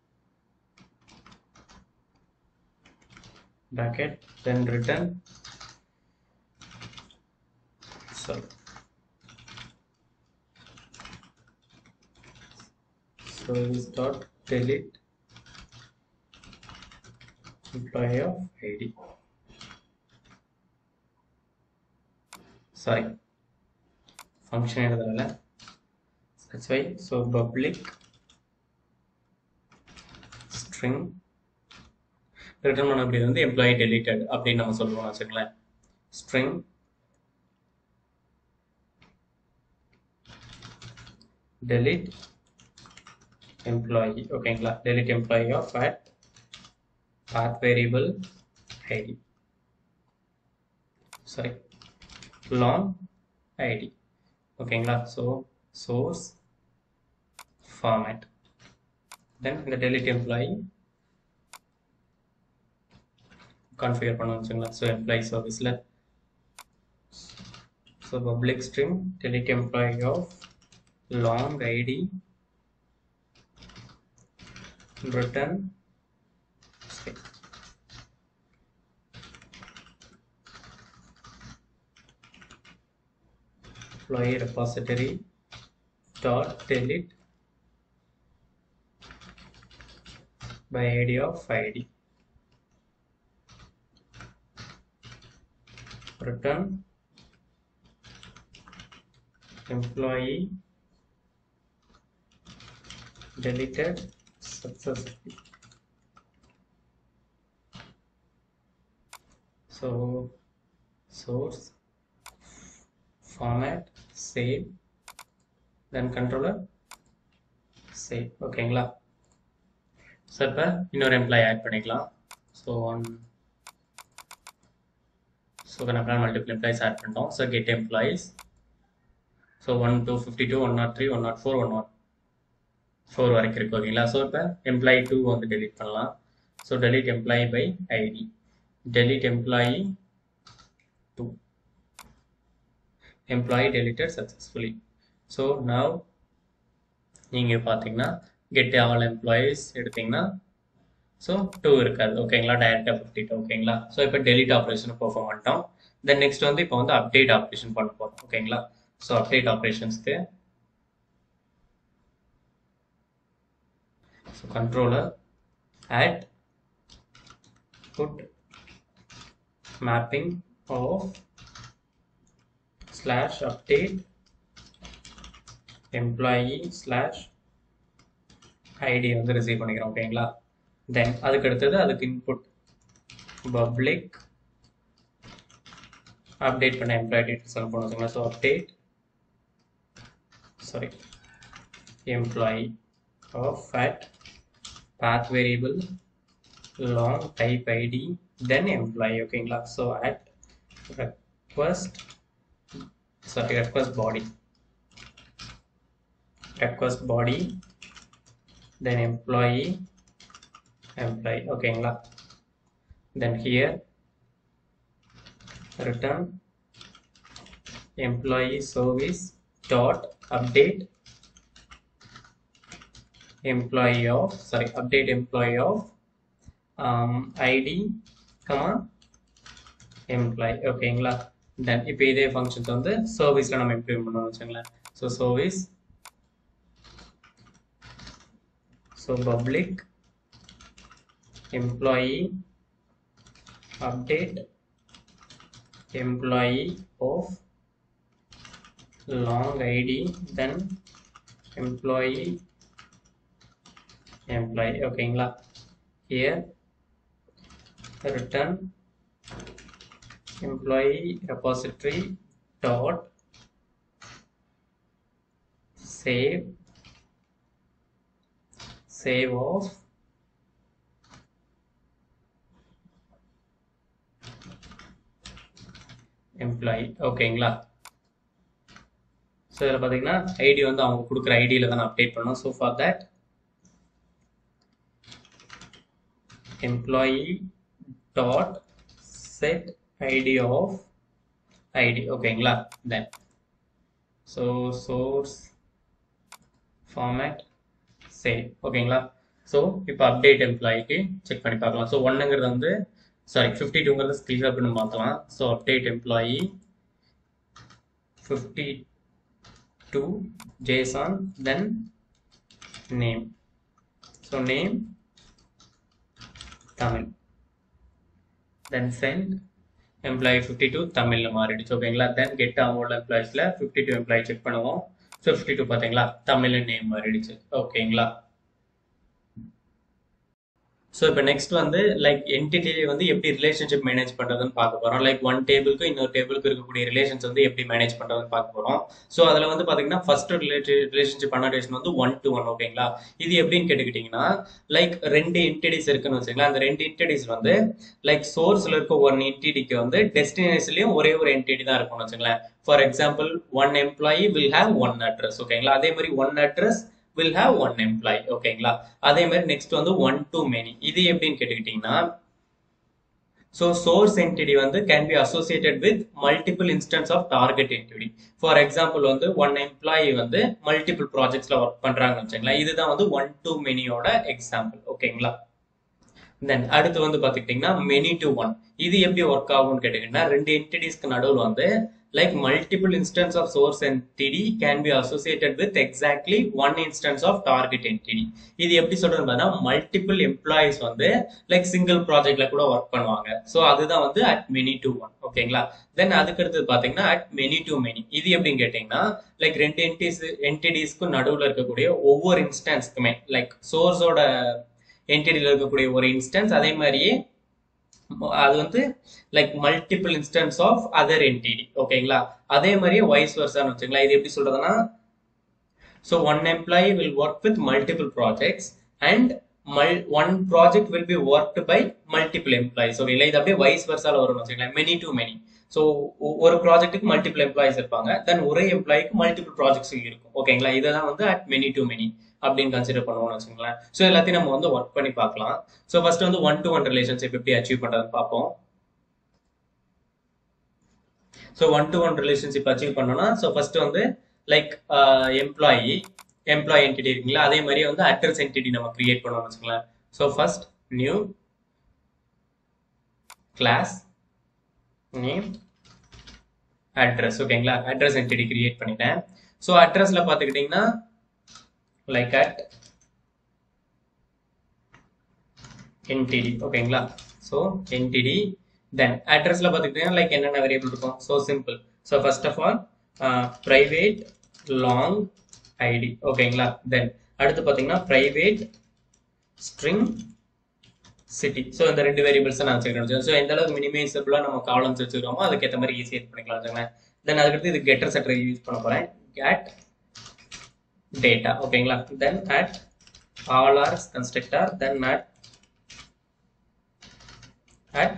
Speaker 1: bracket then return sorry service dot delete employee of id sorry function எழுதல that's why so public string return பண்ணக்கூடியது வந்து employee deleted அப்படின்னு நம்ம சொல்லுவோம் வச்சுக்கலாம் string delete employee ஓகேங்களா delete employee of at path variable id sorry long id ஓகேங்களா so source format then இந்த delete employee configure பண்ண வச்சுங்களா so employee serviceல so public string delete employee of long id return string. employee repository dot delete by id of id return employee deleted successfully so source format save then controller save ஓகேங்களா so இப்போ இன்னொரு employee add பண்ணிக்கலாம் so one so கணக்கில் multiple employees add பண்ணிட்டோம் so get employees so one two fifty two one nought three one nought four one nought four வரைக்கும் இருக்கு ஓகேங்களா so இப்போ எம்ப்ளாயி டூ வந்து டெலீட் பண்ணலாம் so delete employee by ID delete employee two employee deleted successfully so now நீங்கள் பார்த்தீங்கன்னா get all employees எடுத்தீங்கன்னா so two இருக்காது ஓகேங்களா டைரெக்டாக ஃபிஃப்டி டூ ஓகேங்களா ஸோ இப்போ டெலிட் ஆப்ரேஷன் பெர்ஃபார்ம் பண்ணிட்டோம் தென் நெக்ஸ்ட் வந்து இப்போ வந்து அப்டேட் ஆப்ரேஷன் பண்ண போகிறோம் ஓகேங்களா ஸோ அப்டேட் ஆப்ரேஷன்ஸ்க்கு so controller at put mapping of slash update employee slash ID வந்து ரிசீவ் பண்ணிக்கிறோம் ஓகேங்களா தென் அதுக்கு அடுத்தது அதுக்கு இன்புட் பப்ளிக் அப்டேட் பண்ண எம்ப்ளாயி டீட்டெயில்ஸ் அனுப்பணும் வச்சுங்களா so update sorry employee of at path variable long type id then employee ஓகேங்களா ஸோ at request sorry request body request body then employee employee ஓகேங்களா then here return employee service dot update employee of sorry update employee of um, id comma employee ஓகேங்களா then இப்போ இதே functions வந்து சர்வீஸில் நம்ம implement பண்ணணும் வச்சுங்களேன் so service so public employee update employee of long ID then employee employee ஓகேங்களா here return employee repository dot save save of employee ஓகேங்களா ஸோ இதில் பார்த்தீங்கன்னா ஐடி வந்து அவங்க கொடுக்குற ஐடியில் தான் அப்டேட் பண்ணணும் so for that employee dot set id of id ஓகேங்களா then so source format save ஓகேங்களா ஸோ இப்போ அப்டேட் எம்ப்ளாய்க்கு செக் பண்ணி பார்க்கலாம் ஸோ ஒன்னுங்கிறது வந்து சாரி ஃபிஃப்டி டூங்கிறது கிளியர் பண்ணி பார்க்கலாம் so update employee fifty two JSON then name so name Tamil then sent employee fifty two தமிழில் மாறிடுச்சு ஓகேங்களா தென் கெட் அவங்களோட எம்ப்ளாயிஸில் ஃபிஃப்டி டூ எம்ப்ளாயி செக் பண்ணுவோம் ஃபிஃப்டி டூ பார்த்தீங்களா தமிழ் நேம் மாறிடுச்சு ஓகேங்களா ஸோ இப்போ நெக்ஸ்ட் வந்து லைக் என்டிட்டிலே வந்து எப்படி ரிலேஷன்ஷிப் மேனேஜ் பண்ணுறதுன்னு பார்க்க போகிறோம் லைக் ஒன் டேபிளுக்கு இன்னொரு டேபிளுக்கு இருக்கக்கூடிய ரிலேஷன்ஸ் வந்து எப்படி மேனேஜ் பண்ணுறதுன்னு பார்க்க போகிறோம் ஸோ அதில் வந்து பார்த்தீங்கன்னா ஃபர்ஸ்ட் ரிலேட்டிவ் ரிலேஷன்ஷிப் அனோடேஷன் வந்து ஒன் டு ஒன் ஓகேங்களா இது எப்படின்னு கேட்டுக்கிட்டிங்கன்னா லைக் ரெண்டு என்டிடிஸ் இருக்குன்னு வச்சுக்கலாம் அந்த ரெண்டு என்டிடிஸ் வந்து லைக் சோர்ஸில் இருக்க ஒன் என்டிடிக்கு வந்து டெஸ்டினேஷன்லையும் ஒரே ஒரு என்டிடி தான் இருக்கும்னு வச்சுங்களேன் for example one employee will have one address ஓகேங்களா அதே மாதிரி one address will have one employee ஓகேங்களா அதே மாதிரி நெக்ஸ்ட் வந்து ஒன் டு மெனி இது எப்படின்னு கேட்டுக்கிட்டீங்கன்னா ஸோ சோர்ஸ் என்டிடி வந்து can be associated with multiple instance of target entity for example வந்து ஒன் எம்ப்ளாயி வந்து மல்டிபிள் ப்ராஜெக்ட்ஸ்ல ஒர்க் பண்றாங்கன்னு வச்சுங்களேன் இதுதான் வந்து ஒன் டு மெனியோட எக்ஸாம்பிள் ஓகேங்களா தென் அடுத்து வந்து பார்த்துக்கிட்டிங்கன்னா மெனி டு ஒன் இது எப்படி ஒர்க் ஆகும்னு கேட்டிங்கன்னா ரெண்டு என்டிடிஸ்க்கு நடுவில் வந்து like multiple instance of source entity can be associated with exactly one instance of target entity இது எப்படி சொல்றது பார்த்தா மல்டிபிள் எம்ப்ளாயிஸ் வந்து லைக் சிங்கிள் ப்ராஜெக்ட்ல கூட ஒர்க் பண்ணுவாங்க ஸோ அதுதான் வந்து அட் மெனி டு ஒன் ஓகேங்களா தென் அதுக்கு அடுத்தது பாத்தீங்கன்னா அட் மெனி டு மெனி இது எப்படின்னு கேட்டீங்கன்னா லைக் ரெண்டு என்டிஸ் என்டிடிஸ்க்கும் நடுவில் இருக்கக்கூடிய ஒவ்வொரு இன்ஸ்டன்ஸ்க்குமே லைக் சோர்ஸோட என்டிடியில் இருக்கக்கூடிய ஒரு இன்ஸ்டன்ஸ் அதே மாதிரியே அது வந்து like multiple instance of other entity ஓகேங்களா அதே மாதிரியே வைஸ் வர்சான்னு வச்சுங்களா இது எப்படி சொல்றதுன்னா so one employee will work with multiple projects and மல் one project will be worked by multiple employees ஓகேங்களா இது அப்படியே வைஸ் வர்சால வரும்னு வச்சுக்கலாம் மெனி டு மெனி ஸோ ஒரு ப்ராஜெக்ட்டுக்கு மல்டிபிள் எம்ப்ளாயிஸ் இருப்பாங்க தென் ஒரே எம்ப்ளாய்க்கு மல்டிபிள் ப்ராஜெக்ட்ஸ் இருக்கும் ஓகேங்களா இதை தான் வந்து அட் மெனி டு மெனி அப்படின்னு கன்சிடர் பண்ணுவோம்னு வச்சுங்களேன் ஸோ எல்லாத்தையும் நம்ம வந்து ஒர்க் பண்ணி பார்க்கலாம் ஸோ ஃபர்ஸ்ட் வந்து ஒன் டு ஒன் ரிலேஷன்ஷிப் எப்படி அச்சீவ் பண்றதுன்னு பார்ப்போம் so one to one relationship achieve பண்ணோம்னா ஸோ ஃபர்ஸ்ட் வந்து லைக் எம்ப்ளாயி எம்ப்ளாயி என்டிட்டி இருக்குங்களா அதே மாதிரி வந்து அட்ரஸ் என்டிட்டி நம்ம கிரியேட் பண்ணோம்னு வச்சுங்களேன் so first new class name address ஓகேங்களா அட்ரஸ் என்டிட்டி கிரியேட் பண்ணிட்டேன் ஸோ அட்ரஸ்ல பார்த்துக்கிட்டிங்கன்னா லைக் அட் என்டிடி ஓகேங்களா ஸோ என்டிடி தென் அட்ரஸ்ல பார்த்துக்கிட்டிங்கன்னா லைக் என்னென்ன வேரியபிள் இருக்கும் so simple so first of all private long ID ஓகேங்களா தென் அடுத்து பார்த்தீங்கன்னா ப்ரைவேட் ஸ்ட்ரிங் சிட்டி ஸோ இந்த ரெண்டு வேரியபிள்ஸ் நான் வச்சுக்கிறேன் ஸோ எந்த அளவுக்கு மினிமைசபிளாக நம்ம காலம்ஸ் வச்சுக்கிறோமோ அதுக்கேற்ற மாதிரி ஈஸியாக இது பண்ணிக்கலாம் வச்சுக்கோங்களேன் தென் அதுக்கடுத்து இது கெட்டர் செட்டர் யூஸ் பண்ண போகிறேன் கேட் டேட்டா ஓகேங்களா தென் அட் ஆல் ஆர் constructor then at at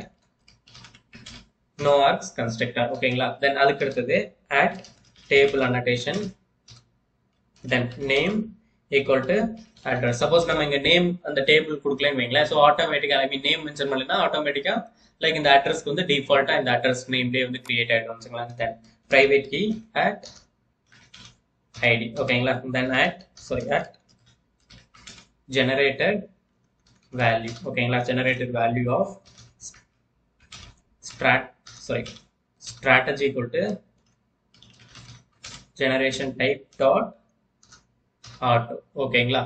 Speaker 1: no args constructor ஓகேங்களா தென் அதுக்கு அடுத்தது at table annotation then name equal to address suppose நம்ம இங்க நேம் அந்த டேபிள் கொடுக்கலன்னு வைங்களேன் ஸோ ஆட்டோமேட்டிக்கா ஐ மீன் நேம் மென்ஷன் பண்ணலன்னா ஆட்டோமேட்டிக்கா லைக் இந்த அட்ரஸ்க்கு வந்து டிஃபால்ட்டா இந்த அட்ரஸ் நேம்லேயே வந்து கிரியேட் ஆகிடும் வச்சுக்கலாம் then private key at ID ஓகேங்களா then at sorry at generated value ஓகேங்களா generated value of strat sorry strategy equal to generation type dot auto ஓகேங்களா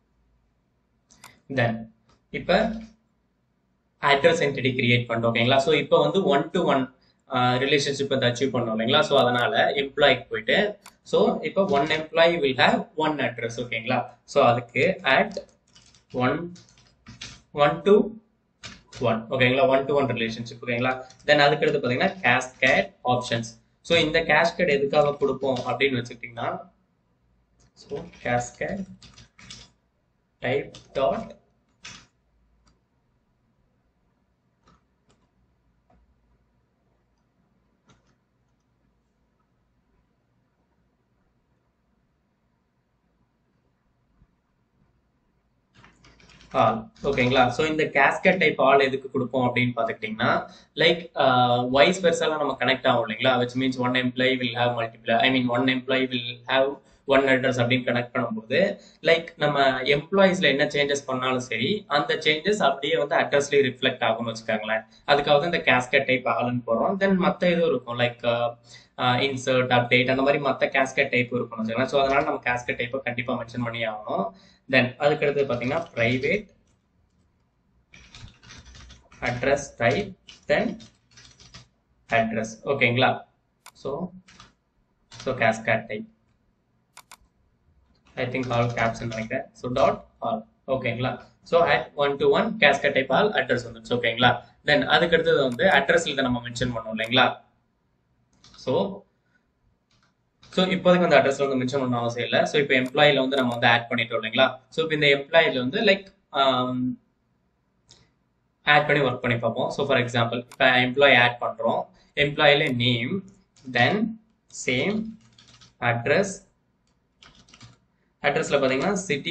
Speaker 1: தென் இப்போ அட்ரஸ் என்டிட்டி கிரியேட் பண்ணிட்டோம் ஓகேங்களா ஸோ இப்போ வந்து ஒன் டு ஒன் ரிலேஷன்ஷிப் வந்து achieve பண்ணோம் இல்லைங்களா ஸோ அதனால எம்ப்ளாய்க்கு போயிட்டு ஸோ இப்போ one employee will have one address ஓகேங்களா ஸோ அதுக்கு at one one to one ஓகேங்களா ஒன் டு ஒன் ரிலேஷன்ஷிப் ஓகேங்களா தென் அதுக்கு அடுத்து பார்த்தீங்கன்னா கேஸ்கேட் ஆப்ஷன்ஸ் ஸோ இந்த கேஸ்கேட் எதுக்காக கொடுப்போம் அப்படின்னு வச்சுக்கிட்டிங்கன்னா so cascade type dot all ஓகேங்களா ஸோ இந்த கேஸ்கெட் டைப் ஆல் எதுக்கு கொடுப்போம் அப்படின்னு பார்த்துக்கிட்டிங்கன்னா லைக் வைஸ் பெருசாலாம் நம்ம கனெக்ட் ஆகும் இல்லைங்களா which means one employee will have multiple I mean one employee will have one address அப்படின்னு கனெக்ட் பண்ணும்போது லைக் நம்ம எம்ப்ளாயிஸ்ல என்ன சேஞ்சஸ் பண்ணாலும் சரி அந்த சேஞ்சஸ் அப்படியே வந்து அட்ரஸ்லேயே ரிஃப்ளெக்ட் ஆகும்னு வச்சுக்கோங்களேன் அதுக்காக தான் இந்த கேஸ்கெட் டைப் ஆல்னு போடுறோம் தென் மற்ற இதுவும் இருக்கும் லைக் இன்சர்ட் அப்டேட் அந்த மாதிரி மற்ற கேஸ்கெட் டைப் இருக்கும் வச்சுக்கலாம் ஸோ அதனால நம்ம கேஸ்கெட் டைப்பை கண்டிப்பாக மென்ஷன் பண்ணி ஆகணும் தென் அதுக்கடுத்து பார்த்தீங்கன்னா private address type then address ஓகேங்களா so so cascade type I think all caps நினைக்கிறேன் ஸோ டாட் ஆல் ஓகேங்களா so at one to one cascade type all address வந்துச்சு ஓகேங்களா தென் அதுக்கடுத்தது வந்து அட்ரஸ்ல இதை நம்ம மென்ஷன் பண்ணோம் இல்லைங்களா ஸோ ஸோ இப்போதைக்கு அந்த அட்ரஸ்ல வந்து மென்ஷன் பண்ண அவசியம் இல்லை ஸோ இப்போ எம்ப்ளாயில வந்து நம்ம வந்து ஆட் பண்ணிட்டோம் இல்லைங்களா ஸோ இப்போ இந்த எம்ப்ளாயில வந்து லைக் ஆட் பண்ணி ஒர்க் பண்ணி பார்ப்போம் ஸோ ஃபார் எக்ஸாம்பிள் இப்போ எம்ப்ளாயி ஆட் பண்ணுறோம் எம்ப்ளாயில நேம் தென் சேம் அட்ரஸ் அட்ரஸ்ல பார்த்தீங்கன்னா சிட்டி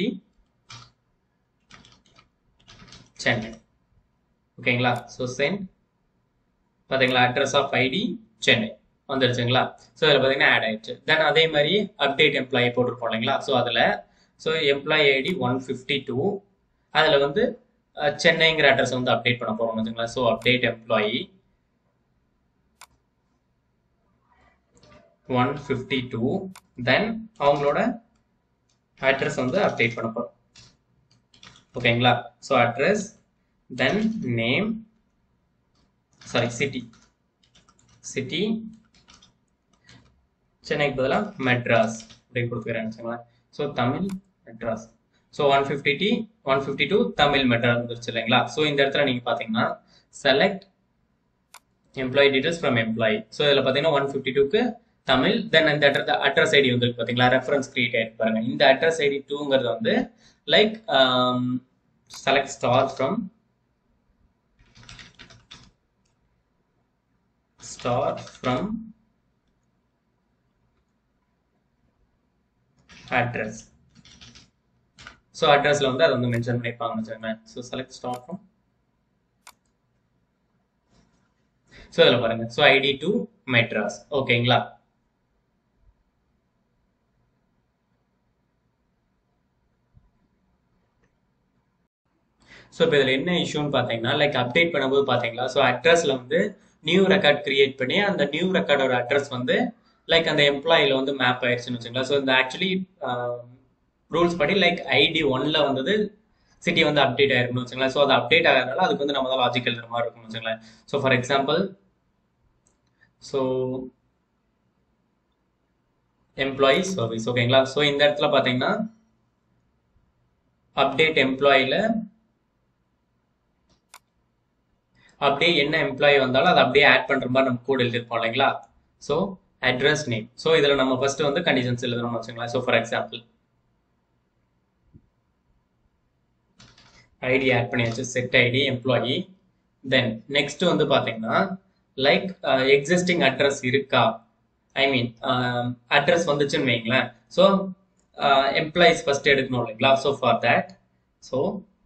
Speaker 1: சென்னை ஓகேங்களா ஸோ சென்ட் பார்த்தீங்களா அட்ரஸ் ஆஃப் ஐடி சென்னை வந்துருச்சுங்களா ஸோ இதில் பார்த்தீங்கன்னா ஆட் ஆயிடுச்சு தென் அதே மாதிரி அப்டேட் எம்ப்ளாயி போட்டிருப்போம் இல்லைங்களா ஸோ அதில் so employee ID one fifty two அதில் வந்து சென்னைங்கிற அட்ரஸ் வந்து அப்டேட் பண்ண போகிறோம் வச்சுங்களா so update employee one fifty two then அவங்களோட அட்ரஸ் வந்து அப்டேட் பண்ண போகிறோம் ஓகேங்களா so address then name sorry city city சென்னைக்கு பதிலாக மெட்ராஸ் அப்படின்னு கொடுத்துக்கிறேன் வச்சுங்களேன் so Tamil Madras so one fifty T one fifty two Tamil Madras வந்துருச்சு இல்லைங்களா ஸோ இந்த இடத்துல நீங்கள் பார்த்தீங்கன்னா select employee details from employee so இதில் பார்த்தீங்கன்னா ஒன் ஃபிஃப்டி டூக்கு தமிழ் தென் இந்த அட்ரஸ் அட்ரஸ் ஐடி வந்துருக்கு பார்த்தீங்களா ரெஃபரன்ஸ் கிரியேட் ஆயிருக்கு பாருங்க இந்த அட்ரஸ் ஐடி டூங்கிறது வந்து like select star from star from address so அட்ரஸ்ல வந்து அதை வந்து மென்ஷன் பண்ணியிருப்பாங்கன்னு வச்சுக்கோங்களேன் so select star from so இதில் பாருங்க ஸோ ஐடி டு மெட்ராஸ் ஓகேங்களா ஸோ இப்போ இதில் என்ன இஷ்யூன்னு பார்த்தீங்கன்னா லைக் அப்டேட் பண்ணும்போது பார்த்தீங்களா ஸோ அட்ரஸில் வந்து நியூ ரெக்கார்ட் கிரியேட் பண்ணி அந்த நியூ ரெக்கார்டோட அட்ரஸ் வந்து லைக் அந்த எம்ப்ளாயில வந்து மேப் ஆயிடுச்சுன்னு வச்சுங்களா ஸோ இந்த ஆக்சுவலி ரூல்ஸ் படி லைக் ஐடி ஒன்ல வந்தது சிட்டி வந்து அப்டேட் ஆயிருக்குன்னு வச்சுங்களேன் ஸோ அது அப்டேட் ஆகிறதுனால அதுக்கு வந்து நம்ம தான் லாஜிக் எழுதுற மாதிரி இருக்கும்னு வச்சுங்களேன் so for example so employee service ஓகேங்களா ஸோ இந்த இடத்துல பார்த்தீங்கன்னா அப்டேட் எம்ப்ளாயில அப்படியே என்ன எம்ப்ளாயி வந்தாலும் அதை அப்படியே ஆட் பண்ற மாதிரி நம்ம கோட் எழுதிருப்போம் இல்லைங்களா ஸோ அட்ரஸ் நேம் ஸோ இதில் நம்ம ஃபர்ஸ்ட் வந்து கண்டிஷன்ஸ் எழுதுறோம்னு வச்சுங்களேன் so for example ID add பண்ணியாச்சு set ID employee then next வந்து பார்த்தீங்கன்னா லைக் எக்ஸிஸ்டிங் அட்ரஸ் இருக்கா ஐ மீன் அட்ரஸ் வந்துச்சுன்னு வைங்களேன் ஸோ எம்ப்ளாயிஸ் ஃபர்ஸ்ட் எடுக்கணும் இல்லைங்களா so for that so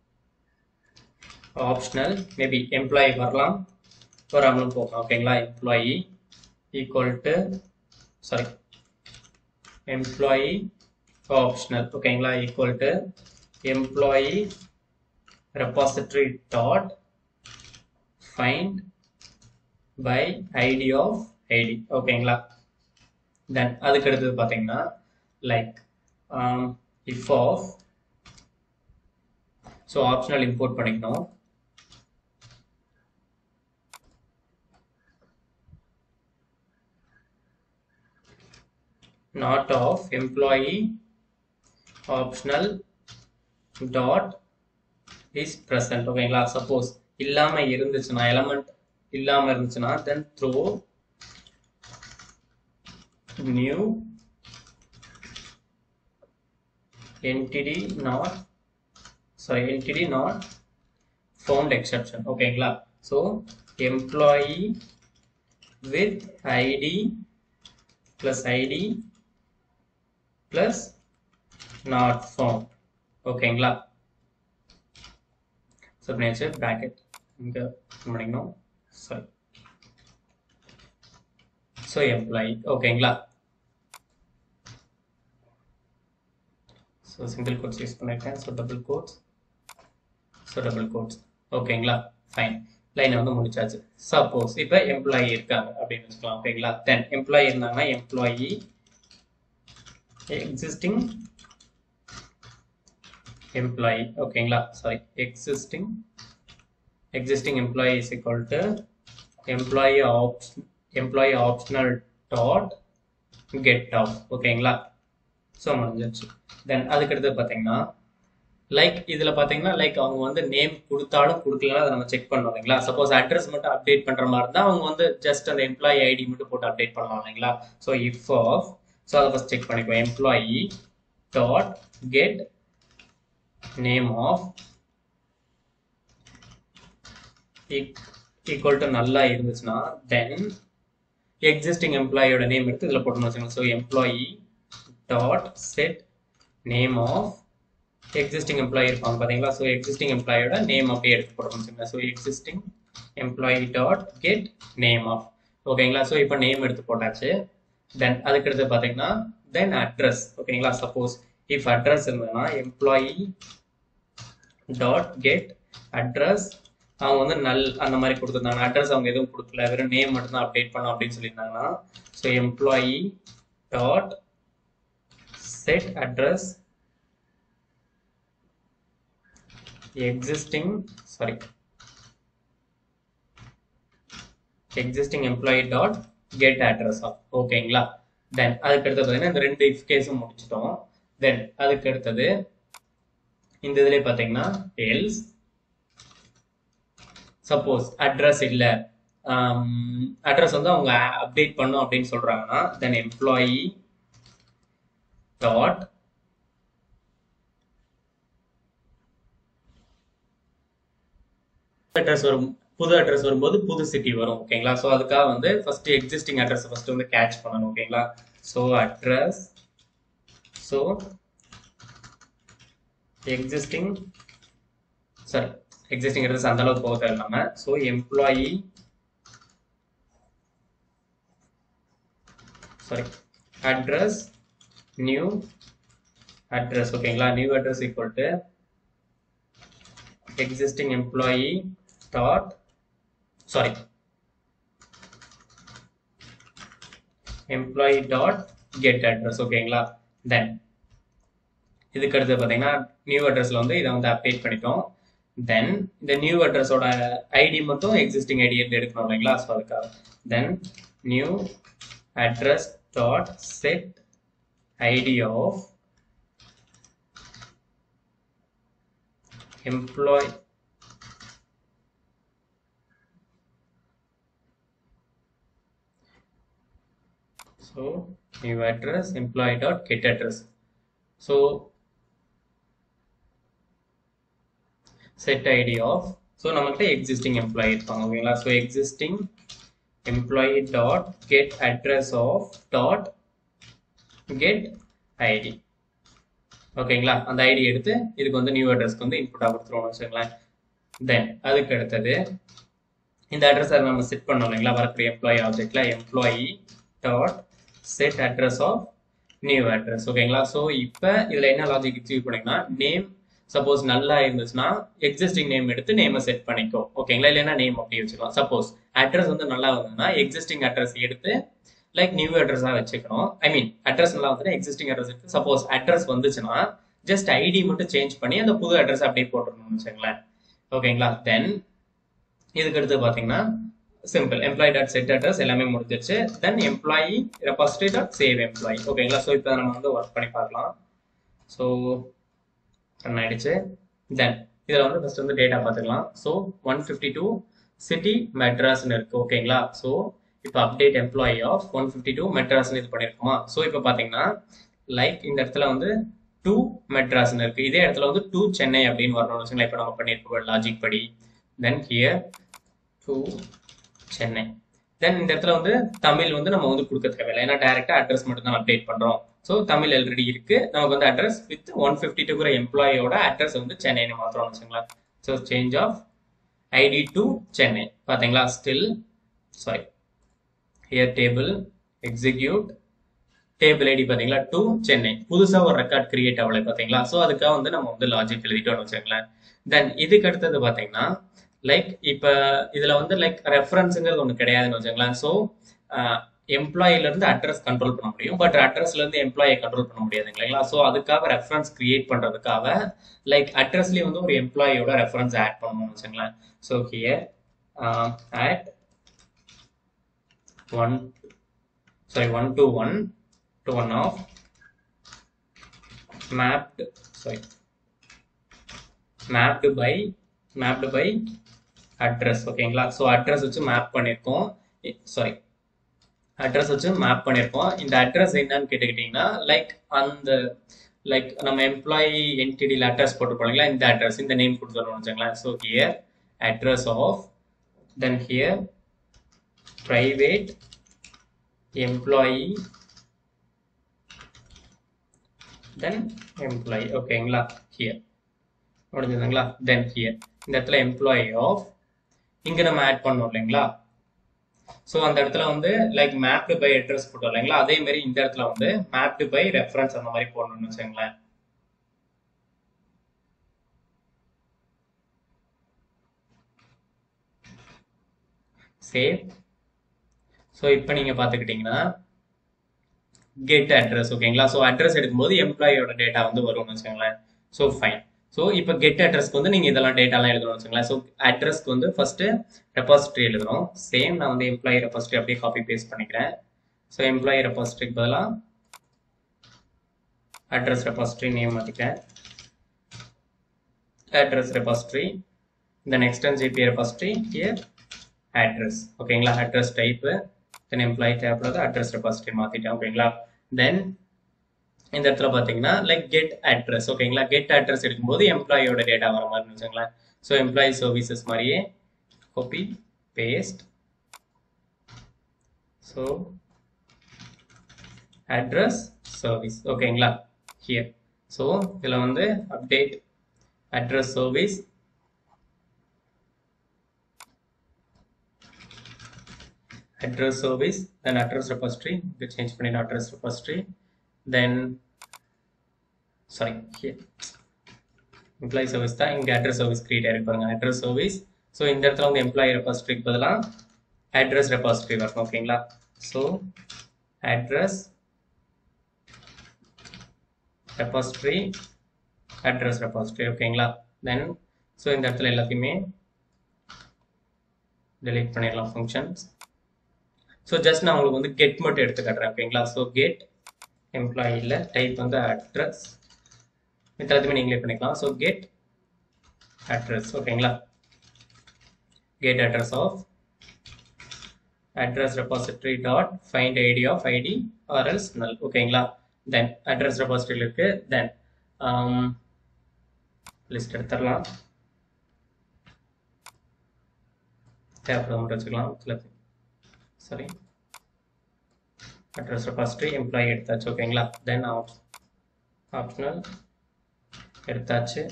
Speaker 1: optional maybe employee வரலாம் வராமலும் போகலாம் ஓகேங்களா employee equal to sorry employee optional ஓகேங்களா equal to employee repository dot find by id of id ஓகேங்களா தென் அதுக்கு அடுத்தது பார்த்தீங்கன்னா like if of so optional import பண்ணிக்கணும் not of employee optional dot is present ஓகேங்களா சப்போஸ் இல்லாம இருந்துச்சுன்னா element இல்லாம இருந்துச்சுன்னா then throw new entity not sorry entity not found exception ஓகேங்களா so employee with ID plus ID plus not found ஓகேங்களா so பண்ணியாச்சு bracket இங்கே பண்ணிக்கணும் சாரி ஸோ எம்ப்ளாயி ஓகேங்களா ஸோ சிங்கிள் கோட்ஸ் யூஸ் பண்ணியிருக்கேன் so double quotes so double quotes ஓகேங்களா fine லைனை வந்து முடிச்சாச்சு சப்போஸ் இப்போ எம்ப்ளாயி இருக்காங்க அப்படின்னு வச்சுக்கலாம் ஓகேங்களா தென் எம்ப்ளாயி இருந்தாங்கன்னா எம்ப்ளாயி எக்ஸிஸ்டிங் employee ஓகேங்களா sorry existing existing employee is equal to employee option employee optional dot get off ஓகேங்களா ஸோ முடிஞ்சிருச்சு தென் அதுக்கடுத்து பார்த்தீங்கன்னா லைக் இதில் பார்த்தீங்கன்னா லைக் அவங்க வந்து நேம் கொடுத்தாலும் கொடுக்கலனா அதை நம்ம செக் பண்ணோம் இல்லைங்களா சப்போஸ் அட்ரஸ் மட்டும் அப்டேட் பண்ணுற மாதிரி இருந்தால் அவங்க வந்து ஜஸ்ட் அந்த எம்ப்ளாயி ஐடி மட்டும் போட்டு அப்டேட் பண்ணலாம் இல்லைங்களா ஸோ இஃப் ஆஃப் ஸோ அதை ஃபஸ்ட் செக் பண்ணிக்குவோம் employee dot get name of equal to நல்லா இருந்துச்சுன்னா then existing எம்ப்ளாயோட நேம் எடுத்து இதில் போட்டோம்னு வச்சுக்கோங்க so employee dot set name of existing employee இருப்பாங்க பார்த்தீங்களா ஸோ எக்ஸிஸ்டிங் எம்ப்ளாயோட நேம் அப்படியே எடுத்து போட்டோம்னு வச்சுக்கோங்க so existing employee dot get name of ஓகேங்களா ஸோ இப்போ நேம் எடுத்து போட்டாச்சு தென் அதுக்கடுத்து பார்த்தீங்கன்னா தென் அட்ரஸ் ஓகேங்களா சப்போஸ் இஃப் அட்ரஸ் இருந்ததுன்னா எம்ப்ளாயி டாட் கெட் அட்ரஸ் அவங்க வந்து நல் அந்த மாதிரி கொடுத்துருந்தாங்க அட்ரஸ் அவங்க எதுவும் கொடுக்கல வெறும் நேம் மட்டும் தான் அப்டேட் பண்ணோம் அப்படின்னு சொல்லியிருந்தாங்கன்னா so employee dot set address existing sorry existing employee dot get address of ஓகேங்களா தென் அதுக்கு அடுத்தது பார்த்தீங்கன்னா இந்த ரெண்டு இஃப் கேஸும் முடிச்சிட்டோம் தென் அதுக்கு அடுத்தது இந்த இதுல பாத்தீங்கன்னா எல்ஸ் சப்போஸ் அட்ரஸ் இல்ல அட்ரஸ் வந்து அவங்க அப்டேட் பண்ணும் அப்படின்னு சொல்றாங்கன்னா தென் எம்ப்ளாயி டாட் அட்ரஸ் வரும் புது அட்ரஸ் வரும்போது புது சிட்டி வரும் ஓகேங்களா ஸோ அதுக்காக வந்து ஃபர்ஸ்ட் எக்ஸிஸ்டிங் அட்ரஸ் ஃபர்ஸ்ட் வந்து கேட்ச் பண்ணணும் ஓகேங்களா so address so existing sorry existing address அந்த அளவுக்கு போக தேவையில்லாம so employee sorry address new address ஓகேங்களா new address equal to existing employee dot sorry employee dot get address ஓகேங்களா தென் இதுக்கு அடுத்து பார்த்தீங்கன்னா நியூ அட்ரஸ்ல வந்து இதை வந்து அப்டேட் பண்ணிட்டோம் தென் இந்த நியூ அட்ரஸோட ஐடி மட்டும் எக்ஸிஸ்டிங் ஐடி இருந்து எடுக்கணும் இல்லைங்களா ஸோ அதுக்காக then new address dot set ID of employee so new address employee dot get address so set id of so நம்மகிட்ட existing employee இருப்பாங்க ஓகேங்களா so existing employee dot get address of dot get id ஓகேங்களா அந்த ID எடுத்து இதுக்கு வந்து new அட்ரஸ்க்கு வந்து இன்புட்டாக கொடுத்துருவோம் வச்சுக்கோங்களேன் தென் அதுக்கு அடுத்தது இந்த அட்ரஸை நம்ம செட் பண்ணோம் இல்லைங்களா வரக்கூடிய எம்ப்ளாயி ஆப்ஜெக்ட்ல employee dot set address of new address ஓகேங்களா ஸோ இப்போ இதில் என்ன லாஜிக் யூஸ் பண்ணிங்கன்னா நேம் சப்போஸ் நல்லா இருந்துச்சுன்னா எக்ஸிஸ்டிங் நேம் எடுத்து நேமை செட் பண்ணிக்கோ ஓகேங்களா இல்லைன்னா நேம் அப்படியே வச்சுக்கலாம் சப்போஸ் அட்ரஸ் வந்து நல்லா வந்ததுன்னா எக்ஸிஸ்டிங் அட்ரஸ் எடுத்து லைக் நியூ அட்ரஸாக வச்சுக்கணும் ஐ மீன் அட்ரஸ் நல்லா வந்து எக்ஸிஸ்டிங் அட்ரஸ் இருக்கு சப்போஸ் அட்ரஸ் வந்துச்சுன்னா ஜஸ்ட் ஐடி மட்டும் சேஞ்ச் பண்ணி அந்த புது அட்ரஸ் அப்படியே போட்டுருணும்னு வச்சுங்களேன் ஓகேங்களா தென் இதுக்கு அடுத்து பார்த்தீங்கன்னா simple employee dot set address எல்லாமே முடிஞ்சிருச்சு then employee repository dot save employee ஓகேங்களா ஸோ இப்போ நம்ம வந்து ஒர்க் பண்ணி பார்க்கலாம் ஸோ ரன் ஆயிடுச்சு தென் இதில் வந்து ஃபர்ஸ்ட் வந்து டேட்டா பார்த்துக்கலாம் so one fifty two city மெட்ராஸ்னு இருக்கு ஓகேங்களா ஸோ இப்போ update employee of one fifty two மெட்ராஸ்னு இது பண்ணியிருக்கோமா ஸோ இப்போ பார்த்தீங்கன்னா லைக் இந்த இடத்துல வந்து டூ மெட்ராஸ்னு இருக்கு இதே இடத்துல வந்து டூ சென்னை அப்படின்னு வரணும்னு வச்சுங்களேன் இப்போ நம்ம பண்ணியிருக்கோம் லாஜிக் படி then here to Chennai then இந்த இடத்துல வந்து தமிழ் வந்து நம்ம வந்து கொடுக்க தேவையில்லை ஏன்னா டைரக்டா அட்ரஸ் மட்டும் தான் அப்டேட் பண்றோம் ஸோ தமிழ் ஆல்ரெடி இருக்கு நமக்கு வந்து அட்ரஸ் வித் ஒன் ஃபிஃப்டி டூங்கிற எம்ப்ளாயோட அட்ரஸ் வந்து சென்னைன்னு மாத்திரம் வச்சுங்களேன் so change of ID to Chennai பாத்தீங்களா still sorry here table execute table ID பாத்தீங்களா டு சென்னை புதுசா ஒரு ரெக்கார்ட் கிரியேட் ஆகல பாத்தீங்களா ஸோ அதுக்காக வந்து நம்ம வந்து லாஜிக் எழுதிட்டோம்னு வச்சுங்களேன் தென் இதுக்கு அடுத்தது பாத்தீங்கன்னா லைக் இப்போ இதுல வந்து லைக் ரெஃபரன்ஸுங்கிறது ஒன்று கிடையாதுன்னு வச்சுங்களேன் ஸோ எம்ப்ளாயில இருந்து அட்ரஸ் கண்ட்ரோல் பண்ண முடியும் பட் அட்ரஸ்ல இருந்து எம்ப்ளாயை கண்ட்ரோல் பண்ண முடியாது இல்லைங்களா ஸோ அதுக்காக ரெஃபரன்ஸ் கிரியேட் பண்றதுக்காக லைக் அட்ரஸ்லயே வந்து ஒரு எம்ப்ளாயியோட ரெஃபரன்ஸ் ஆட் பண்ணணும்னு வச்சுங்களேன் so here add one sorry one to one to one of mapped sorry mapped by mapped by address ஓகேங்களா ஸோ அட்ரஸ் வச்சு மேப் பண்ணியிருக்கோம் சாரி அட்ரஸ் வச்சு மேப் பண்ணியிருக்கோம் இந்த அட்ரஸ் என்னன்னு கேட்டுக்கிட்டிங்கன்னா லைக் அந்த லைக் நம்ம எம்ப்ளாயி என்டிடியில் அட்ரஸ் போட்டு போனீங்களா இந்த அட்ரஸ் இந்த நேம் கொடுத்துருவோம் வச்சுங்களேன் so here address of then here private employee then employee ஓகேங்களா ஹியர் முடிஞ்சதுங்களா தென் ஹியர் இந்த இடத்துல எம்ப்ளாயி ஆஃப் இங்க நம்ம ஆட் பண்ணோம் இல்லைங்களா ஸோ அந்த இடத்துல வந்து லைக் மேப்டு பை அட்ரஸ் போட்டோம் இல்லைங்களா அதே மாதிரி இந்த இடத்துல வந்து மேப்டு பை ரெஃபரன்ஸ் அந்த மாதிரி போடணும்னு வச்சுங்களேன் சேவ் ஸோ இப்போ நீங்கள் பார்த்துக்கிட்டிங்கன்னா கெட் அட்ரஸ் ஓகேங்களா ஸோ அட்ரஸ் எடுக்கும்போது எம்ப்ளாயோட டேட்டா வந்து வரும்னு வச்சுக்கோங்களேன் ஸோ ஃபைன் ஸோ இப்போ கெட் அட்ரஸ்க்கு வந்து நீங்கள் இதெல்லாம் டேட்டாலாம் எழுதணும் வச்சுங்களேன் ஸோ அட்ரஸ்க்கு வந்து ஃபர்ஸ்ட் ரெபாசிட்டரி எழுதுறோம் சேம் நான் வந்து எம்ப்ளாயி ரெபாசிட்டரி அப்படியே காப்பி பேஸ்ட் பண்ணிக்கிறேன் ஸோ எம்ப்ளாயி ரெபாசிட்டரிக்கு பதிலாக அட்ரஸ் ரெபாசிட்டரி நேம் மாற்றிக்கிறேன் அட்ரஸ் ரெபாசிட்டரி இந்த next and JP repository here address ஓகேங்களா அட்ரஸ் டைப்பு தென் எம்ப்ளாயி தேவைப்படுறது அட்ரஸ் ரெபாசிட்டரி மாற்றிட்டேன் ஓகேங்களா தென் இந்த இடத்துல பார்த்தீங்கன்னா லைக் கெட் அட்ரஸ் ஓகேங்களா கெட் அட்ரஸ் எடுக்கும்போது எம்ப்ளாயோட டேட்டா வர மாதிரி வச்சுங்களேன் ஸோ எம்ப்ளாயி சர்வீசஸ் மாதிரியே copy paste so address service ஓகேங்களா here so இதில் வந்து update address service address service then address repository இங்க change பண்ணிட address repository then sorry here employee service தான் இங்கே அட்ரஸ் சர்வீஸ் கிரியேட் ஆகிருப்பாங்க அட்ரஸ் சர்வீஸ் ஸோ இந்த இடத்துல வந்து எம்ப்ளாயி ரெபாசிட்டரிக்கு பதிலாக அட்ரஸ் ரெபாசிட்டரி வரணும் ஓகேங்களா so address repository address repository ஓகேங்களா தென் ஸோ இந்த இடத்துல எல்லாத்தையுமே delete பண்ணிடலாம் ஃபங்க்ஷன்ஸ் ஸோ ஜஸ்ட் நான் உங்களுக்கு வந்து கெட் மட்டும் எடுத்து காட்டுறேன் ஓகேங்களா ஸோ கெட் எம்ப்ளாயியில் டைப் வந்து அட்ரஸ் மித்த எல்லாத்தையுமே நீங்களே பண்ணிக்கலாம் ஸோ கெட் அட்ரஸ் ஓகேங்களா get address of address repository dot find id of id or else null ஓகேங்களா தென் address repository இருக்கு தென் லிஸ்ட் எடுத்துடலாம் தேவைப்படும் மட்டும் வச்சுக்கலாம் சாரி அட்ரஸ் ரெபாசிட்டரி எம்ப்ளாயி எடுத்தாச்சு ஓகேங்களா தென் ஆப்ஷனல் எடுத்தாச்சு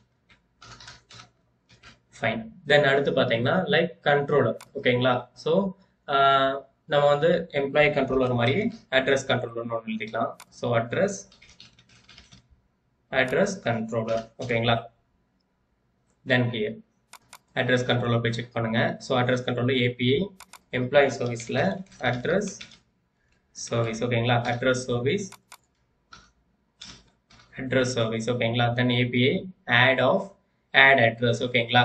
Speaker 1: ஃபைன் தென் அடுத்து பார்த்தீங்கன்னா லைக் கண்ட்ரோலர் ஓகேங்களா ஸோ நம்ம வந்து எம்ப்ளாயி கண்ட்ரோலர் மாதிரி அட்ரஸ் கண்ட்ரோலர்னு ஒன்று எழுதிக்கலாம் ஸோ அட்ரஸ் அட்ரஸ் கண்ட்ரோலர் ஓகேங்களா தென் ஹியர் அட்ரஸ் கண்ட்ரோலர் போய் செக் பண்ணுங்க so address controller API employee சர்வீஸில் அட்ரஸ் சர்வீஸ் ஓகேங்களா அட்ரஸ் சர்வீஸ் அட்ரஸ் சர்வீஸ் ஓகேங்களா then API add of add address ஓகேங்களா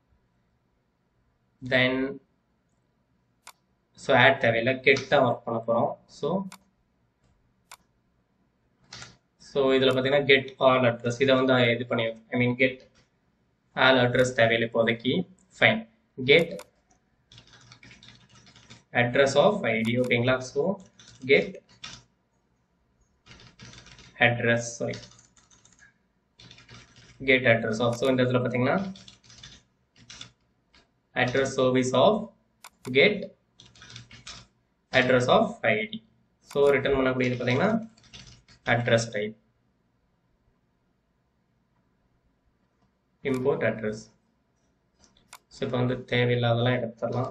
Speaker 1: தென் ஸோ ஆட் தேவையில்லை கெட் தான் ஒர்க் பண்ண போகிறோம் ஸோ ஸோ இதில் பார்த்தீங்கன்னா கெட் ஆல் அட்ரஸ் இதை வந்து இது பண்ணி I mean get all address தேவையில்லை இப்போதைக்கு fine get address of ID ஓகேங்களா so get address sorry get address of so இந்த இடத்துல பார்த்தீங்கன்னா address service of get address of ID so return பண்ணக்கூடியது பார்த்தீங்கன்னா address type import address so இப்போ வந்து தேவையில்லாதெல்லாம் எடுத்துடலாம்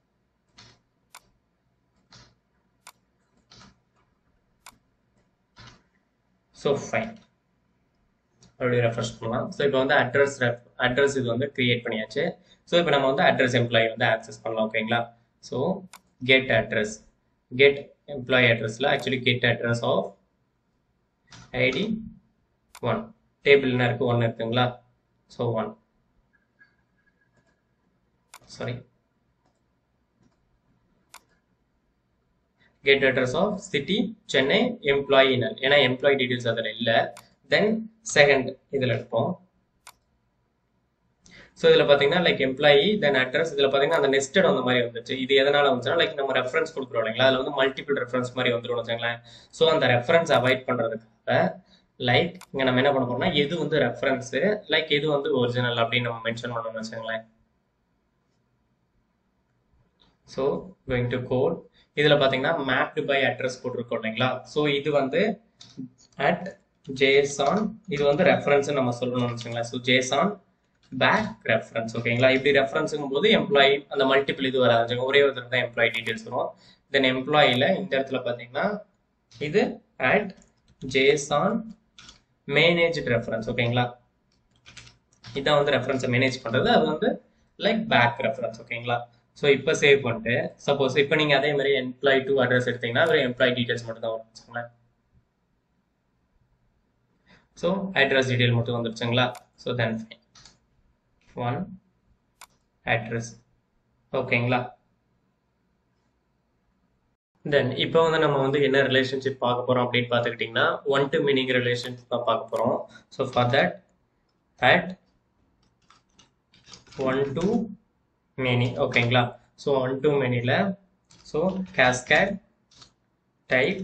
Speaker 1: ஸோ ஃபைன் மறுபடியும் ரெஃப்ரெஷ் பண்ணலாம் ஸோ இப்போ வந்து அட்ரஸ் ரெஃப் அட்ரஸ் இது வந்து கிரியேட் பண்ணியாச்சு ஸோ இப்போ நம்ம வந்து அட்ரஸ் எம்ப்ளாயி வந்து ஆக்சஸ் பண்ணலாம் ஓகேங்களா so get address get employee அட்ரஸில் actually get address of ID one table என்ன இருக்குது ஒன் இருக்குங்களா so one sorry get address of city Chennai employee null ஏன்னா எம்ப்ளாயி டீடைல்ஸ் அதில் இல்லை தென் செகண்ட் இதில் எடுப்போம் ஸோ இதில் பார்த்தீங்கன்னா லைக் எம்ப்ளாயி தென் அட்ரஸ் இதில் பார்த்தீங்கன்னா அந்த நெஸ்டட் அந்த மாதிரி வந்துச்சு இது எதனால வந்துச்சுன்னா லைக் நம்ம ரெஃபரன்ஸ் கொடுக்குறோம் இல்லைங்களா அதில் வந்து மல்டிபிள் ரெஃபரன்ஸ் மாதிரி வந்துடும் வச்சுங்களேன் ஸோ அந்த ரெஃபரன்ஸ் அவாய்ட் பண்ணுறதுக்காக லைக் இங்கே நம்ம என்ன பண்ண போறோம்னா எது வந்து ரெஃபரன்ஸு லைக் எது வந்து ஒரிஜினல் அப்படின்னு நம்ம மென்ஷன் பண்ணணும்னு வச்சுங்களேன் ஸோ கோயிங் டு கோட் இதில் பார்த்தீங்கன்னா மேப்டு பை அட்ரஸ் போட்டிருக்கோம் இல்லைங்களா ஸோ இது வந்து அட் ஜேசான் இது வந்து ரெஃபரன்ஸ் நம்ம சொல்லணும்னு வச்சுங்களேன் ஸோ ஜேசான் பேக் ரெஃபரன்ஸ் ஓகேங்களா இப்படி ரெஃபரன்ஸுங்கும் போது எம்ப்ளாயி அந்த மல்டிபிள் இது வராது ஒரே ஒரு தான் எம்ப்ளாயி டீடைல்ஸ் வரும் தென் எம்ப்ளாயில இந்த இடத்துல பார்த்தீங்கன்னா இது அட் ஜேசான் மேனேஜ் ரெஃபரன்ஸ் ஓகேங்களா இதான் வந்து ரெஃபரன்ஸை மேனேஜ் பண்ணுறது அது வந்து லைக் பேக் ரெஃபரன்ஸ் ஓகேங்களா ஸோ இப்போ சேவ் பண்ணிட்டு சப்போஸ் இப்போ நீங்கள் அதே மாதிரி எம்ப்ளாயி டூ அட்ரஸ் எடுத்தீங்கன்னா வெறும் எம்ப்ளாயி டீடைல்ஸ் மட்டும் தான் வரும் வச்சுக்கோங்களேன் ஸோ அட்ரஸ் டீடைல் மட்டும் வந்துருச்சுங்களா so then fine one address ஓகேங்களா தென் இப்போ வந்து நம்ம வந்து என்ன ரிலேஷன்ஷிப் பார்க்க போகிறோம் அப்படின்னு பார்த்துக்கிட்டிங்கன்னா ஒன் டு மீனிங் ரிலேஷன்ஷிப் தான் பார்க்க போகிறோம் so for that at one to many ஓகேங்களா ஸோ ஒன் டு மெனியில் so cascade type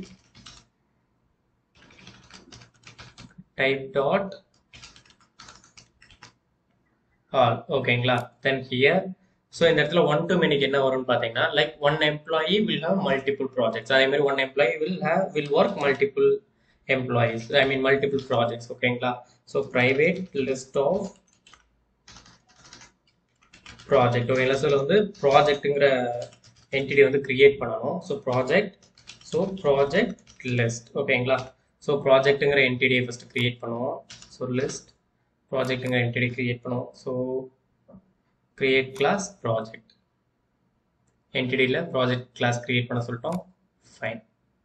Speaker 1: type dot all ஓகேங்களா தென் ஹியர் ஸோ இந்த இடத்துல ஒன் டு மெனிக்கு என்ன வரும்னு பார்த்தீங்கன்னா like one employee will have multiple projects அதே மாதிரி one employee will have will work multiple employees I mean multiple projects ஓகேங்களா so private list of project ஓகேங்களா ஸோ வந்து ப்ராஜெக்ட்டுங்கிற என்டிட்டி வந்து கிரியேட் பண்ணணும் so project so project list ஓகேங்களா so ப்ராஜெக்ட்டுங்கிற என்டிடியை ஃபஸ்ட்டு கிரியேட் பண்ணுவோம் ஸோ லிஸ்ட் ப்ராஜெக்ட்டுங்கிற என்டிடி கிரியேட் பண்ணுவோம் ஸோ கிரியேட் கிளாஸ் ப்ராஜெக்ட் என்டிடியில் ப்ராஜெக்ட் கிளாஸ் கிரியேட் பண்ண சொல்லிட்டோம் ஃபைன்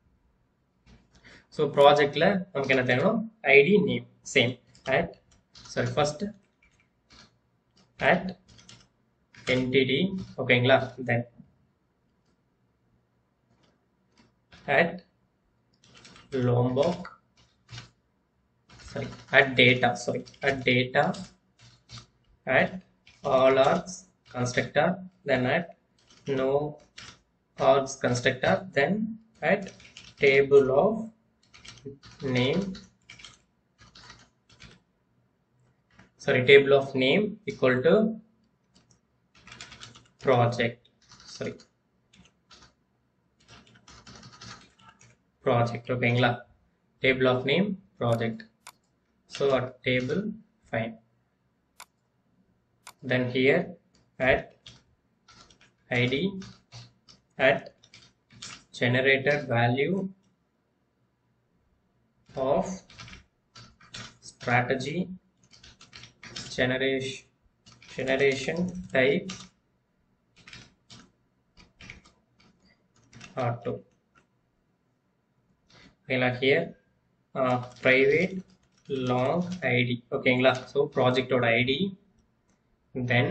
Speaker 1: ஸோ ப்ராஜெக்டில் நமக்கு என்ன தேவைணும் ID name same at sorry first at entity ஓகேங்களா then at Lombok sorry at data sorry at data at all args constructor then at no args constructor then at table of name sorry table of name equal to project sorry project ஓகேங்களா table of name project so at table fine then here at id at generated value of strategy generation generation type auto ஓகேங்களா here private long ID ஓகேங்களா so ப்ராஜெக்டோட ID then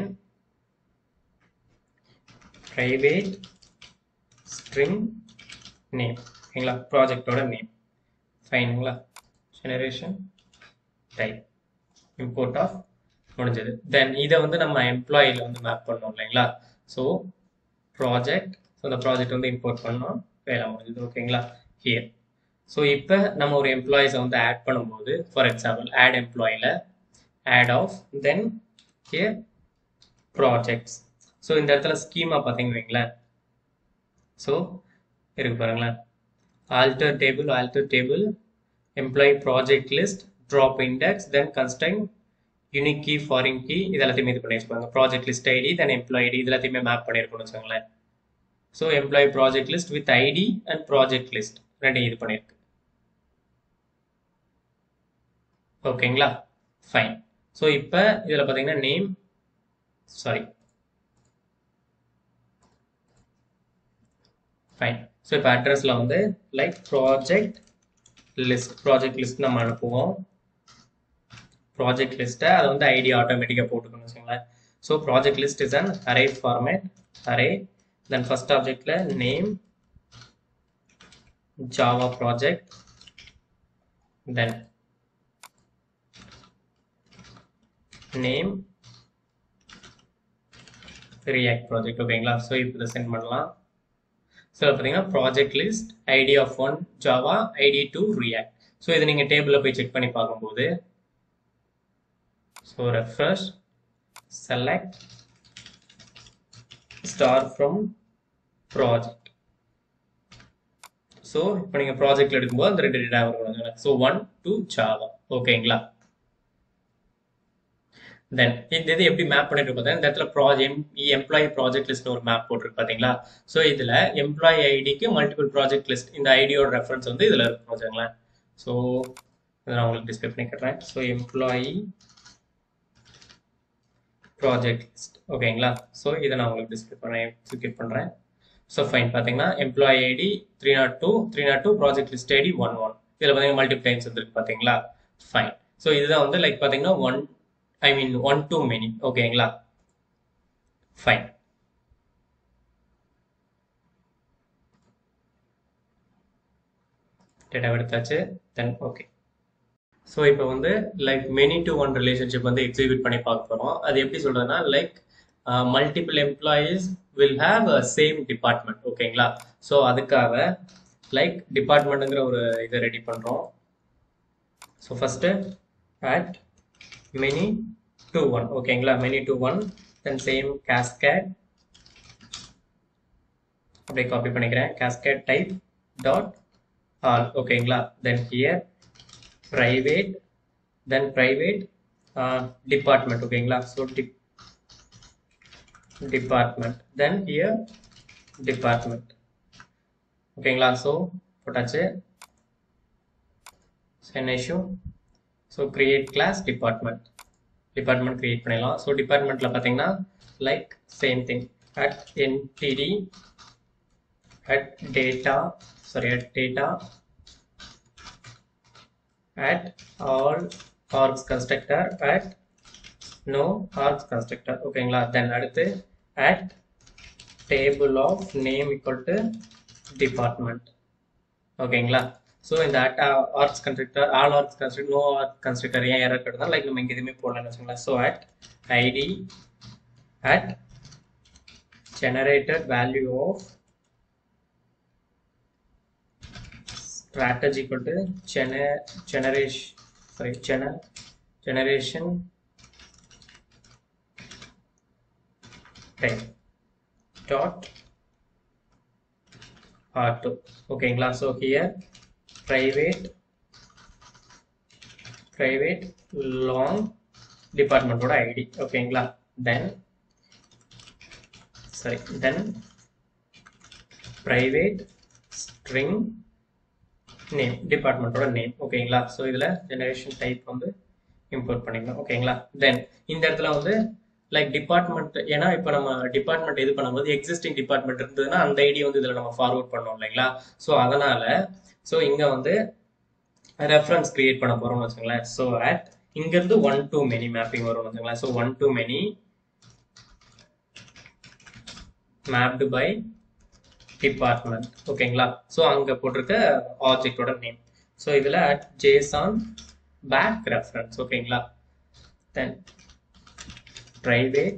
Speaker 1: private string name ஓகேங்களா ப்ராஜெக்டோட name ஃபைனுங்களா generation type import of முடிஞ்சது then இதை வந்து நம்ம எம்ப்ளாயியில் வந்து மேப் பண்ணோம் இல்லைங்களா ஸோ ப்ராஜெக்ட் ஸோ அந்த ப்ராஜெக்ட் வந்து இம்போர்ட் பண்ணோம் வேலை முடிஞ்சது ஓகேங்களா ஹியர் ஸோ இப்போ நம்ம ஒரு எம்ப்ளாயிஸை வந்து ஆட் பண்ணும்போது ஃபார் எக்ஸாம்பிள் ஆட் எம்ப்ளாயில் add of then here projects so இந்த இடத்துல ஸ்கீமா பார்த்தீங்கன்னு வைங்களேன் ஸோ இருக்கு பாருங்களேன் alter table alter table employee project list drop index then constraint unique key foreign key இது எல்லாத்தையுமே இது பண்ணி வச்சுக்கோங்க project list ID then employee ID இது எல்லாத்தையுமே மேப் பண்ணியிருக்கோம்னு வச்சுக்கோங்களேன் so employee project list with ID and project list ரெண்டையும் இது பண்ணியிருக்கு ஓகேங்களா ஃபைன் ஸோ இப்போ இதில் பார்த்தீங்கன்னா நேம் சாரி ஃபைன் ஸோ இப்போ அட்ரஸில் வந்து like project list project list நம்ம அனுப்புவோம் ப்ராஜெக்ட் லிஸ்ட்டை அதை வந்து ஐடி ஆட்டோமேட்டிக்காக போட்டுக்கணும் வச்சுங்களேன் so project list is an array format array then first ஆப்ஜெக்டில் name Java project then name React project ஓகேங்களா ஸோ இப்போ இதை சென்ட் பண்ணலாம் ஸோ பார்த்தீங்கன்னா project list ID of one Java ID two React so இதை நீங்கள் டேபிளில் போய் செக் பண்ணி பார்க்கும்போது so refresh select star from project so இப்போ நீங்கள் ப்ராஜெக்ட்ல எடுக்கும்போது அந்த ரெண்டு டேட்டா வரும் ஸோ ஒன் டூ ஜாவா ஓகேங்களா தென் இந்த இது எப்படி மேப் பண்ணிட்டு பார்த்தா இந்த இடத்துல ப்ராஜெக்ட் எம்ப்ளாயி ப்ராஜெக்ட் லிஸ்ட் ஒரு மேப் போட்டிருக்கு பார்த்தீங்களா ஸோ இதில் எம்ப்ளாயி ஐடிக்கு மல்டிபிள் ப்ராஜெக்ட் லிஸ்ட் இந்த ஐடியோட ரெஃபரன்ஸ் வந்து இதில் இருக்கும் வச்சுங்களேன் ஸோ இதை நான் உங்களுக்கு டிஸ்பிளே பண்ணி கட்டுறேன் ஸோ எம்ப்ளாயி ப்ராஜெக்ட் லிஸ்ட் ஓகேங்களா ஸோ இதை நான் உங்களுக்கு டிஸ்பிளே பண்ணேன் எக்ஸிக்யூட் பண்ணுறேன் ஸோ ஃபைன் பார்த்தீங்கன்னா employee ID three not two three not two project list ID one one இதில் பார்த்தீங்கன்னா மல்டிபிள் டைம்ஸ் வந்துருக்கு பார்த்தீங்களா ஃபைன் ஸோ இதுதான் வந்து லைக் பார்த்தீங்கன்னா one I mean one to many ஓகேங்களா ஃபைன் டேட்டா எடுத்தாச்சு தென் ஓகே ஸோ இப்போ வந்து like many to one relationship வந்து எக்ஸிக்யூட் பண்ணி பார்க்க போகிறோம் அது எப்படி சொல்கிறதுனா like multiple employees will have a same department ஓகேங்களா ஸோ அதுக்காக லைக் டிபார்ட்மெண்ட்டுங்கிற ஒரு இதை ரெடி பண்ணுறோம் so first at many to one ஓகேங்களா many to one then same cascade அப்படியே காப்பி பண்ணிக்கிறேன் cascade type dot all ஓகேங்களா then here private then private uh, department ஓகேங்களா so dip department then here department ஓகேங்களா so போட்டாச்சு சென் issue so create class department department create பண்ணிடலாம் so டிபார்ட்மெண்ட்டில் பார்த்தீங்கன்னா like same thing at entity at data sorry at data at all args constructor at no args constructor ஓகேங்களா then அடுத்து at table of name equal to department ஓகேங்களா so இந்த at args constructor all args constructor no arg constructor ஏன் error கட்டுதான் like நம்ம இங்கே எதுவுமே போடலன்னு வச்சுங்களேன் so at ID at generated value of strategy equal to gener generation sorry gener generation time dot r2 ஓகேங்களா so here private private long டிபார்ட்மெண்ட்டோட ID ஓகேங்களா then sorry then private string name டிபார்ட்மெண்ட்டோட name ஓகேங்களா so இதில் generation type வந்து import பண்ணிக்கலாம் ஓகேங்களா then இந்த இடத்துல வந்து லைக் டிபார்ட்மெண்ட் ஏன்னா இப்போ நம்ம டிபார்ட்மெண்ட் இது பண்ணும்போது எக்ஸிஸ்டிங் டிபார்ட்மெண்ட் இருந்ததுன்னா அந்த ஐடி வந்து இதில் நம்ம ஃபார்வர்ட் பண்ணோம் இல்லைங்களா ஸோ அதனால ஸோ இங்கே வந்து ரெஃபரன்ஸ் கிரியேட் பண்ண போகிறோம்னு வச்சுங்களேன் ஸோ அட் இங்கேருந்து ஒன் டு மெனி மேப்பிங் வரும்னு வச்சுங்களேன் so one to many mapped by department ஓகேங்களா ஸோ அங்கே போட்டிருக்க ஆப்ஜெக்டோட நேம் ஸோ இதில் அட் ஜேசான் பேக் ரெஃபரன்ஸ் ஓகேங்களா then private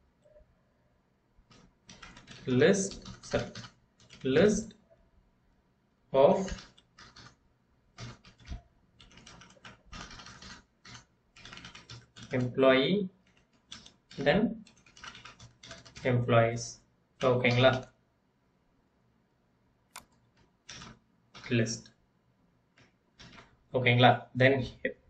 Speaker 1: list sorry, list of employee then employees ஓகேங்களா list ஓகேங்களா then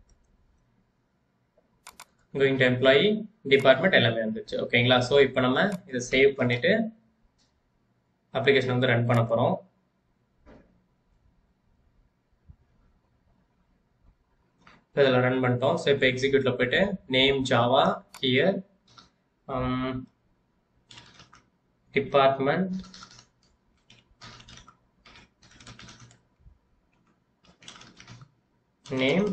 Speaker 1: going to employee department எல்லாமே வந்துச்சு ஓகேங்களா ஸோ இப்போ நம்ம இதை சேவ் பண்ணிட்டு அப்ளிகேஷன் வந்து ரன் பண்ண போகிறோம் இதில் ரன் பண்ணிட்டோம் ஸோ இப்போ எக்ஸிக்யூட்டில் போயிட்டு name Java here department name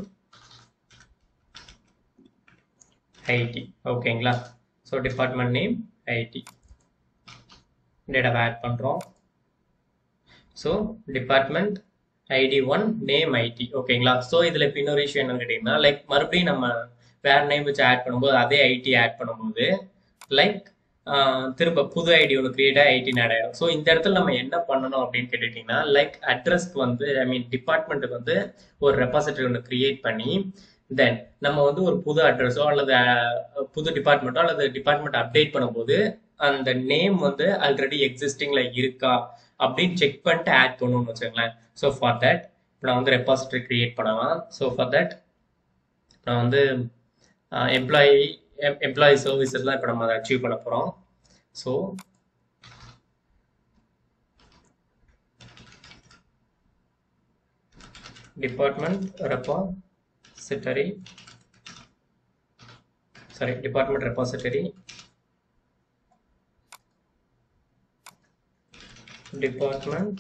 Speaker 1: ID ஓகேங்களா ஸோ டிபார்ட்மெண்ட் நேம் ஐடி டேட்டாவை ஆட் பண்ணுறோம் so department ID one name ID ஓகேங்களா ஸோ இதில் இப்போ இன்னொரு விஷயம் என்னன்னு கேட்டிங்கன்னா லைக் மறுபடியும் நம்ம வேற நேம் வச்சு ஆட் பண்ணும்போது அதே ஐடி ஆட் பண்ணும்போது லைக் திரும்ப புது ஐடி ஒன்று கிரியேட் ஆகி ஐடின் ஆட் ஆகிடும் ஸோ இந்த இடத்துல நம்ம என்ன பண்ணணும் அப்படின்னு கேட்டுட்டிங்கன்னா லைக் அட்ரஸ்க்கு வந்து ஐ மீன் டிபார்ட்மெண்ட்டுக்கு வந்து ஒரு ரெபாசிட்டரி ஒன்று கிரியேட் பண்ணி தென் நம்ம வந்து ஒரு புது அட்ரஸோ அல்லது புது டிபார்ட்மெண்ட்டோ அல்லது டிபார்ட்மெண்ட் அப்டேட் பண்ணும்போது அந்த நேம் வந்து ஆல்ரெடி எக்ஸிஸ்டிங்ல இருக்கா அப்படின்னு செக் பண்ணிட்டு ஆட் பண்ணணும்னு வச்சுக்கோங்களேன் ஸோ ஃபார் தட் இப்போ நான் வந்து ரெபாசிட்டரி கிரியேட் பண்ணலாம் ஸோ ஃபார் தட் நான் வந்து எம்ப்ளாயி எம்ப்ளாயி சர்வீசஸ்லாம் இப்போ நம்ம அதை அச்சீவ் பண்ண போகிறோம் so department repository sorry department repository department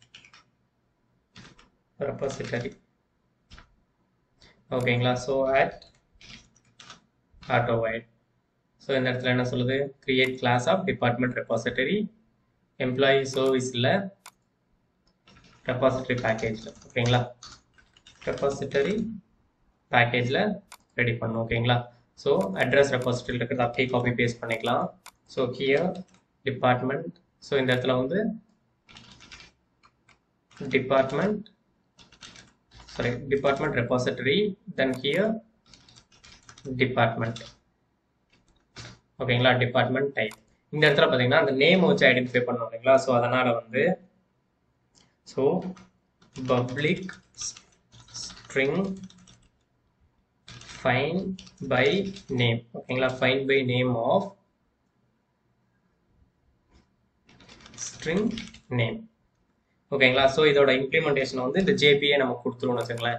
Speaker 1: repository ஓகேங்களா ஸோ அட் ஆட்டோ வைட் ஸோ இந்த இடத்துல என்ன சொல்லுது create class of department repository employee சர்வீஸில் ரெபாசிட்டரி பேக்கேஜில் ஓகேங்களா ரெபாசிட்டரி பேக்கேஜில் ரெடி பண்ணும் ஓகேங்களா ஸோ அட்ரஸ் ரெபாசிட்டரியில் இருக்கிறத அப்படியே காப்பி பேஸ்ட் பண்ணிக்கலாம் ஸோ ஹியர் டிபார்ட்மெண்ட் ஸோ இந்த இடத்துல வந்து department sorry department repository then here department ஓகேங்களா டிபார்ட்மெண்ட் டைப் இந்த இடத்துல பார்த்தீங்கன்னா அந்த நேம் வச்சு ஐடென்டிஃபை பண்ணோம் இல்லைங்களா ஸோ அதனால வந்து so public string find by name ஓகேங்களா find by name of string name ஓகேங்களா ஸோ இதோட இம்ப்ளிமெண்டேஷன் வந்து இந்த ஜேபிஏ நம்ம கொடுத்துருவோம்னு வச்சுங்களேன்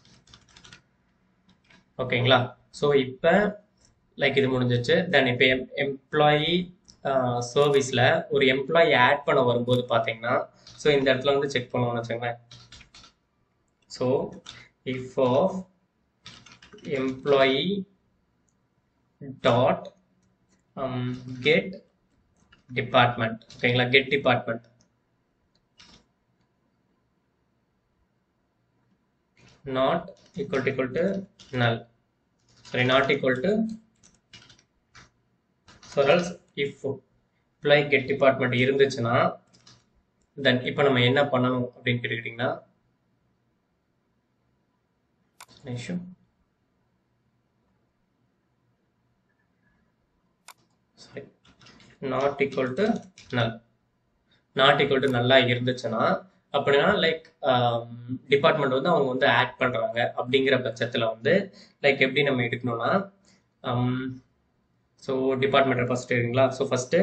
Speaker 1: ஓகேங்களா ஸோ இப்போ லைக் இது முடிஞ்சிச்சு தென் இப்போ எம் எம்ப்ளாயி சர்வீஸில் ஒரு எம்ப்ளாயி ஆட் பண்ண வரும்போது பார்த்தீங்கன்னா ஸோ இந்த இடத்துல வந்து செக் பண்ணுவோம்னு வச்சுங்களேன் so if of employee dot get department ஓகேங்களா get department not equal to equal to null sorry not equal to so else if apply get department இருந்துச்சுன்னா then இப்போ நம்ம என்ன பண்ணணும் அப்படின்னு கேட்டுக்கிட்டீங்கன்னா issue sorry not equal to null not equal to null இருந்துச்சுன்னா அப்படின்னா like department வந்து அவங்க வந்து ஆட் பண்ணுறாங்க அப்படிங்கிற பட்சத்தில் வந்து லைக் எப்படி நம்ம எடுக்கணும்னா ஸோ டிபார்ட்மெண்ட் ஃபஸ்ட்டு இருக்குங்களா ஸோ ஃபஸ்ட்டு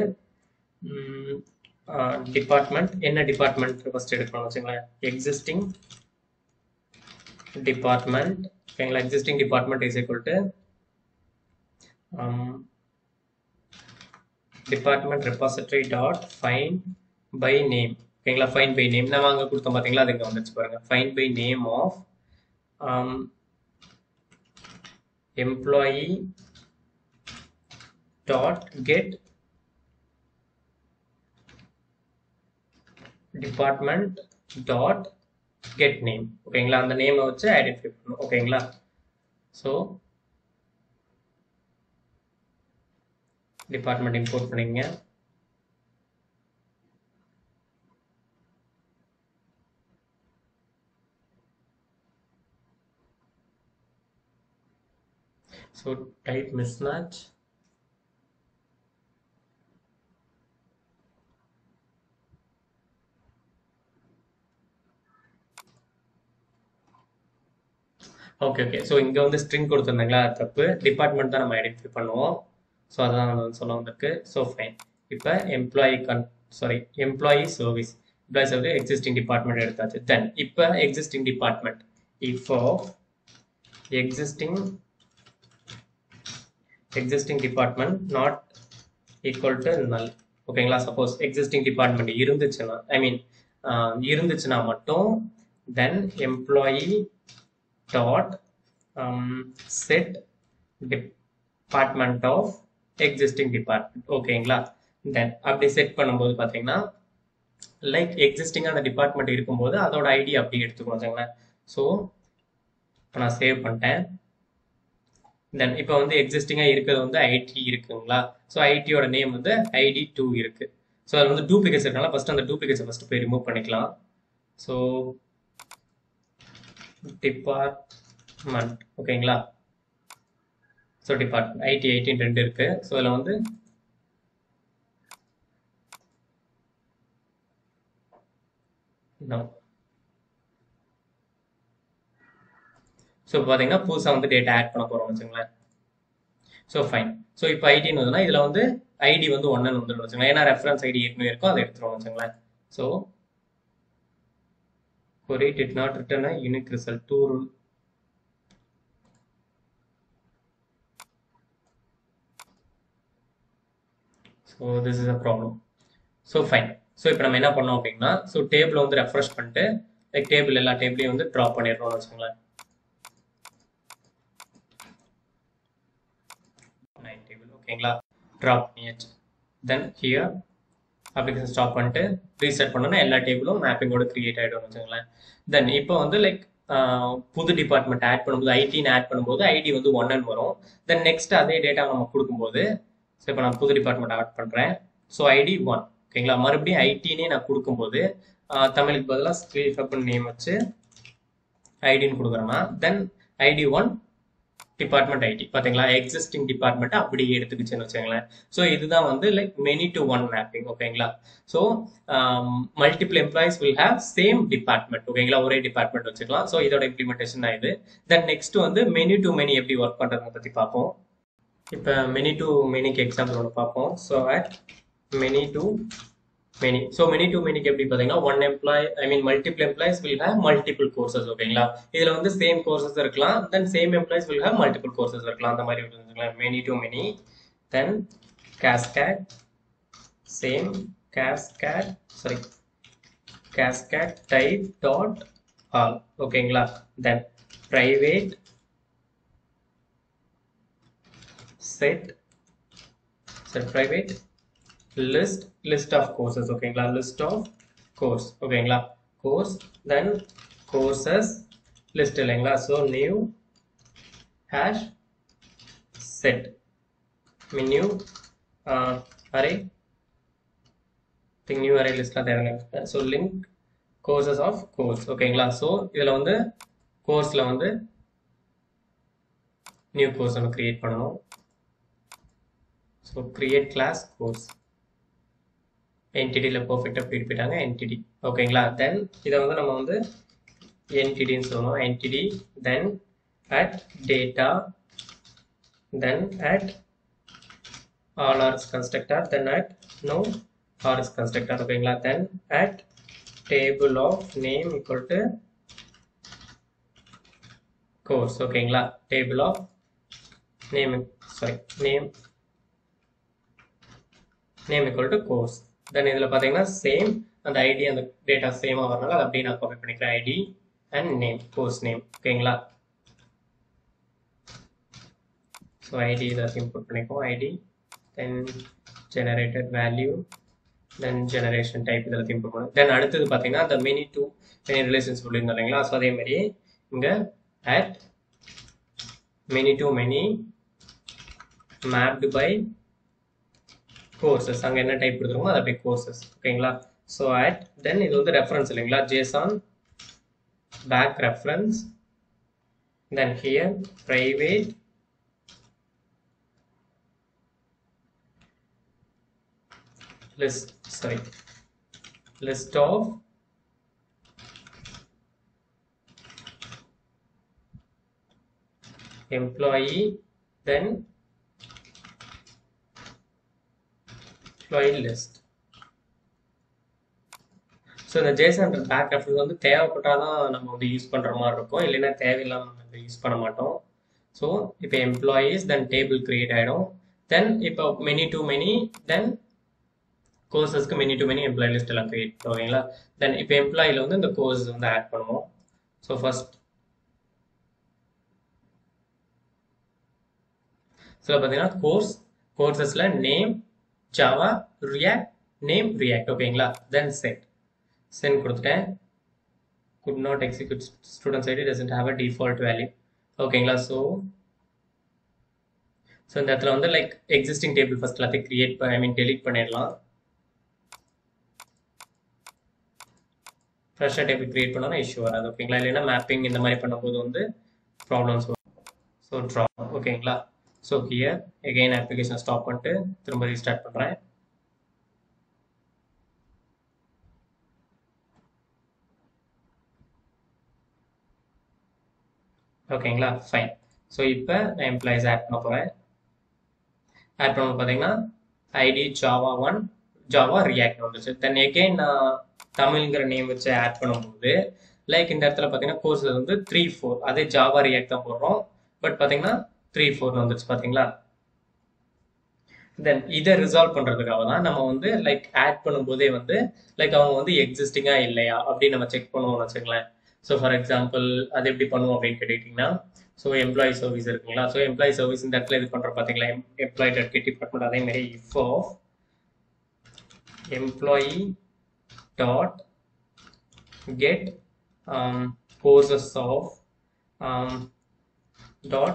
Speaker 1: டிபார்ட்மெண்ட் என்ன டிபார்ட்மெண்ட் ஃபஸ்ட் எடுக்கணும்னு வச்சுங்களேன் எக்ஸிஸ்டிங் டிபார்ட்மெண்ட் ஓகேங்களா existing department is equal to department repository dot find by name ஓகேங்களா ஃபைன் பை நேம் நம்ம அங்கே கொடுத்தோம் பார்த்தீங்களா அது இங்கே வந்துச்சு பாருங்க find by name of employee dot get department dot get name ஓகேங்களா அந்த நேமை வச்சு ஐடென்டிஃபை பண்ணணும் ஓகேங்களா ஸோ டிபார்ட்மெண்ட் இம்போர்ட் பண்ணிங்க So type mismatch. Okay okay so இங்கே வந்து ஸ்ட்ரிங் கொடுத்துருந்தாங்களா அது தப்பு டிபார்ட்மெண்ட் தான் நம்ம ஐடென்டிஃபை பண்ணுவோம் ஸோ அதான் வந்து சொல்ல வந்திருக்கு ஸோ ஃபைன் இப்போ employee can sorry employee service employee service existing department எடுத்தாச்சு தென் இப்போ existing department if of existing existing department not equal to null ஓகேங்களா சப்போஸ் எக்ஸிஸ்டிங் டிபார்ட்மெண்ட் இருந்துச்சுன்னா ஐ மீன் இருந்துச்சுன்னா மட்டும் then employee dot set department of existing department ஓகேங்களா then அப்படி set பண்ணும்போது பார்த்தீங்கன்னா லைக் எக்ஸிஸ்டிங்காக அந்த டிபார்ட்மெண்ட் இருக்கும்போது அதோட ஐடி அப்படி எடுத்துக்கணும் வச்சுங்களேன் ஸோ இப்போ நான் சேவ் பண்ணிட்டேன் தென் இப்போ வந்து எக்ஸிஸ்டிங்காக இருக்கிறது வந்து ஐடி இருக்குங்களா ஸோ ஐடியோட நேம் வந்து ஐடி டூ இருக்கு ஸோ அது வந்து டூப்ளிகேட்ஸ் இருக்கனால ஃபர்ஸ்ட் அந்த டூப்ளிகேட்ஸை ஃபர்ஸ்ட் போய் ரிமூவ் பண்ணிக்கலாம் ஸோ டிபார்ட்மெண்ட் ஓகேங்களா ஸோ டிபார்ட்மெண்ட் ஐடி எயிட்டின் ரெண்டு இருக்கு ஸோ அதில் வந்து ஸோ பார்த்தீங்கன்னா புதுசாக வந்து டேட்டா ஆட் பண்ண போகிறோம் வச்சுங்களேன் ஸோ ஃபைன் ஸோ இப்போ ஐடின்னு வந்ததுன்னா இதில் வந்து ஐடி வந்து ஒன்னு வந்துடும் வச்சுங்களேன் ஏன்னா ரெஃபரன்ஸ் ஐடி ஏற்கனவே இருக்கும் அதை எடுத்துருவோம் வச்சுங்களேன் so query did not return a unique result to rule so this is a problem so fine so இப்போ நம்ம என்ன பண்ணோம் அப்படின்னா ஸோ டேபிள் வந்து ரெஃப்ரெஷ் பண்ணிட்டு லைக் டேபிள் எல்லா டேபிளையும் வந்து ட்ராப் பண்ணிடுறோம்னு வச்சுங்களேன் நைன் டேபிள் ஓகேங்களா ட்ராப் பண்ணியாச்சு தென் ஹியர் அப்ளிகேஷன் ஸ்டாப் பண்ணிட்டு ரீசெட் பண்ணோன்னா எல்லா டேபிளும் மேப்பிங்கோட கிரியேட் ஆகிடும் வச்சுங்களேன் தென் இப்போ வந்து லைக் புது டிபார்ட்மெண்ட் ஆட் பண்ணும்போது ஐடின்னு ஆட் பண்ணும்போது ஐடி வந்து ஒன்னு வரும் தென் நெக்ஸ்ட் அதே டேட்டா நம்ம கொடுக்கும்போது ஸோ இப்போ நான் புது டிபார்ட்மெண்ட் ஆட் பண்ணுறேன் ஸோ ஐடி ஒன் ஓகேங்களா மறுபடியும் ஐடினே நான் கொடுக்கும்போது தமிழுக்கு பதிலாக ஸ்கில் ஃபப்னு நேம் வச்சு ஐடின்னு கொடுக்குறேன்னா then ID one department ID பாத்தீங்களா எக்ஸிஸ்டிங் டிபார்ட்மெண்ட் அப்படியே எடுத்துக்கிச்சுன்னு வச்சுங்களேன் ஸோ இதுதான் வந்து like many to one mapping ஓகேங்களா so multiple employees will have same department ஓகேங்களா ஒரே டிபார்ட்மெண்ட் வச்சுக்கலாம் ஸோ இதோட இம்ப்ளிமெண்டேஷன் தான் இது தென் நெக்ஸ்ட் வந்து மெனி டு மெனி எப்படி ஒர்க் பண்றதை பத்தி பார்ப்போம் இப்போ மெனி டு மெனிக்கு எக்ஸாம்பிள் ஒன்று பார்ப்போம் so at many to many so many to மெனிக்கு எப்படி பார்த்தீங்கன்னா one employee I mean multiple employees will have multiple courses ஓகேங்களா இதில் வந்து சேம் கோர்சஸ் இருக்கலாம் then same employees will have multiple courses இருக்கலாம் அந்த மாதிரி வச்சுக்கலாம் many to many then cascade same cascade sorry cascade type dot all ஓகேங்களா then private set set private list list of courses ஓகேங்களா list of course ஓகேங்களா course then courses list இல்லைங்களா so new hash set I mean new uh, array think new array listல தேவைங்க so link courses of course ஓகேங்களா so இதுல வந்து கோர்ஸ்ல வந்து new course நம்ம கிரியேட் பண்ணணும் ஸோ கிரியேட் கிளாஸ் கோர்ஸ் என்டிடியில் பர்ஃபெக்டாக ஃபீட் போயிட்டாங்க என்டிடி ஓகேங்களா தென் இதை வந்து நம்ம வந்து என்டிடின்னு சொல்லணும் entity then at data then at all args constructor then at no args constructor ஓகேங்களா then at table of name equal to course ஓகேங்களா table of name sorry name name equal to course then இதில் பார்த்தீங்கன்னா same அந்த ID அந்த data சேமாக வரனால அதை அப்படியே நான் காப்பி பண்ணிக்கிறேன் ID and name course name ஓகேங்களா ஸோ ஐடி எல்லாத்தையும் இன்புட் பண்ணிப்போம் ID then generated value then generation type இதெல்லாத்தையும் இன்புட் பண்ணும் தென் அடுத்தது பார்த்தீங்கன்னா அந்த மெனி டூ மெனி ரிலேஷன்ஸ் சொல்லியிருந்தோம் இல்லைங்களா ஸோ அதே மாதிரி இங்கே at many to many mapped by courses அங்கே என்ன டைப் கொடுத்துருக்கோமோ அது அப்படியே கோர்சஸ் ஓகேங்களா ஸோ அட் தென் இது வந்து ரெஃபரன்ஸ் இல்லைங்களா JSON back reference then here private list sorry list of employee then employee list so இந்த ஜேசன் பேக் ரெஃபரன்ஸ் வந்து தேவைப்பட்டாதான் நம்ம வந்து யூஸ் பண்ணுற மாதிரி இருக்கும் இல்லைன்னா தேவையில்லாமல் நம்ம வந்து யூஸ் பண்ண மாட்டோம் ஸோ இப்போ எம்ப்ளாயீஸ் தென் டேபிள் கிரியேட் ஆகிடும் தென் இப்போ மெனி டு மெனி தென் கோர்சஸ்க்கு many to many employee list எல்லாம் கிரியேட் பண்ணுவீங்களா தென் இப்போ எம்ப்ளாயில வந்து இந்த கோர்ஸ் வந்து ஆட் பண்ணுவோம் ஸோ ஃபர்ஸ்ட் சில பார்த்தீங்கன்னா கோர்ஸ் கோர்சஸில் name Java React name React ஓகேங்களா தென் செட் சென்ட் கொடுத்துட்டேன் could not execute students ID doesn't have a default value ஓகேங்களா ஸோ ஸோ இந்த இடத்துல வந்து லைக் எக்ஸிஸ்டிங் டேபிள் ஃபர்ஸ்ட் எல்லாத்தையும் கிரியேட் ஐ மீன் டெலிட் பண்ணிடலாம் ஃப்ரெஷ்ஷாக டேபிள் கிரியேட் பண்ணோன்னா இஷ்யூ வராது ஓகேங்களா இல்லைன்னா மேப்பிங் இந்த மாதிரி பண்ணும்போது வந்து ப்ராப்ளம்ஸ் வரும் ஸோ ட்ரா ஓகேங்களா so here again application stop பண்ணிட்டு திரும்ப ரீஸ்டார்ட் பண்ணுறேன் ஓகேங்களா ஃபைன் ஸோ இப்போ நான் எம்ப்ளாயிஸ் ஆட் பண்ண போகிறேன் ஆட் பண்ண பார்த்தீங்கன்னா ID Java one Java React வந்துச்சு தென் எகெயின் நான் தமிழ்ங்கிற நேம் வச்சு ஆட் பண்ணும்போது லைக் இந்த இடத்துல பார்த்தீங்கன்னா கோர்ஸில் வந்து த்ரீ ஃபோர் அதே ஜாவா ரியாக்ட் தான் போடுறோம் பட் பார்த்தீங்கன்னா த்ரீ ஃபோர்னு வந்துச்சு பார்த்தீங்களா தென் இதை ரிசால்வ் பண்ணுறதுக்காக தான் நம்ம வந்து லைக் ஆட் பண்ணும்போதே வந்து லைக் அவங்க வந்து எக்ஸிஸ்டிங்காக இல்லையா அப்படின்னு நம்ம செக் பண்ணுவோம்னு வச்சுங்களேன் ஸோ ஃபார் எக்ஸாம்பிள் அது எப்படி பண்ணுவோம் அப்படின்னு கேட்டுக்கிட்டிங்கன்னா ஸோ எம்ப்ளாயி சர்வீஸ் இருக்குங்களா ஸோ எம்ப்ளாயி சர்வீஸ் இந்த இடத்துல இது பண்ணுறோம் பார்த்தீங்களா எம்ப்ளாயி டாட் கெட் டிபார்ட்மெண்ட் அதே மாதிரி if of employee dot get um, courses of um, dot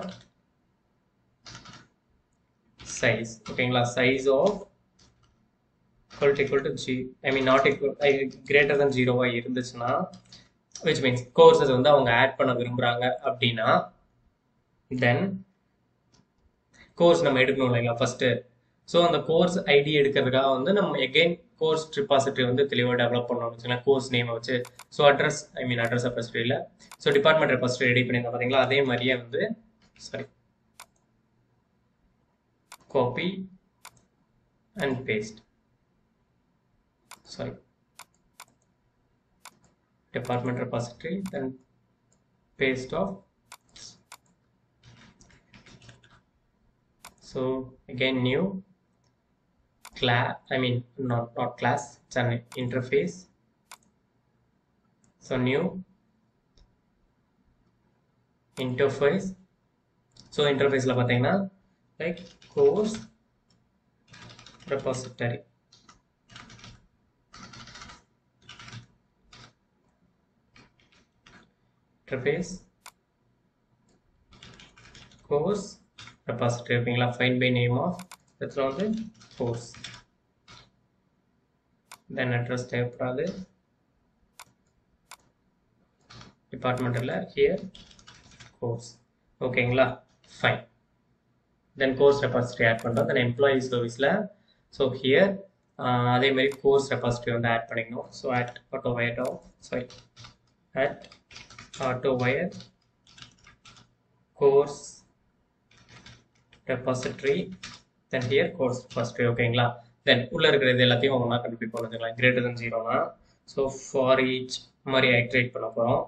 Speaker 1: size ஓகேங்களா size of equal to equal to g I mean not equal I, greater than ஜீரோவா இருந்துச்சுன்னா which means courses வந்து அவங்க add பண்ண விரும்புறாங்க அப்படின்னா then கோர்ஸ் நம்ம எடுக்கணும் இல்லைங்களா ஃபர்ஸ்ட்டு ஸோ அந்த கோர்ஸ் ஐடி எடுக்கிறதுக்காக வந்து நம்ம எகெயின் கோர்ஸ் ரிபாசிட்டரி வந்து தெளிவாக டெவலப் பண்ணணும் வச்சுக்கலாம் கோர்ஸ் நேமை வச்சு so address I mean address ரெபாசிட்டரியில் ஸோ டிபார்ட்மெண்ட் ரெபாசிட்டரி ரெடி பண்ணியிருந்தோம் பார்த்தீங்களா அதே மாதிரியே வந்து sorry copy and paste sorry department repository then paste of so again new class i mean not not class it's an interface so new interface so interface ல பார்த்தீங்கன்னா like course repository interface course repository ஓகேங்களா find by name of இடத்துல வந்து course then address தேவைப்படாது டிபார்ட்மெண்ட்டில் here course ஓகேங்களா fine then course repository add பண்ணுறோம் then employee serviceல ஸோ here அதே மாதிரி கோர்ஸ் ரெபாசிட்டரி வந்து ஆட் பண்ணிக்கணும் ஸோ அட் ஆட்டோ வயட் of sorry at auto wire course repository then here course repository ஓகேங்களா தென் உள்ள இருக்கிறது எல்லாத்தையும் ஒன்றா கண்டுபிடி பண்ணுங்களா கிரேட்டர் தென் ஜீரோனா ஸோ ஃபார் ஈச் மாதிரி ஐட்ரேட் பண்ண போகிறோம்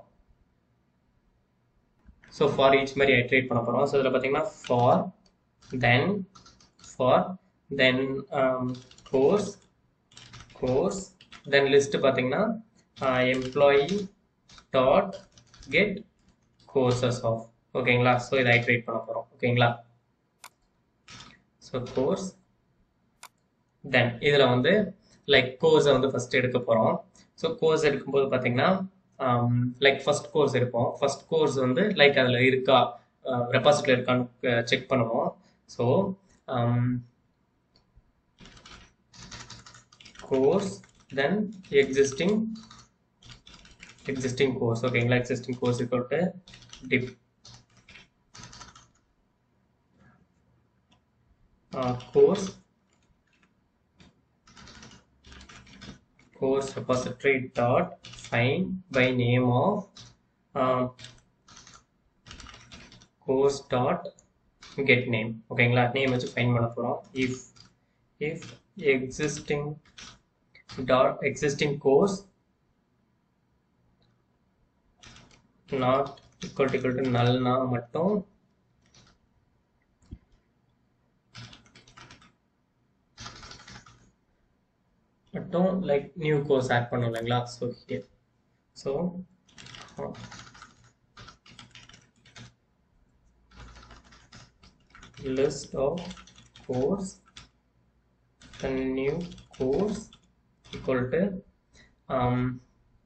Speaker 1: ஸோ ஃபார் ஈச் மாதிரி ஐட்ரேட் பண்ண போகிறோம் ஸோ இதில் பார்த்தீங்கன்னா for then for then course course then list பார்த்தீங்கன்னா employee dot get courses of ஓகேங்களா ஸோ இதை ஐட்ரேட் பண்ண போகிறோம் ஓகேங்களா ஸோ கோர்ஸ் தென் இதில் வந்து லைக் கோர்ஸை வந்து ஃபஸ்ட் எடுக்க போகிறோம் ஸோ கோர்ஸ் எடுக்கும்போது பார்த்தீங்கன்னா லைக் ஃபர்ஸ்ட் கோர்ஸ் எடுப்போம் ஃபர்ஸ்ட் கோர்ஸ் வந்து லைக் அதில் இருக்கா ரெபாசிட்டில் இருக்கான்னு செக் பண்ணுவோம் so course then existing existing course ஓகேங்களா existing course equal to div uh, course course repository dot find by name of uh, course dot get name ஓகேங்களா name வச்சு ஃபைன் பண்ண போறோம் if if existing dot existing course not equal to equal to nullனா மட்டும் மட்டும் like new course add பண்ணும் இல்லைங்களா so here so list of course the new course equal to um,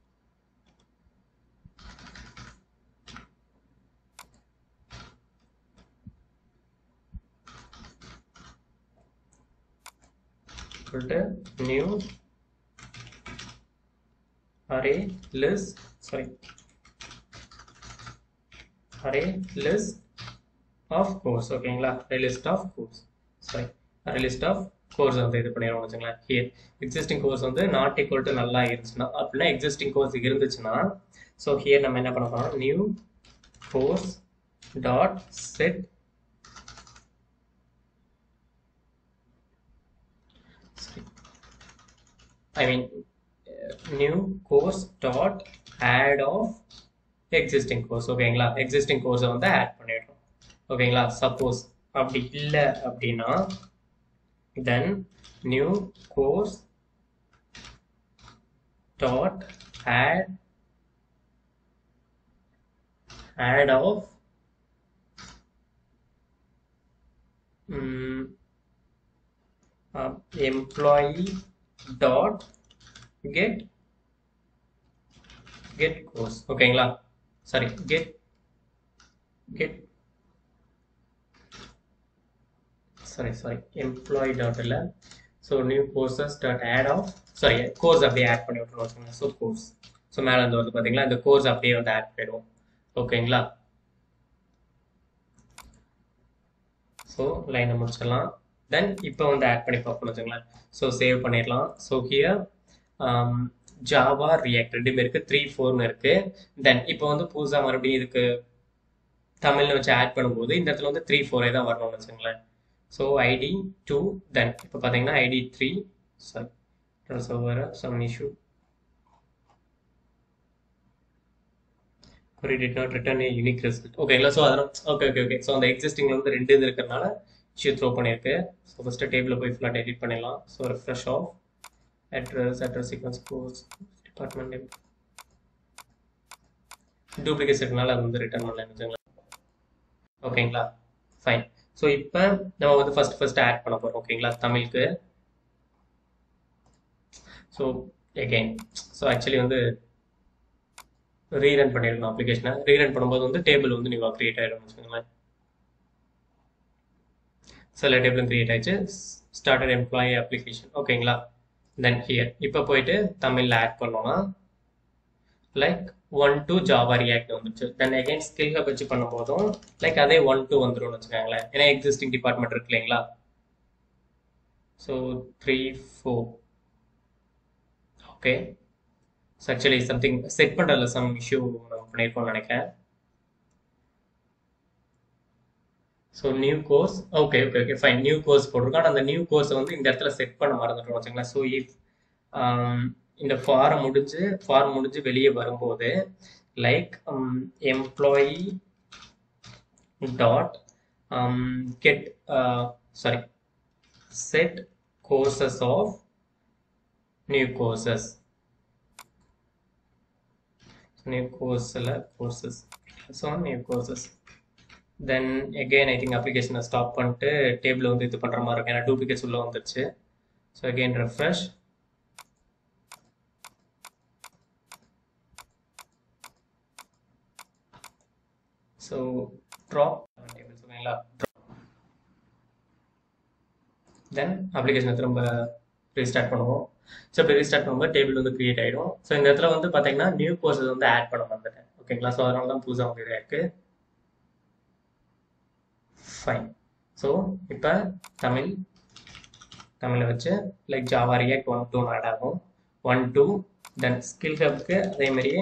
Speaker 1: equal to new array list sorry array list of course ஓகேங்களா array list of course sorry array list of course வந்து இது பண்ணிடுவோம் வச்சுங்களேன் here existing course வந்து not equal to நல்லா இருந்துச்சுன்னா அப்படின்னா existing course இருந்துச்சுன்னா ஸோ ஹியர் நம்ம என்ன பண்ண போறோம் new course dot set I mean uh, new course dot add of existing course ஓகேங்களா existing course வந்து ஆட் பண்ணிடுறோம் ஓகேங்களா சப்போஸ் அப்படி இல்லை அப்படின்னா then new course dot add add of um, uh, employee dot get get course ஓகேங்களா sorry get get sorry sorry employee dot இல்லை so new courses dot add of sorry course அப்படியே add பண்ணி விட்டுருவோம் வச்சுக்கோங்க so course so மேலே வந்து வந்து பார்த்தீங்களா இந்த கோர்ஸ் அப்படியே வந்து ஆட் பண்ணிடுவோம் ஓகேங்களா ஸோ லைனை முடிச்சிடலாம் தென் இப்போ வந்து ஆட் பண்ணி பார்ப்போம் வச்சுங்களேன் ஸோ சேவ் பண்ணிடலாம் ஸோ ஹியர் ஜாவா ரியாக்ட் ரெண்டுமே இருக்குது த்ரீ ஃபோர்னு இருக்குது தென் இப்போ வந்து புதுசாக மறுபடியும் இதுக்கு தமிழ்னு வச்சு ஆட் பண்ணும்போது இந்த இடத்துல வந்து த்ரீ ஃபோரே தான் வரணும்னு வச்சுங்களேன் ஸோ ஐடி டூ தென் இப்போ பார்த்தீங்கன்னா ஐடி த்ரீ சாரி ஸோ வர some issue query did not return a unique result ஓகேங்களா ஸோ அதனால் ஓகே ஓகே ஓகே ஸோ அந்த எக்ஸிஸ்டிங்ல வந்து ரெண்டு இது இருக்கிறதுனால இஷ்யூ த்ரோ பண்ணியிருக்கு ஸோ ஃபஸ்ட்டு டேபிளில் போய் ஃபுல்லாக டெலிட் பண்ணிடலாம் so refresh of address address sequence course department name duplicates இருக்கனால அது வந்து ரிட்டர்ன் பண்ணல வச்சுங்களேன் ஓகேங்களா ஃபைன் ஸோ இப்போ நம்ம வந்து ஃபர்ஸ்ட் ஃபர்ஸ்ட் ஆட் பண்ண போகிறோம் ஓகேங்களா தமிழுக்கு ஸோ எகெயின் ஸோ ஆக்சுவலி வந்து ரீரன் பண்ணிருக்கணும் அப்ளிகேஷனை ரீரன் பண்ணும்போது வந்து டேபிள் வந்து நீங்கள் கிரியேட் ஆகிடும் வச்சுக்கோங்களேன் சில டேபிளும் கிரியேட் ஆயிடுச்சு ஸ்டார்டட் எம்ப்ளாயி அப்ளிகேஷன் ஓகேங்களா தென் ஹியர் இப்போ போயிட்டு தமிழில் ஆட் பண்ணோம்னா like one two Java React வந்துச்சு தென் அகைன் ஸ்கில் ஹப் வச்சு பண்ணும்போதும் லைக் அதே ஒன் டூ வந்துடும் வச்சுக்கோங்களேன் ஏன்னா எக்ஸிஸ்டிங் டிபார்ட்மெண்ட் இருக்கு இல்லைங்களா so three four okay so actually something set பண்ணுறதுல சம் இஷ்யூ நம்ம பண்ணியிருக்கோம்னு நினைக்கிறேன் so new course okay okay okay fine new course போட்டிருக்கோம் ஆனால் அந்த நியூ கோர்ஸை வந்து இந்த இடத்துல செட் பண்ண மறந்துட்டோம் வச்சுங்களேன் ஸோ இஃப் இந்த ஃபார்ம் முடிஞ்சு ஃபார்ம் முடிஞ்சு வெளியே வரும்போது like employee dot get sorry set courses of new courses new course courses so new courses then again i think application stop பண்ணிட்டு டேபிள் வந்து இது பண்ற மாதிரி இருக்கும் ஏன்னா டூப்ளிகேட்ஸ் உள்ள வந்துருச்சு so again refresh so drop tables ஓகேங்களா தென் அப்ளிகேஷனை திரும்ப ரீஸ்டார்ட் பண்ணுவோம் ஸோ இப்போ ரீஸ்டார்ட் பண்ணும்போது டேபிள் வந்து கிரியேட் ஆகிடும் ஸோ இந்த இடத்துல வந்து பார்த்தீங்கன்னா நியூ கோர்ஸஸ் வந்து ஆட் பண்ண வந்துட்டேன் ஓகேங்களா ஸோ அதனால தான் புதுசாக வந்து இதாக இருக்குது ஃபைன் ஸோ இப்போ தமிழ் தமிழை வச்சு like Java React one two add ஆகும் ஒன் டூ தென் ஸ்கில் ஹப்க்கு அதே மாதிரியே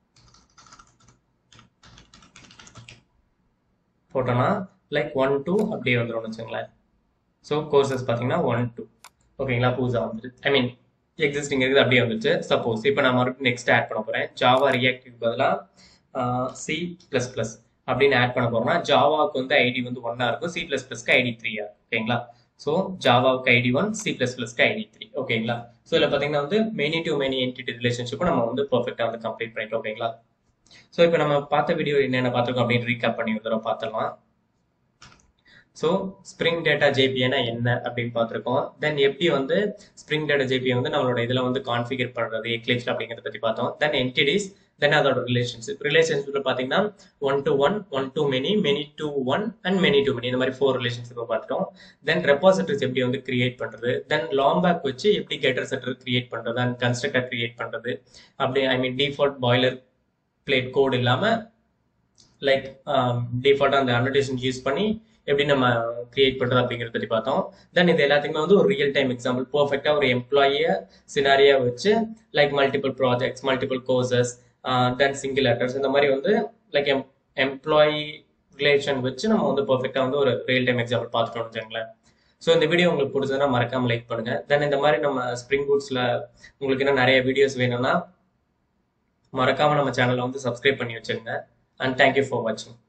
Speaker 1: போட்டோன்னா லைக் ஒன் டூ அப்படியே வந்துடும் வச்சுங்களேன் ஸோ கோர்சஸ் பார்த்தீங்கன்னா ஒன் டூ ஓகேங்களா புதுசாக வந்துருச்சு ஐ மீன் எக்ஸிஸ்டிங் இருக்குது அப்படியே வந்துச்சு சப்போஸ் இப்போ நான் மறுபடியும் நெக்ஸ்ட் ஆட் பண்ண போகிறேன் ஜாவா ரியாக்டிவ் பதிலாக சி ப்ளஸ் ப்ளஸ் அப்படின்னு ஆட் பண்ண போகிறோம்னா ஜாவாவுக்கு வந்து ஐடி வந்து ஒன்னாக இருக்கும் சி ப்ளஸ் ப்ளஸ்க்கு ஐடி த்ரீயா ஓகேங்களா ஸோ ஜாவாவுக்கு ஐடி ஒன் சி ப்ளஸ் ப்ளஸ்க்கு ஐடி த்ரீ ஓகேங்களா ஸோ இதில் பார்த்தீங்கன்னா வந்து மெனி டு மெனி என்டிட்டி ரிலேஷன்ஷிப்பும் நம்ம வந்து பர்ஃபெக்டாக வந்து கம்ப்ளீட் பண்ணிட்டோம் ஓகேங்களா ஸோ இப்போ நம்ம பார்த்த வீடியோ என்னென்ன பார்த்துருக்கோம் அப்படின்னு ரீகேப் பண்ணி ஒரு தடவை பார்த்துடலாம் ஸோ ஸ்ப்ரிங் டேட்டா ஜேபினா என்ன அப்படின்னு பார்த்துருக்கோம் தென் எப்படி வந்து ஸ்ப்ரிங் டேட்டா ஜேபி வந்து நம்மளோட இதில் வந்து கான்ஃபிகர் பண்ணுறது எக்லிப்ஸ் அப்படிங்கிறத பற்றி பார்த்தோம் தென் என்டிடிஸ் தென் அதோட ரிலேஷன்ஷிப் ரிலேஷன்ஷிப்ல பார்த்தீங்கன்னா one to one one to many many to one and many to many இந்த மாதிரி ஃபோர் ரிலேஷன்ஷிப்பை பார்த்துட்டோம் தென் ரெபாசிட்டரிஸ் எப்படி வந்து கிரியேட் பண்ணுறது தென் லாம்பேக் வச்சு எப்படி கெட்டர் செட்டர் கிரியேட் பண்ணுறது அண்ட் கன்ஸ்ட்ரக்டர் கிரியேட் பண்ணுறது அப்படி I mean default boilerplate code இல்லாமல் லைக் டிஃபால்ட்டாக அந்த அனோடேஷன் யூஸ் பண்ணி எப்படி நம்ம கிரியேட் பண்ணுறது அப்படிங்கிறத பற்றி பார்த்தோம் தென் இது எல்லாத்துக்குமே வந்து ஒரு ரியல் டைம் எக்ஸாம்பிள் பர்ஃபெக்டாக ஒரு எம்ப்ளாயியை சினாரியா வச்சு like multiple projects multiple courses then single letters இந்த மாதிரி வந்து லைக் எம் எம்ப்ளாயி ரிலேஷன் வச்சு நம்ம வந்து பர்ஃபெக்டாக வந்து ஒரு ரியல் டைம் எக்ஸாம்பிள் பார்த்துட்டோம்னு வச்சுங்களேன் ஸோ இந்த வீடியோ உங்களுக்கு பிடிச்சதுன்னா மறக்காம லைக் பண்ணுங்க தென் இந்த மாதிரி நம்ம ஸ்ப்ரிங் பூட்ஸில் உங்களுக்கு இன்னும் நிறைய வீடியோஸ் வேணும்னா மறக்காம நம்ம சேனலை வந்து சப்ஸ்கிரைப் பண்ணி வச்சுருங்க அண்ட் தேங்க்யூ ஃபார் வாட்சிங்